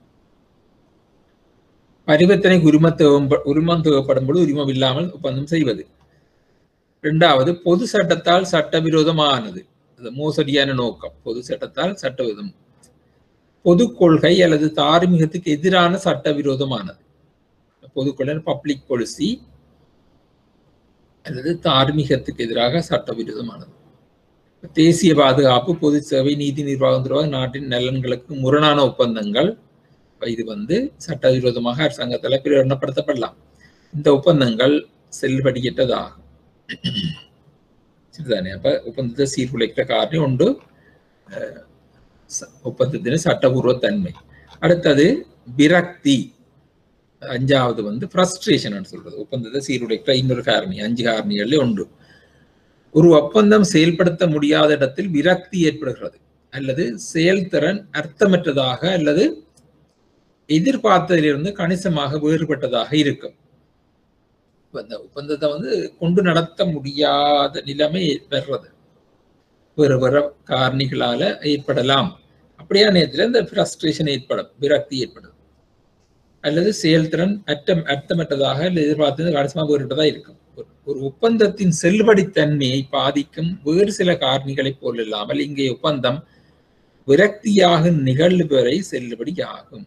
பரிவர்த்தனைக்கு உரிம தேவை உரிமம் தேவைப்படும் பொழுது உரிமம் இல்லாமல் ஒப்பந்தம் செய்வது இரண்டாவது பொது சட்டத்தால் சட்டவிரோதமானது அது மோசடியான நோக்கம் பொது சட்டத்தால் சட்டவிரோதம் பொது கொள்கை அல்லது தார்மீகத்துக்கு எதிரான சட்டவிரோதமானது பொது கொள்கை பப்ளிக் பாலிசி அல்லது தார்மீகத்துக்கு எதிராக சட்டவிரோதமானது தேசிய பாதுகாப்பு பொது சேவை நீதி நிர்வாகம் தொடர்பாக நாட்டின் நலன்களுக்கு முரணான ஒப்பந்தங்கள் இது வந்து சட்டவிரோதமாக அரசாங்கத்தில் பிரகடனப்படுத்தப்படலாம் இந்த ஒப்பந்தங்கள் செல்லுபடியற்றதாகும் சரிதானே அப்ப ஒப்பந்தத்தை சீர்குலைக்கிற காரணம் உண்டு ஒப்பந்தத்தின் சட்டபூர்வ தன்மை அடுத்தது விரக்தி அஞ்சாவது வந்து ஃப்ரஸ்ட்ரேஷன் சொல்றது ஒப்பந்தத்தை சீர்குலைக்கிற இன்னொரு காரணி அஞ்சு காரணிகள்ல உண்டு ஒரு ஒப்பந்தம் செயல்படுத்த முடியாத இடத்தில் விரக்தி ஏற்படுகிறது அல்லது செயல்திறன் அர்த்தமற்றதாக அல்லது எதிர்பார்த்ததிலிருந்து கணிசமாக வேறுபட்டதாக இருக்கும் அந்த ஒப்பந்தத்தை வந்து கொண்டு நடத்த முடியாத நிலைமை வர்றது வேறு வேறு காரணிகளால ஏற்படலாம் அப்படியான நேரத்தில் இந்த ஃப்ரஸ்ட்ரேஷன் ஏற்படும் விரக்தி ஏற்படும் அல்லது செயல்திறன் அர்த்தம் அர்த்தமற்றதாக இல்லை எதிர்பார்த்தது கணிசமாக வேறுபட்டதாக இருக்கும் ஒரு ஒப்பந்தத்தின் செல்லுபடித்தன்மையை பாதிக்கும் வேறு சில காரணிகளை போல் இல்லாமல் இங்கே ஒப்பந்தம் விரக்தியாக நிகழ்வு வரை செல்லுபடி ஆகும்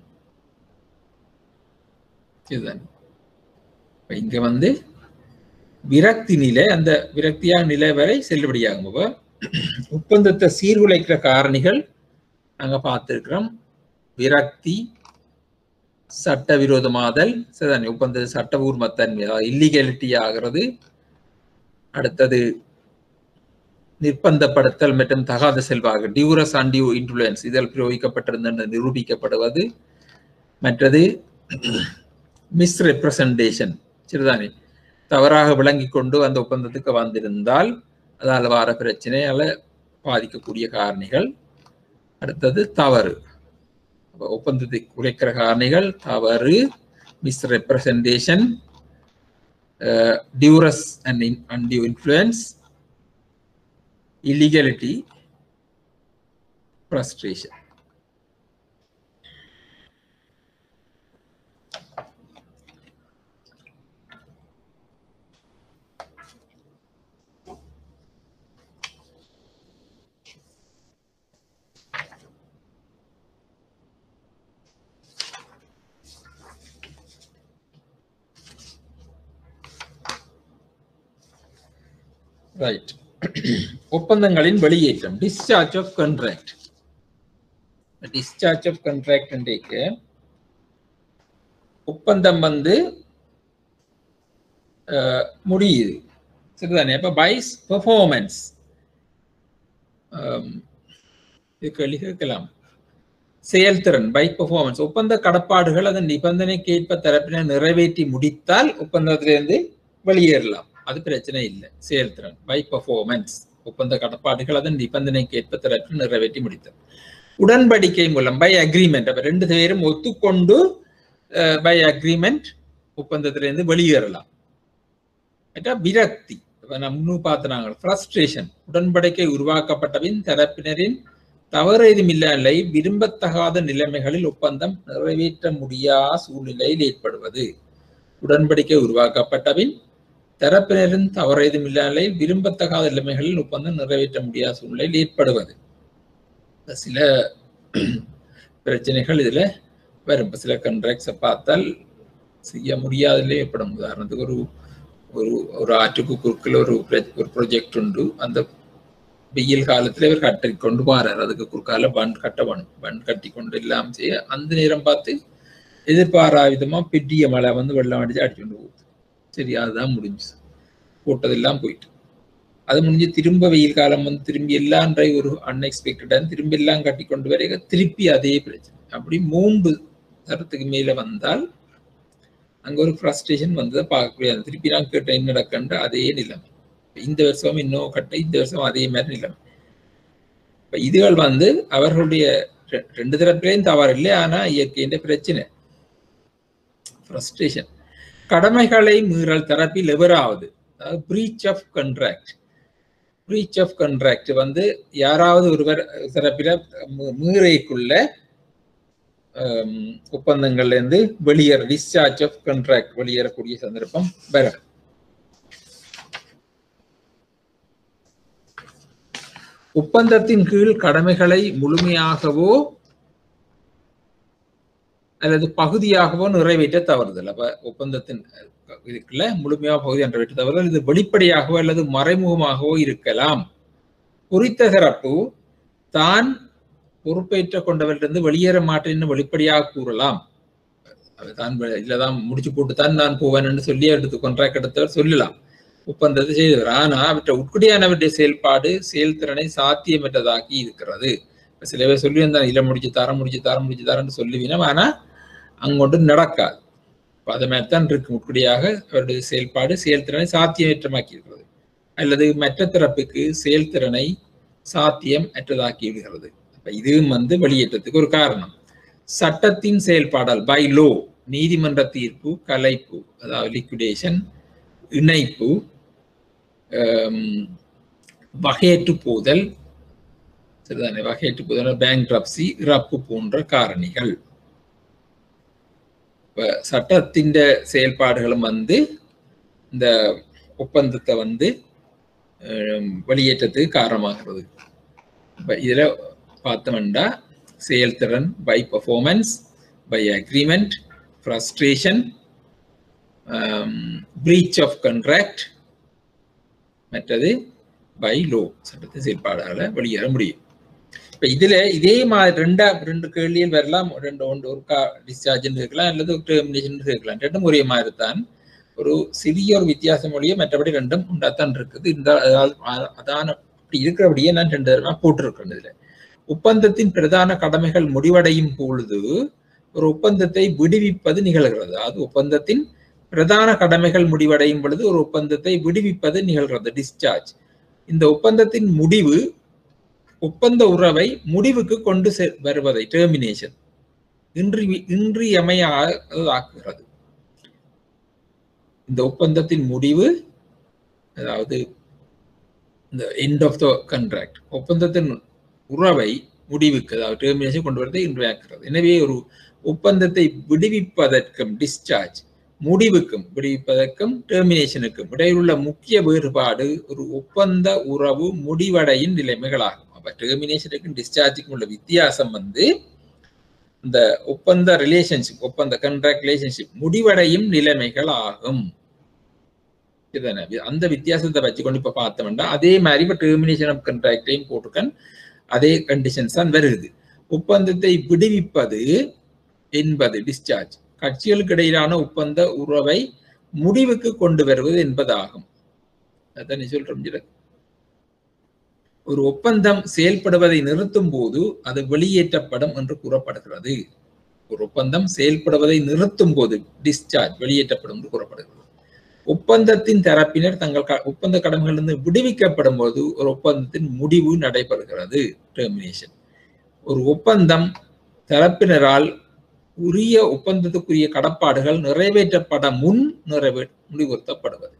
இதுதான் இங்க வந்து விரக்தி நிலை அந்த விரக்தியாக நிலை வரை செல்லுபடியாகும் அப்ப ஒப்பந்தத்தை சீர்குலைக்கிற காரணிகள் நாங்க பார்த்திருக்கிறோம் விரக்தி சட்டவிரோதமாதல் சரிதானே ஒப்பந்த சட்டபூர்வத்தன்மை அதாவது இல்லீகலிட்டி ஆகிறது அடுத்தது நிர்பந்தப்படுத்தல் மற்றும் தகாத செல்வாக டியூரஸ் அண்டியூ இன்ஃபுளுன்ஸ் இதில் பிரயோகிக்கப்பட்டிருந்த நிரூபிக்கப்படுவது மற்றது மிஸ்ரெப்ரசன்டேஷன் சரிதானே தவறாக விளங்கி கொண்டு அந்த ஒப்பந்தத்துக்கு வந்திருந்தால் அதால் வர பிரச்சனையால பாதிக்கக்கூடிய காரணிகள் அடுத்தது தவறு அப்ப ஒப்பந்தத்தை குறைக்கிற காரணிகள் தவறு misrepresentation duress and undue influence illegality frustration right ஒப்பந்தங்களின் வெளியேற்றம் discharge of contract discharge of contract இன்றைக்கு ஒப்பந்தம் வந்து அஹ், முடியுது சரிதானே அப்ப பைஸ் பெர்ஃபார்மன்ஸ் இது கேள்வி கேட்கலாம் செயல்திறன் பை பெர்ஃபார்மன்ஸ் ஒப்பந்த கடப்பாடுகள் அதன் நிபந்தனைக்கு ஏற்ப தரப்பினர் நிறைவேற்றி முடித்தால் ஒப்பந்தத்திலிருந்து வெளியேறலாம் அது பிரச்சனை இல்லை செயல்திறன் பை பெர்ஃபார்மன்ஸ் ஒப்பந்த கடப்பாடுகள் அதன் நிபந்தனைக்கு ஏற்ப தரப்பில் நிறைவேற்றி முடித்தல் உடன்படிக்கை மூலம் பை அக்ரிமெண்ட் அப்ப ரெண்டு பேரும் ஒத்துக்கொண்டு பை அக்ரிமெண்ட் ஒப்பந்தத்திலிருந்து வெளியேறலாம் மற்ற விரக்தி இப்ப நான் முன்னு பார்த்தனாங்க ஃப்ரஸ்ட்ரேஷன் உடன்படிக்கை உருவாக்கப்பட்ட பின் தரப்பினரின் தவறு ஏதும் இல்லை விரும்பத்தகாத நிலைமைகளில் ஒப்பந்தம் நிறைவேற்ற முடியாத சூழ்நிலையில் ஏற்படுவது உடன்படிக்கை உருவாக்கப்பட்ட பின் தரப்பினரின் தவறு ஏதும் இல்லாமலே விரும்பத்தகாத நிலைமைகளில் ஒப்பந்தம் நிறைவேற்ற முடியாத சூழ்நிலையில் ஏற்படுவது இப்ப சில பிரச்சனைகள் இதுல வரும் இப்ப சில கண்ட்ராக்ட்ஸை பார்த்தால் செய்ய முடியாதலே ஏற்படும் உதாரணத்துக்கு ஒரு ஒரு ஒரு ஆற்றுக்கு குறுக்கில் ஒரு ப்ர- ஒரு ப்ரொஜெக்ட் உண்டு அந்த வெயில் காலத்துல இவர் கட்டி கொண்டு போறார் அதுக்கு குறுக்கால பண்ட் கட்ட வேணும் பண்ட் கட்டி கொண்டு எல்லாம் செய்ய அந்த நேரம் பார்த்து எதிர்பாரா விதமா பெரிய மழை வந்து வெள்ளம் அடிச்சு அடிச்சு கொண்டு போகுது சரி அதுதான் முடிஞ்சு போட்டதெல்லாம் போயிட்டு அது முடிஞ்சு திரும்ப வெயில் காலம் வந்து திரும்பி எல்லான்ற ஒரு அன்எக்ஸ்பெக்டடா திரும்பி எல்லாம் கட்டி கொண்டு வரைக திருப்பி அதே பிரச்சனை அப்படி மூன்று தரத்துக்கு மேல வந்தால் அங்க ஒரு ஃப்ரஸ்ட்ரேஷன் வந்ததை பார்க்கக்கூடிய திருப்பி நான் கேட்டேன் என்ன நடக்கன்ற அதே நிலைமை இந்த வருஷம் இன்னும் கட்ட இந்த வருஷம் அதே மாதிரி நிலைமை இப்ப இதுகள் வந்து அவர்களுடைய ரெ- ரெண்டு தரப்பிலையும் தவறு இல்லை ஆனா இயற்கையின் பிரச்சனை ஃப்ரஸ்ட்ரேஷன் கடமைகளை மீறல் தரப்பில் எவராவது அதாவது breach of contract breach of contract வந்து யாராவது ஒருவர் தரப்பில மீ- மீறைக்குள்ள ஆம், ஒப்பந்தங்கள்ல இருந்து வெளியேற டிஸ்சார்ஜ் ஆஃப் கண்ட்ராக்ட் வெளியேறக்கூடிய சந்தர்ப்பம் வரும் ஒப்பந்தத்தின் கீழ் கடமைகளை முழுமையாகவோ அல்லது பகுதியாகவோ நிறைவேற்ற தவறுதல் அப்ப ஒப்பந்தத்தின் அஹ், இதுக்குள்ள முழுமையாக பகுதி நிறைவேற்ற தவறுதல் இது வெளிப்படையாகவோ அல்லது மறைமுகமாகவோ இருக்கலாம் குறித்த தரப்பு தான் பொறுப்பேற்ற கொண்டவரிலிருந்து வெளியேற மாட்டேன்னு வெளிப்படையாக கூறலாம் அவர் தான் வெ- இல்லதான் முடிச்சு போட்டு தான் நான் போவேன்னு சொல்லி எடுத்து கொண்ட்ராக்ட் எடுத்தவர் சொல்லலாம் ஒப்பந்தத்தை செய்தவர் ஆனா அவற்றை உட்குடியானவருடைய செயல்பாடு செயல்திறனை சாத்தியமற்றதாக்கி இருக்கிறது இப்ப சில பேர் சொல்லி வந்தா இல்ல முடிச்சு தர முடிச்சு தர முடிச்சு தரேன்னு சொல்லுவீனம் ஆனா அங்கொண்டு நடக்காது இப்ப அது மாதிரி தான் இருக்கு உட்குடியாக அவருடைய செயல்பாடு செயல்திறனை சாத்தியமற்றமாக்கி இருக்கிறது அல்லது மற்ற தரப்புக்கு செயல்திறனை சாத்தியம் அற்றதாக்கி விடுகிறது அப்ப இதுவும் வந்து வெளியேற்றத்துக்கு ஒரு காரணம் சட்டத்தின் செயல்பாடல் பை லோ நீதிமன்ற தீர்ப்பு கலைப்பு அதாவது லிக்விடேஷன் இணைப்பு ஆம், வகையற்று போதல் சரிதானே வகையற்று போதல் பேங்க்ரப்சி இறப்பு போன்ற காரணிகள் இப்ப சட்டத்தின் செயல்பாடுகளும் வந்து இந்த ஒப்பந்தத்தை வந்து ஆம், வெளியேற்றத்துக்கு காரணமாகிறது இப்ப இதுல பார்த்தோம்னா செயல்திறன் by performance by agreement frustration breach of contract மற்றது பை லோ சட்டத்தை செயல்பாடால வெளியேற முடியும் இப்ப இதுல இதே மாதிரி ரெண்டா ரெண்டு கேள்வியில் வரலாம் ரெண்டு ஒன்று ஒரு கா டிஸ்சார்ஜ் இருக்கலாம் அல்லது ஒரு டெர்மினேஷன் இருக்கலாம் ரெண்டும் ஒரே மாதிரி தான் ஒரு சிறிய ஒரு வித்தியாசம் ஒழிய மற்றபடி ரெண்டும் உண்டாத்தான் இருக்குது இந்த அதாவது அதான அப்படி இருக்கிறபடியே நான் ரெண்டு தடவை போட்டிருக்கேன் இதுல ஒப்பந்தத்தின் பிரதான கடமைகள் முடிவடையும் பொழுது ஒரு ஒப்பந்தத்தை விடுவிப்பது நிகழ்கிறது அதாவது ஒப்பந்தத்தின் பிரதான கடமைகள் முடிவடையும் பொழுது ஒரு ஒப்பந்தத்தை விடுவிப்பது நிகழ்கிறது டிஸ்சார்ஜ் இந்த ஒப்பந்தத்தின் முடிவு ஒப்பந்த உறவை முடிவுக்கு கொண்டு செ- வருவதை டெர்மினேஷன் இன்றி இன்றியமையாக்குகிறது இந்த ஒப்பந்தத்தின் முடிவு அதாவது இந்த எண்ட் ஆஃப் த கண்ட்ராக்ட் ஒப்பந்தத்தின் உறவை முடிவுக்கு அதாவது டெர்மினேஷன் கொண்டு வரதை இன்றையாக்குறது எனவே ஒரு ஒப்பந்தத்தை விடுவிப்பதற்கும் டிஸ்சார்ஜ் முடிவுக்கும் விடுவிப்பதற்கும் டெர்மினேஷனுக்கும் இடையிலுள்ள முக்கிய வேறுபாடு ஒரு ஒப்பந்த உறவு முடிவடையும் நிலைமைகளாகும் அப்ப டெர்மினேஷனுக்கும் டிஸ்சார்ஜுக்கும் உள்ள வித்தியாசம் வந்து இந்த ஒப்பந்த ரிலேஷன்ஷிப் ஒப்பந்த கண்ட்ராக்ட் ரிலேஷன்ஷிப் முடிவடையும் நிலைமைகள் ஆகும் இதுதானே அந்த வித்தியாசத்தை வச்சுக்கொண்டு இப்ப பார்த்தோம்னா அதே மாதிரி இப்ப டெர்மினேஷன் ஆஃப் கண்ட்ராக்டையும் போட்டிருக்கேன் அதே கண்டிஷன்ஸ் தான் வருது ஒப்பந்தத்தை விடுவிப்பது என்பது டிஸ்சார்ஜ் கட்சிகளுக்கு இடையிலான ஒப்பந்த உறவை முடிவுக்கு கொண்டு வருவது என்பதாகும் அதான் நீ சொல்றோம் ஜிரக். ஒரு ஒப்பந்தம் செயல்படுவதை நிறுத்தும் போது அது வெளியேற்றப்படும் என்று கூறப்படுகிறது ஒரு ஒப்பந்தம் செயல்படுவதை நிறுத்தும் போது டிஸ்சார்ஜ் வெளியேற்றப்படும் என்று கூறப்படுகிறது ஒப்பந்தத்தின் தரப்பினர் தங்கள் க- ஒப்பந்த கடமைகளிலிருந்து விடுவிக்கப்படும் போது ஒரு ஒப்பந்தத்தின் முடிவு நடைபெறுகிறது டெர்மினேஷன் ஒரு ஒப்பந்தம் தரப்பினரால் உரிய ஒப்பந்தத்துக்குரிய கடப்பாடுகள் நிறைவேற்றப்பட முன் நிறைவே முடிவுறுத்தப்படுவது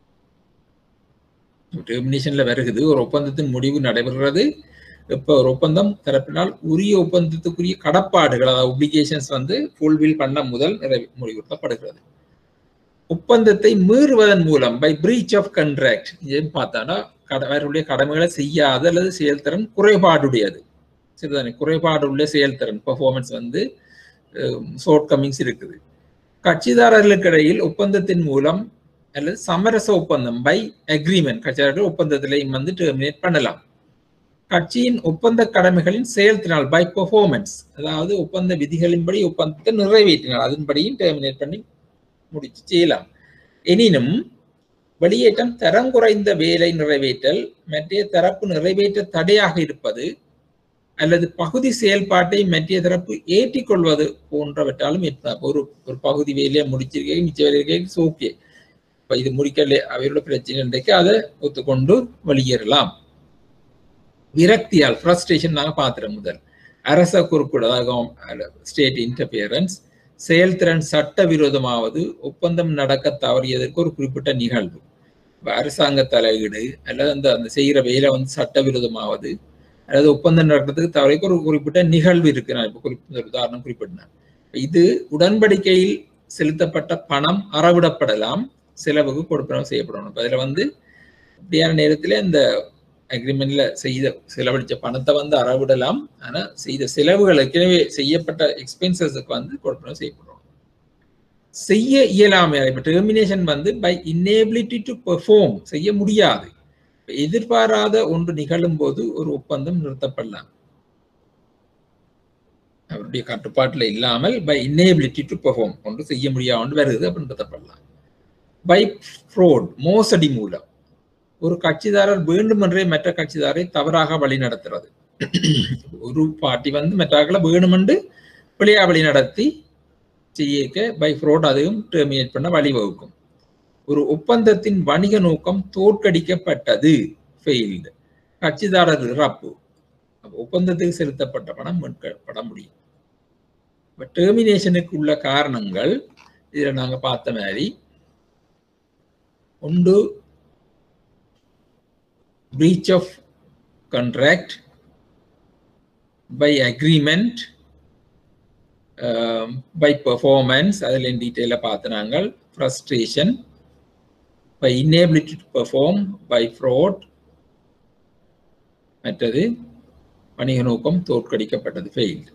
டெர்மினேஷன்ல வருகிறது ஒரு ஒப்பந்தத்தின் முடிவு நடைபெறுகிறது இப்ப ஒரு ஒப்பந்தம் தரப்பினால் உரிய ஒப்பந்தத்துக்குரிய கடப்பாடுகள் அதாவது ஒப்ளிகேஷன்ஸ் வந்து ஃபுல்வில் பண்ண முதல் நிறைவே முடிவுறுத்தப்படுகிறது ஒப்பந்தத்தை மீறுவதன் மூலம் பை பிரீச் ஆஃப் கண்ட்ராக்ட் ஏன்னு பார்த்தானா அவருடைய கடமைகளை செய்யாத அல்லது செயல்திறன் குறைபாடுடையது சரிதானே குறைபாடு உள்ள செயல்திறன் பெர்ஃபார்மன்ஸ் வந்து ஷார்ட் கமிங்ஸ் இருக்குது கட்சிதாரர்களுக்கு இடையில் ஒப்பந்தத்தின் மூலம் அல்லது சமரச ஒப்பந்தம் பை அக்ரிமெண்ட் கட்சிதாரர்கள் ஒப்பந்தத்திலையும் வந்து டெர்மினேட் பண்ணலாம் கட்சியின் ஒப்பந்த கடமைகளின் செயல்திறனால் பை பெர்ஃபார்மன்ஸ் அதாவது ஒப்பந்த விதிகளின்படி ஒப்பந்தத்தை நிறைவேற்றினால் அதன்படியும் டெர்மினேட் பண்ணி முடிச்சு செய்யலாம் எனினும் வெளியேற்றம் தரம் குறைந்த வேலை நிறைவேற்றல் மற்ற தரப்பு நிறைவேற்ற தடையாக இருப்பது அல்லது பகுதி செயல்பாட்டை மற்ற தரப்பு ஏற்றிக்கொள்வது போன்றவற்றாலும் இருக்கலாம் ஒரு ஒரு பகுதி வேலையை முடிச்சிருக்கேன் மிச்ச வேலையை ஓகே இப்ப இது முடிக்கல அவரோட பிரச்சனை இன்றைக்கு அதை ஒத்துக்கொண்டு வெளியேறலாம் விரக்தியால் ஃப்ரஸ்ட்ரேஷன் நாங்க பார்த்துறோம் முதல் அரச குறுக்கிடாத ஸ்டேட் இன்டர்பியரன்ஸ் செயல்திறன் சட்டவிரோதமாவது ஒப்பந்தம் நடக்க தவறியதற்கு ஒரு குறிப்பிட்ட நிகழ்வு இப்ப அரசாங்க தலையீடு அல்லது அந்த அந்த செய்கிற வேலை வந்து சட்டவிரோதமாவது அல்லது ஒப்பந்தம் நடக்கிறதுக்கு தவறைக்கு ஒரு குறிப்பிட்ட நிகழ்வு இருக்கு நான் இப்போ குறிப்பிட்ட ஒரு உதாரணம் குறிப்பிட்டேன் இது உடன்படிக்கையில் செலுத்தப்பட்ட பணம் அறவிடப்படலாம் செலவுக்கு கொடுப்பனம் செய்யப்படணும் இப்ப அதுல வந்து இப்படியான நேரத்துல இந்த அக்ரிமெண்ட்ல செய்த செலவழிச்ச பணத்தை வந்து அறவிடலாம் ஆனா செய்த செலவுகள் ஏற்கனவே செய்யப்பட்ட எக்ஸ்பென்சஸுக்கு வந்து கொடுப்பனம் செய்யப்படும் செய்ய இயலாமை இப்ப டெர்மினேஷன் வந்து பை இன்னேபிலிட்டி டு பெர்ஃபார்ம் செய்ய முடியாது எதிர்பாராத ஒன்று நிகழும் போது ஒரு ஒப்பந்தம் நிறுத்தப்படலாம் அவருடைய கட்டுப்பாட்டுல இல்லாமல் பை இன்னேபிலிட்டி டு பெர்ஃபார்ம் ஒன்று செய்ய முடியாது வருது அப்படின்னு நிறுத்தப்படலாம் பை ஃப்ரோட் மோசடி மூலம் ஒரு கட்சிதாரர் வேண்டுமென்றே மற்ற கட்சிதாரை தவறாக வழி நடத்துறது ஒரு பார்ட்டி வந்து மற்றாக்களை வேணுமென்று பிழையா வழி நடத்தி செய்ய பை ஃப்ரோட் அதையும் டெர்மினேட் பண்ண வழிவகுக்கும் ஒரு ஒப்பந்தத்தின் வணிக நோக்கம் தோற்கடிக்கப்பட்டது ஃபெயில்டு கட்சிதாரர் இறப்பு ஒப்பந்தத்துக்கு செலுத்தப்பட்ட பணம் மீட்கப்பட முடியும் டெர்மினேஷனுக்கு உள்ள காரணங்கள் இதுல நாங்க பார்த்த மாதிரி ஒன்று breach of contract by agreement um, by performance அதில் டீட்டெயில பார்த்து நாங்கள் frustration by inability to perform by fraud மற்றது வணிக நோக்கம் தோற்கடிக்கப்பட்டது ஃபெயில்டு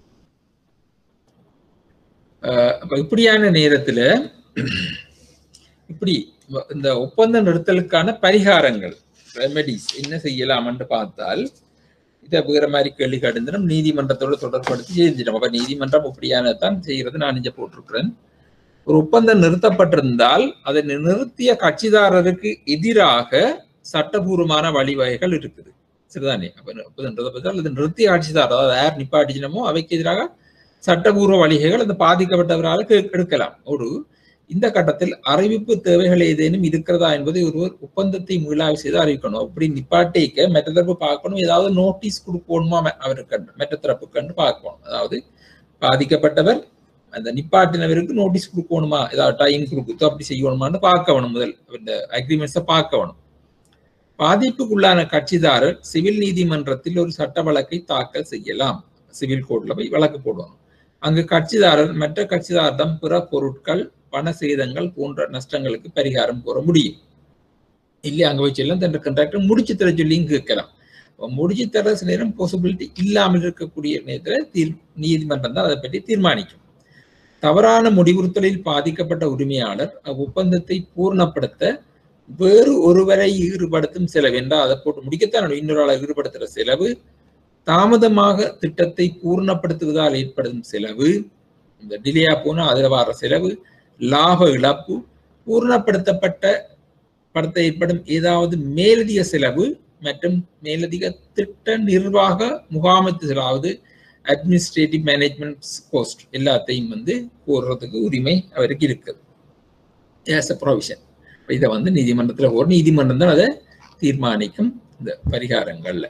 அப்ப இப்படியான நேரத்துல இப்படி இந்த ஒப்பந்த நிறுத்தலுக்கான பரிகாரங்கள் ரெமெடிஸ் என்ன செய்யலாம்னு பார்த்தால் இதை வேற மாதிரி கேள்வி கடிந்தனும் நீதிமன்றத்தோட தொடர்படுத்தி செஞ்சிடும் அப்ப நீதிமன்றம் இப்படியானதான் செய்யறது நான் இங்க போட்டிருக்கிறேன் ஒரு ஒப்பந்தம் நிறுத்தப்பட்டிருந்தால் அதை நிறுத்திய கட்சிதாரருக்கு எதிராக சட்டபூர்வமான வழிவகைகள் இருக்குது சரிதானே அப்ப ஒப்பந்தம் நிறுத்தப்பட்டால் அது நிறுத்திய கட்சிதாரர் அதாவது யார் நிப்பாட்டிச்சினமோ அவைக்கு எதிராக சட்டபூர்வ வழிகைகள் அந்த பாதிக்கப்பட்டவரால் எடுக்கலாம் ஒரு இந்த கட்டத்தில் அறிவிப்பு தேவைகள் ஏதேனும் இருக்கிறதா என்பதை ஒருவர் ஒப்பந்தத்தை மீளாய்வு செய்து அறிவிக்கணும் அப்படி நிப்பாட்டிக்க மற்ற தரப்பு பார்க்கணும் ஏதாவது நோட்டீஸ் கொடுக்கணுமா அவருக்கு மற்ற தரப்பு கண்டு பார்க்கணும் அதாவது பாதிக்கப்பட்டவர் அந்த நிப்பாட்டினவருக்கு நோட்டீஸ் கொடுக்கணுமா ஏதாவது டைம் கொடுக்குதோ அப்படி செய்யணுமான்னு பார்க்க வேணும் முதல் இந்த அக்ரிமெண்ட்ஸை பார்க்க வேணும் பாதிப்புக்குள்ளான கட்சிதாரர் சிவில் நீதிமன்றத்தில் ஒரு சட்ட வழக்கை தாக்கல் செய்யலாம் சிவில் கோர்ட்ல போய் வழக்கு போடுவாங்க அங்கு கட்சிதாரர் மற்ற கட்சிதாரிடம் பிற பொருட்கள் பண சேதங்கள் போன்ற நஷ்டங்களுக்கு பரிகாரம் கோர முடியும் இல்லை அங்க போய் செல்லும் தன் கண்ட்ராக்டர் முடிச்சு தர சொல்லியும் கேட்கலாம் முடிச்சு தர சில நேரம் பாசிபிலிட்டி இல்லாமல் இருக்கக்கூடிய நேரத்தில் தீர் நீதிமன்றம் தான் அதை பற்றி தீர்மானிக்கும் தவறான முடிவுறுத்தலில் பாதிக்கப்பட்ட உரிமையாளர் அவ்வொப்பந்தத்தை பூர்ணப்படுத்த வேறு ஒருவரை ஈடுபடுத்தும் செலவு என்றால் அதை போட்டு முடிக்கத்தான் இன்னொரு ஆளை ஈடுபடுத்துகிற செலவு தாமதமாக திட்டத்தை பூர்ணப்படுத்துவதால் ஏற்படும் செலவு இந்த டிலேயா போனா அதில் வர செலவு லாப இழப்பு பூர்ணப்படுத்தப்பட்ட படத்தை ஏற்படும் ஏதாவது மேலதிக செலவு மற்றும் மேலதிக திட்ட நிர்வாக முகாமத்து செலவாவது அட்மினிஸ்ட்ரேட்டிவ் மேனேஜ்மெண்ட் கோஸ்ட் எல்லாத்தையும் வந்து கூறுறதுக்கு உரிமை அவருக்கு இருக்குது ஏஸ் அ ப்ரொவிஷன் இதை வந்து நீதிமன்றத்தில் ஒரு நீதிமன்றம் தான் அதை தீர்மானிக்கும் இந்த பரிகாரங்கள்ல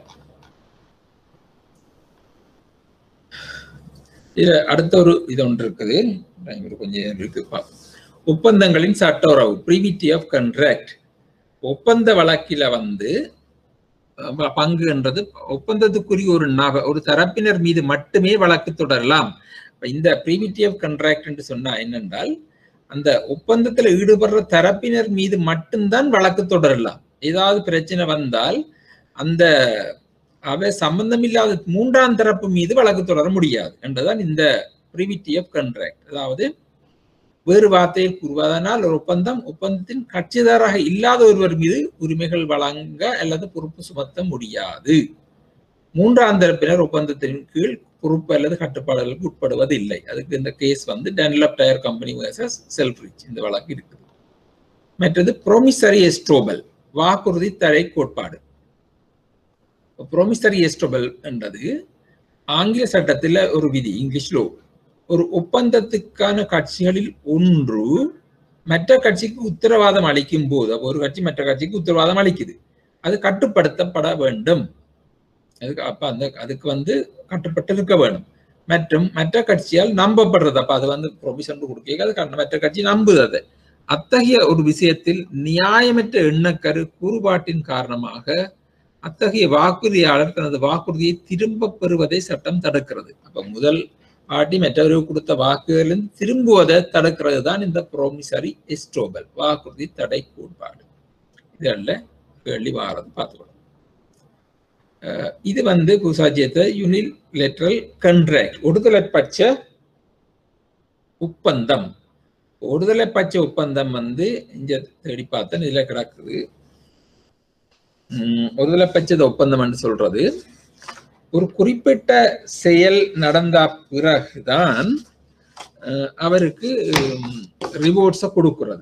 இதுல அடுத்த ஒரு இது ஒன்று இருக்குது கொஞ்சம் இருக்கு ஒப்பந்தங்களின் சட்ட உறவு ப்ரீவிட்டி ஆஃப் கண்ட்ராக்ட் ஒப்பந்த வழக்கில வந்து பங்குன்றது ஒப்பந்தத்துக்குரிய ஒரு நப ஒரு தரப்பினர் மீது மட்டுமே வழக்கு தொடரலாம் இந்த ப்ரீவிட்டி ஆஃப் கண்ட்ராக்ட் என்று சொன்னா என்னென்றால் அந்த ஒப்பந்தத்துல ஈடுபடுற தரப்பினர் மீது மட்டும்தான் வழக்கு தொடரலாம் ஏதாவது பிரச்சனை வந்தால் அந்த அவை சம்பந்தமில்லாத மூன்றாம் தரப்பு மீது வழக்கு தொடர முடியாது என்றுதான் இந்த ப்ரிவிட்டி ஆஃப் கண்ட்ராக்ட் அதாவது வேறு வார்த்தையில் கூறுவதனால் ஒரு ஒப்பந்தம் ஒப்பந்தத்தின் கட்சிதாராக இல்லாத ஒருவர் மீது உரிமைகள் வழங்க அல்லது பொறுப்பு சுமத்த முடியாது மூன்றாம் தரப்பினர் ஒப்பந்தத்தின் கீழ் பொறுப்பு அல்லது கட்டுப்பாடுகளுக்கு உட்படுவது இல்லை அதுக்கு இந்த கேஸ் வந்து Dunlop tyre company versus Selfridge இந்த வழக்கு இருக்குது மற்றது ப்ரொமிசரி எஸ்ட்ரோபல் வாக்குறுதி தடை கோட்பாடு ப்ரொமிசரி எஸ்ட்ரோபல் என்றது ஆங்கில சட்டத்தில் ஒரு விதி இங்கிலீஷ் லோ ஒரு ஒப்பந்தத்துக்கான கட்சிகளில் ஒன்று மற்ற கட்சிக்கு உத்தரவாதம் அளிக்கும் போது ஒரு கட்சி மற்ற கட்சிக்கு உத்தரவாதம் அளிக்குது அது கட்டுப்படுத்தப்பட வேண்டும் அதுக்கு அப்ப அந்த அதுக்கு வந்து கட்டுப்பட்டு இருக்க வேணும் மற்றும் மற்ற கட்சியால் நம்பப்படுறது அப்ப அது வந்து ப்ரொவிஷன் கொடுக்க அது மற்ற கட்சி நம்புது அது அத்தகைய ஒரு விஷயத்தில் நியாயமற்ற எண்ணக்கரு கூறுபாட்டின் காரணமாக அத்தகைய வாக்குறுதியாளர் தனது வாக்குறுதியை திரும்ப பெறுவதை சட்டம் தடுக்கிறது அப்ப முதல் பாட்டி மற்றவர்கள் கொடுத்த வாக்குகளில் திரும்புவதை தடுக்கிறது தான் இந்த ப்ரோமிசரி எஸ்ட்ரோபல் வாக்குறுதி தடை கோட்பாடு இதெல்லாம் கேள்வி வாரது பார்த்துக்கணும் இது வந்து குசாஜியத்தை யூனில் லெட்ரல் கண்ட்ராக்ட் ஒடுதலை பட்ச ஒப்பந்தம் ஒடுதலை பட்ச ஒப்பந்தம் வந்து இங்க தேடி பார்த்தேன் இதுல கிடக்குது ஒருதலை பட்ச ஒப்பந்தம் சொல்றது ஒரு குறிப்பிட்ட செயல் நடந்த பிறகுதான் அவருக்கு ரிவோர்ட்ஸை கொடுக்கிறது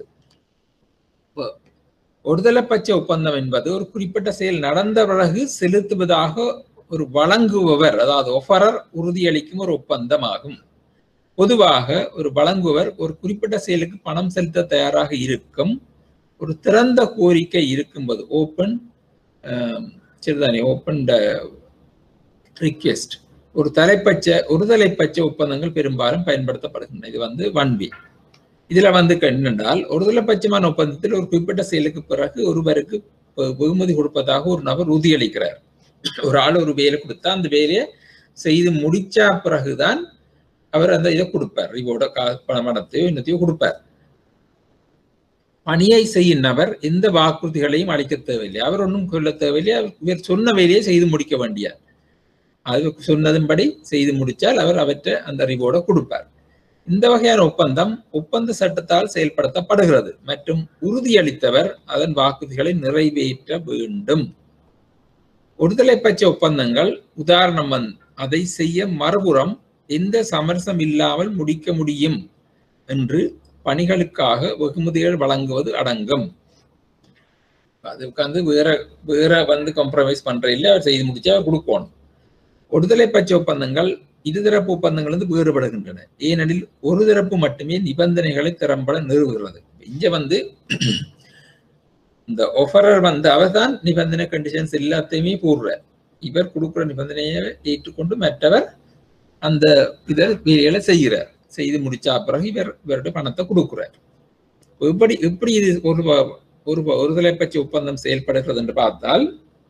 ஒருதலை பட்ச ஒப்பந்தம் என்பது ஒரு குறிப்பிட்ட செயல் நடந்த பிறகு செலுத்துவதாக ஒரு வழங்குபவர் அதாவது ஒஃபரர் உறுதியளிக்கும் ஒரு ஒப்பந்தம் ஆகும் பொதுவாக ஒரு வழங்குபவர் ஒரு குறிப்பிட்ட செயலுக்கு பணம் செலுத்த தயாராக இருக்கும் ஒரு திறந்த கோரிக்கை இருக்கும்போது ஓப்பன் சரிதானே ஓப்பன் ரிக்வெஸ்ட் ஒரு தலைப்பட்ச ஒரு தலைப்பட்ச ஒப்பந்தங்கள் பெரும்பாலும் பயன்படுத்தப்படுகின்றன இது வந்து ஒன் வே இதுல வந்து என்னென்றால் ஒரு தலைப்பட்சமான ஒப்பந்தத்தில் ஒரு குறிப்பிட்ட செயலுக்கு பிறகு ஒருவருக்கு வெகுமதி கொடுப்பதாக ஒரு நபர் உறுதியளிக்கிறார் ஒரு ஆள் ஒரு வேலை கொடுத்தா அந்த வேலையை செய்து முடிச்சா பிறகுதான் அவர் அந்த இதை கொடுப்பார் ரிவோட கா பணத்தையோ என்னத்தையோ கொடுப்பார் பணியை செய்யும் நபர் எந்த வாக்குறுதிகளையும் அளிக்க தேவையில்லை அவர் ஒன்றும் சொல்ல தேவையில்லை இவர் சொன்ன வேலையை செய்து முடிக்க வேண்டியார் அது சொன்னதன்படி செய்து முடிச்சால் அவர் அவற்றை அந்த ரிவோட கொடுப்பார் இந்த வகையான ஒப்பந்தம் ஒப்பந்த சட்டத்தால் செயல்படுத்தப்படுகிறது மற்றும் உறுதியளித்தவர் அதன் வாக்குறுதிகளை நிறைவேற்ற வேண்டும் ஒருதலை பட்ச ஒப்பந்தங்கள் உதாரணம் அதை செய்ய மறுபுறம் எந்த சமரசம் இல்லாமல் முடிக்க முடியும் என்று பணிகளுக்காக வெகுமதிகள் வழங்குவது அடங்கும் அதுக்கு வந்து வேற வேற வந்து காம்ப்ரமைஸ் பண்ற இல்லை அவர் செய்து முடிச்சு அவர் கொடுக்கணும் ஒருதலை பட்ச ஒப்பந்தங்கள் இருதரப்பு ஒப்பந்தங்கள் வந்து வேறுபடுகின்றன ஏனெனில் ஒரு தரப்பு மட்டுமே நிபந்தனைகளை திறம்பட நிறுவுகிறது இங்க வந்து இந்த ஒஃபரர் வந்து அவர் தான் நிபந்தனை கண்டிஷன்ஸ் எல்லாத்தையுமே போடுறார் இவர் கொடுக்குற நிபந்தனையை ஏற்றுக்கொண்டு மற்றவர் அந்த இதை வேலைகளை செய்கிறார் செய்து முடிச்ச பிறகு இவர் இவருடைய பணத்தை கொடுக்குறார் எப்படி எப்படி இது ஒரு வ- ஒரு வ- ஒருதலை பட்ச ஒப்பந்தம் செயல்படுகிறது என்று பார்த்தால்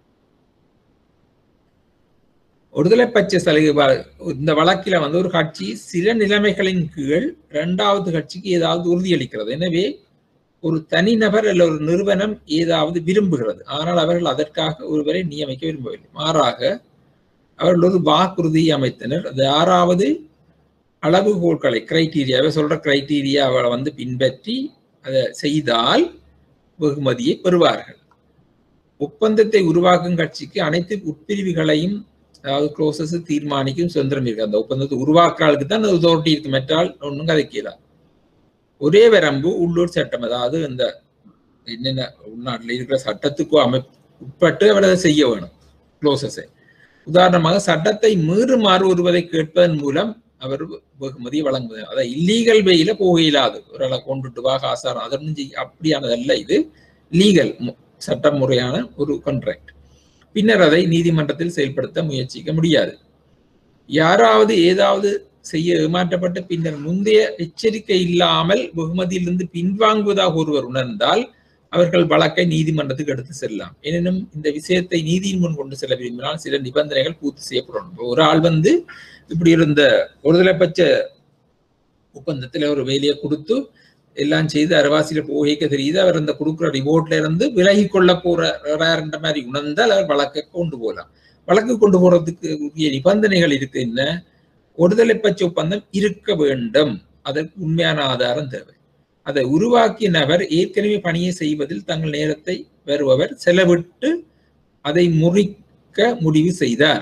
ஒருதலை பட்ச சலுகை வ- இந்த வழக்கில வந்து ஒரு கட்சி சில நிலைமைகளின் கீழ் இரண்டாவது கட்சிக்கு ஏதாவது உறுதியளிக்கிறது எனவே ஒரு தனிநபர் அல்ல ஒரு நிறுவனம் ஏதாவது விரும்புகிறது ஆனால் அவர்கள் அதற்காக ஒருவரை நியமிக்க விரும்பவில்லை மாறாக அவர்கள் ஒரு வாக்குறுதியை அமைத்தனர் அது ஆறாவது அளவுகோல்களை கிரைட்டீரியாவை சொல்ற கிரைட்டீரியாவை வந்து பின்பற்றி அதை செய்தால் வெகுமதியை பெறுவார்கள் ஒப்பந்தத்தை உருவாக்கும் கட்சிக்கு அனைத்து உட்பிரிவுகளையும் அதாவது க்ளோசஸ் தீர்மானிக்கும் சுதந்திரம் இருக்கு அந்த ஒப்பந்தத்தை உருவாக்குறாளுக்கு தான் அத்தாரிட்டி இருக்கு மெட்டால் ஒன்றும் கதைக்கலாம் ஒரே வரம்பு உள்ளூர் சட்டம் அதாவது இந்த என்னென்ன உள்நாட்டில் இருக்கிற சட்டத்துக்கு அமை உட்பட்டு அவர் அதை செய்ய வேணும் க்ளோசஸை உதாரணமாக சட்டத்தை மீறுமாறு ஒருவரை கேட்பதன் மூலம் அவர் வெகுமதியை வழங்குவது அதை இல்லீகல் வேயில போக இயலாது ஒரு ஆளை கொண்டுட்டு வா காசாரம் அதொன்னும் செய்ய அப்படியானதல்ல இது லீகல் சட்டம் முறையான ஒரு கான்ட்ராக்ட் பின்னர் அதை நீதிமன்றத்தில் செயல்படுத்த முயற்சிக்க முடியாது யாராவது ஏதாவது செய்ய ஏமாற்றப்பட்ட பின்னர் முந்தைய எச்சரிக்கை இல்லாமல் வெகுமதியிலிருந்து பின்வாங்குவதாக ஒருவர் உணர்ந்தால் அவர்கள் வழக்கை நீதிமன்றத்துக்கு எடுத்து செல்லலாம் எனினும் இந்த விஷயத்தை நீதியின் முன் கொண்டு செல்ல விரும்பினால் சில நிபந்தனைகள் பூர்த்தி செய்யப்படணும் இப்போ ஒரு ஆள் வந்து இப்படி இருந்த ஒருதலைப்பட்ச ஒப்பந்தத்துல ஒரு வேலையை கொடுத்து எல்லாம் செய்து அரவாசியில போகிக்க தெரியுது அவர் அந்த கொடுக்குற ரிவோர்ட்ல இருந்து விலகி கொள்ள போறாருன்ற மாதிரி உணர்ந்தால் அவர் வழக்கை கொண்டு போகலாம் வழக்கு கொண்டு போறதுக்கு உரிய நிபந்தனைகள் இருக்கு என்ன ஒருதலைப்பட்ச ஒப்பந்தம் இருக்க வேண்டும் அதற்கு உண்மையான ஆதாரம் தேவை அதை உருவாக்கிய நபர் ஏற்கனவே பணியை செய்வதில் தங்கள் நேரத்தை வருபவர் செலவிட்டு அதை முறிக்க முடிவு செய்தார்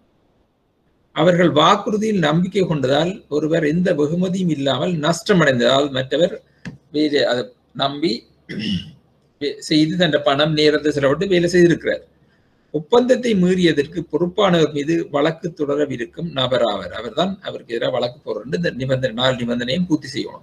அவர்கள் வாக்குறுதியில் நம்பிக்கை கொண்டதால் ஒருவர் எந்த வெகுமதியும் இல்லாமல் நஷ்டமடைந்ததால் மற்றவர் வேலை அதை நம்பி செய்து தன் பணம் நேரத்தை செலவிட்டு வேலை செய்திருக்கிறார் ஒப்பந்தத்தை மீறியதற்கு பொறுப்பானவர் மீது வழக்கு தொடரவிருக்கும் நபர் ஆவர் அவர்தான் அவருக்கு எதிராக வழக்கு போடுறது இந்த நிபந்தனை நாலு நிபந்தனையும் பூர்த்தி செய்யணும்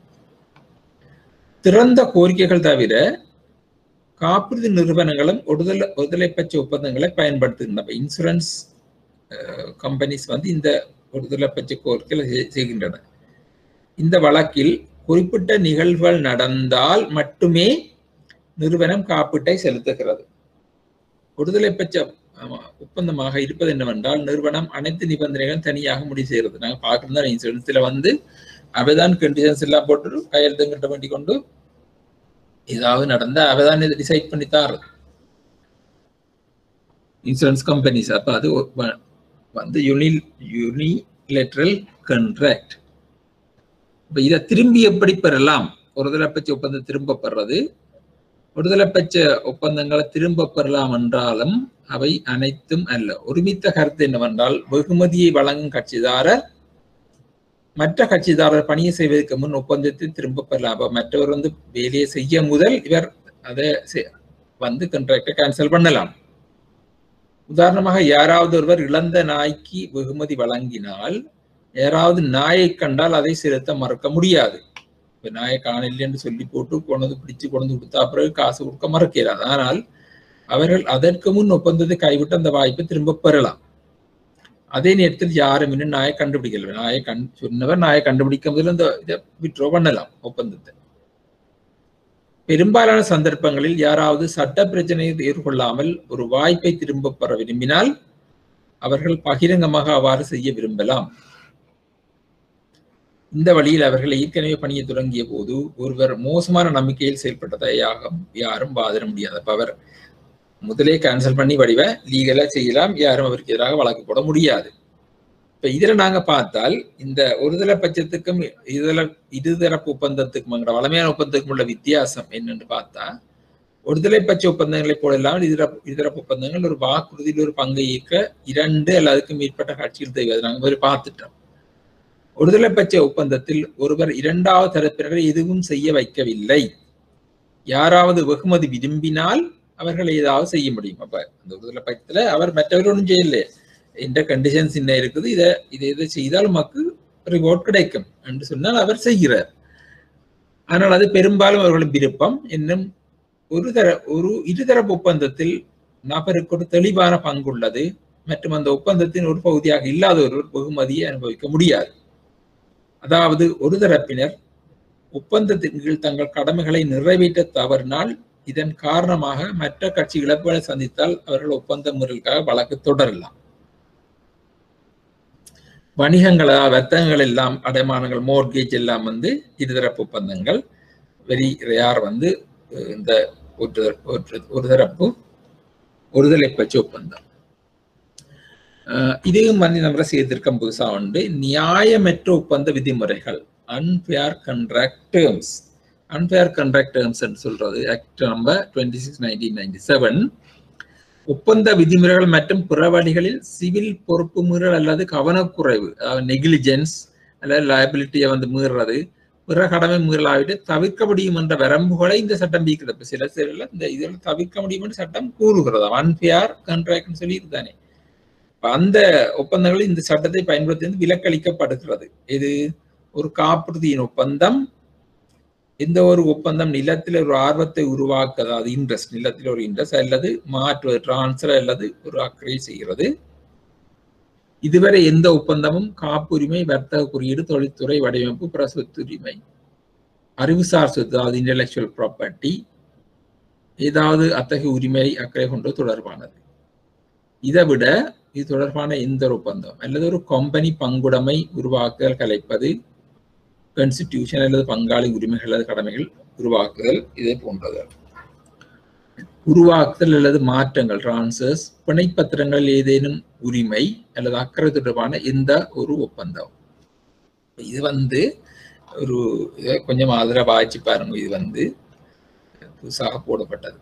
திறந்த கோரிக்கைகள் தவிர காப்பீடு நிறுவனங்களும் ஒருதலை ஒருதலைப்பட்ச ஒப்பந்தங்களை பயன்படுத்துகின்றன இன்சூரன்ஸ் கம்பெனிஸ் வந்து இந்த ஒருதலைப்பட்ச கோரிக்கைகளை செய்கின்றன இந்த வழக்கில் குறிப்பிட்ட நிகழ்வுகள் நடந்தால் மட்டுமே நிறுவனம் காப்பீட்டை செலுத்துகிறது ஒருதலைப்பட்ச ஒப்பந்தமாக இருப்பது என்னவென்றால் நிறுவனம் அனைத்து நிபந்தனைகளும் தனியாக முடிவு செய்கிறது நாங்கள் பார்க்கணும் தான் இன்சூரன்ஸ்ல வந்து அவைதான் கண்டிஷன்ஸ் எல்லாம் போட்டு கையெழுத்து கட்ட வேண்டி கொண்டு ஏதாவது நடந்தா அவைதான் இதை டிசைட் பண்ணி தாருது இன்சூரன்ஸ் கம்பெனிஸ் அப்ப அது வந்து யூனி யூனிலேட்ரல் கண்ட்ராக்ட் இப்ப இதை திரும்பி எப்படி பெறலாம் ஒருதலை பட்ச ஒப்பந்தம் திரும்ப பெறது ஒருதலை பட்ச ஒப்பந்தங்களை திரும்ப பெறலாம் என்றாலும் அவை அனைத்தும் அல்ல ஒருமித்த கருத்து என்னவென்றால் வெகுமதியை வழங்கும் கட்சிதாரர் மற்ற கட்சிதாரர் பணியை செய்வதற்கு முன் ஒப்பந்தத்தை திரும்ப பெறலாம் அப்ப மற்றவர் வந்து வேலையை செய்ய முதல் இவர் அதை வந்து கண்ட்ராக்டை கேன்சல் பண்ணலாம் உதாரணமாக யாராவது ஒருவர் இழந்த நாய்க்கு வெகுமதி வழங்கினால் யாராவது நாயை கண்டால் அதை செலுத்த மறக்க முடியாது இப்ப நாயை காணல என்று சொல்லி போட்டு கொண்டு பிடிச்சு கொண்டு கொடுத்தா பிறகு காசு கொடுக்க மறக்கிறார் ஆனால் அவர்கள் அதற்கு முன் ஒப்பந்தத்தை கைவிட்டு அந்த வாய்ப்பை திரும்ப பெறலாம் அதே நேரத்தில் யாரும் இன்னும் நாயை கண்டுபிடிக்கல நாயை கண் சொன்னவர் நாயை கண்டுபிடிக்க முதல்ல இந்த இதை விட்ரோ பண்ணலாம் ஒப்பந்தத்தை பெரும்பாலான சந்தர்ப்பங்களில் யாராவது சட்ட பிரச்சனையை எதிர்கொள்ளாமல் ஒரு வாய்ப்பை திரும்ப பெற விரும்பினால் அவர்கள் பகிரங்கமாக அவ்வாறு செய்ய விரும்பலாம் இந்த வழியில் அவர்கள் ஏற்கனவே பணியை தொடங்கிய போது ஒருவர் மோசமான நம்பிக்கையில் செயல்பட்டதையாக யாரும் வாதிட முடியாது அப்ப அவர் முதலே கேன்சல் பண்ணி வடிவ லீகலா செய்யலாம் யாரும் அவருக்கு எதிராக வழக்கு போட முடியாது இப்ப இதுல நாங்க பார்த்தால் இந்த ஒருதலை பட்சத்துக்கும் இதுல இருதரப்பு ஒப்பந்தத்துக்கும் வளமையான ஒப்பந்தத்துக்கும் உள்ள வித்தியாசம் என்னன்னு பார்த்தா ஒருதலை பட்ச ஒப்பந்தங்களை போல இல்லாமல் இதரப்பு இதரப்பு ஒப்பந்தங்கள் ஒரு வாக்குறுதியில் ஒரு பங்கை ஈர்க்க இரண்டு அல்லது அதுக்கு மேற்பட்ட கட்சிகள் தேவை அதை நாங்கள் பார்த்துட்டோம் ஒருதலை பட்ச ஒப்பந்தத்தில் ஒருவர் இரண்டாவது தரப்பினரை எதுவும் செய்ய வைக்கவில்லை யாராவது வெகுமதி விரும்பினால் அவர்கள் ஏதாவது செய்ய முடியும் அப்ப அந்த ஒருதலை பட்சத்துல அவர் மற்றவர் ஒன்றும் செய்யல இந்த கண்டிஷன்ஸ் என்ன இருக்குது இதை இதை இதை செய்தால் உமக்கு ரிவார்ட் கிடைக்கும் என்று சொன்னால் அவர் செய்கிறார் ஆனால் அது பெரும்பாலும் அவர்களின் விருப்பம் இன்னும் ஒரு தர ஒரு இருதரப்பு ஒப்பந்தத்தில் நபருக்கு ஒரு தெளிவான பங்குள்ளது மற்றும் அந்த ஒப்பந்தத்தின் ஒரு பகுதியாக இல்லாத ஒருவர் வெகுமதியை அனுபவிக்க முடியாது அதாவது ஒரு தரப்பினர் ஒப்பந்தத்தின் கீழ் தங்கள் கடமைகளை நிறைவேற்ற தவறினால் இதன் காரணமாக மற்ற கட்சி இழப்புகளை சந்தித்தால் அவர்கள் ஒப்பந்த முறைகளுக்காக வழக்கு தொடரலாம் வணிகங்களா வர்த்தகங்கள் எல்லாம் அடைமானங்கள் மோர்கேஜ் எல்லாம் வந்து இருதரப்பு ஒப்பந்தங்கள் வெரி ரேர் வந்து அஹ், இந்த ஒரு ஒரு- ஒரு தரப்பு ஒருதலை பட்ச ஒப்பந்தம் அஹ், இதையும் வந்து நம்ம சேர்த்திருக்க புதுசா உண்டு நியாயமற்ற ஒப்பந்த விதிமுறைகள் unfair contract terms unfair contract terms சொல்றது act number twenty six nineteen ninety seven ஒப்பந்த விதிமுறைகள் மற்றும் பிற வழிகளில் சிவில் பொறுப்பு மீறல் அல்லது கவனக்குறைவு அதாவது நெகிலிஜென்ஸ் அல்லது லயபிலிட்டியை வந்து மீறுறது பிற கடமை மீறலாவிட்டு தவிர்க்க முடியும் என்ற வரம்புகளை இந்த சட்டம் நீக்கிறது இப்ப சில சில இந்த இதில் தவிர்க்க முடியும் என்று சட்டம் கூறுகிறது அன்பியார் கண்ட்ராக்ட்னு சொல்லி இருக்குதானே இப்ப அந்த ஒப்பந்தங்கள் இந்த சட்டத்தை பயன்படுத்தி வந்து விலக்களிக்கப்படுகிறது இது ஒரு காப்புறுதியின் ஒப்பந்தம் எந்த ஒரு ஒப்பந்தம் நிலத்தில் ஒரு ஆர்வத்தை உருவாக்க அதாவது இன்ட்ரெஸ்ட் நிலத்தில் ஒரு இன்ட்ரெஸ்ட் அல்லது மாற்றுவது டிரான்ஸ்ஃபர் அல்லது ஒரு அக்கறை செய்கிறது இதுவரை எந்த ஒப்பந்தமும் காப்புரிமை வர்த்தக குறியீடு தொழில்துறை வடிவமைப்பு பிற சொத்துரிமை அறிவுசார் சொத்து அதாவது இன்டலெக்சுவல் ப்ராப்பர்ட்டி ஏதாவது அத்தகைய உரிமை அக்கறை கொண்டு தொடர்பானது இதை விட இது தொடர்பான எந்த ஒரு ஒப்பந்தம் அல்லது ஒரு கம்பெனி பங்குடைமை உருவாக்குதல் கலைப்பது கான்ஸ்டிடியூஷன் அல்லது பங்காளி உரிமைகள் அல்லது கடமைகள் உருவாக்குதல் இதே போன்றது உருவாக்குதல் அல்லது மாற்றங்கள் டிரான்சர்ஸ் பிணைப்பத்திரங்கள் ஏதேனும் உரிமை அல்லது அக்கறை தொடர்பான எந்த ஒரு ஒப்பந்தம் இது வந்து ஒரு இதை கொஞ்சம் ஆதரவு ஆய்ச்சி பாருங்க இது வந்து புதுசாக போடப்பட்டது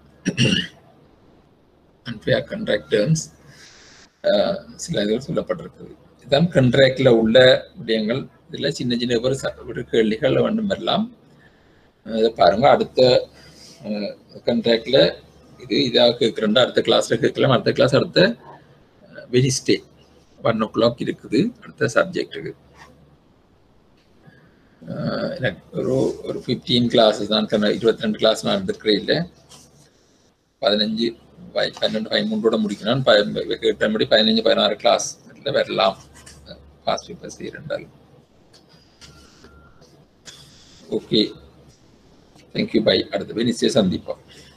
அன்ஃபேர் கண்ட்ராக்டர்ஸ் சில இதுகள் சொல்லப்பட்டிருக்குது இதுதான் கண்ட்ராக்ட்ல உள்ள விடயங்கள் இதில் சின்ன சின்ன ஒரு ச- ஒரு கேள்விகள் வேண்டும் வரலாம் அஹ் இதை பாருங்க அடுத்த கண்ட்ராக்ட்ல இது இதாக கேட்குறேன் அடுத்த கிளாஸ்ல கேட்கலாம் அடுத்த கிளாஸ் அடுத்த வெனிஸ்டே ஒன் ஓ கிளாக் இருக்குது அடுத்த சப்ஜெக்ட்டுக்கு எனக்கு ஒரு ஒரு ஃபிஃப்டீன் கிளாஸஸ் தான் கண்ண- இருபத்தி ரெண்டு கிளாஸ் நான் எடுத்துக்கிறேன் இல்லை பதினஞ்சு பை- பன்னெண்டு பதிமூன்றோட முடிக்கணும் ப- கேட்டபடி பதினஞ்சு பதினாறு கிளாஸ் வரலாம் பாஸ்ட் பேப்பர்ஸ் இரண்டால் ஓகே தேங்க்யூ பை அடுத்த போய் நிச்சயம் சந்திப்போம்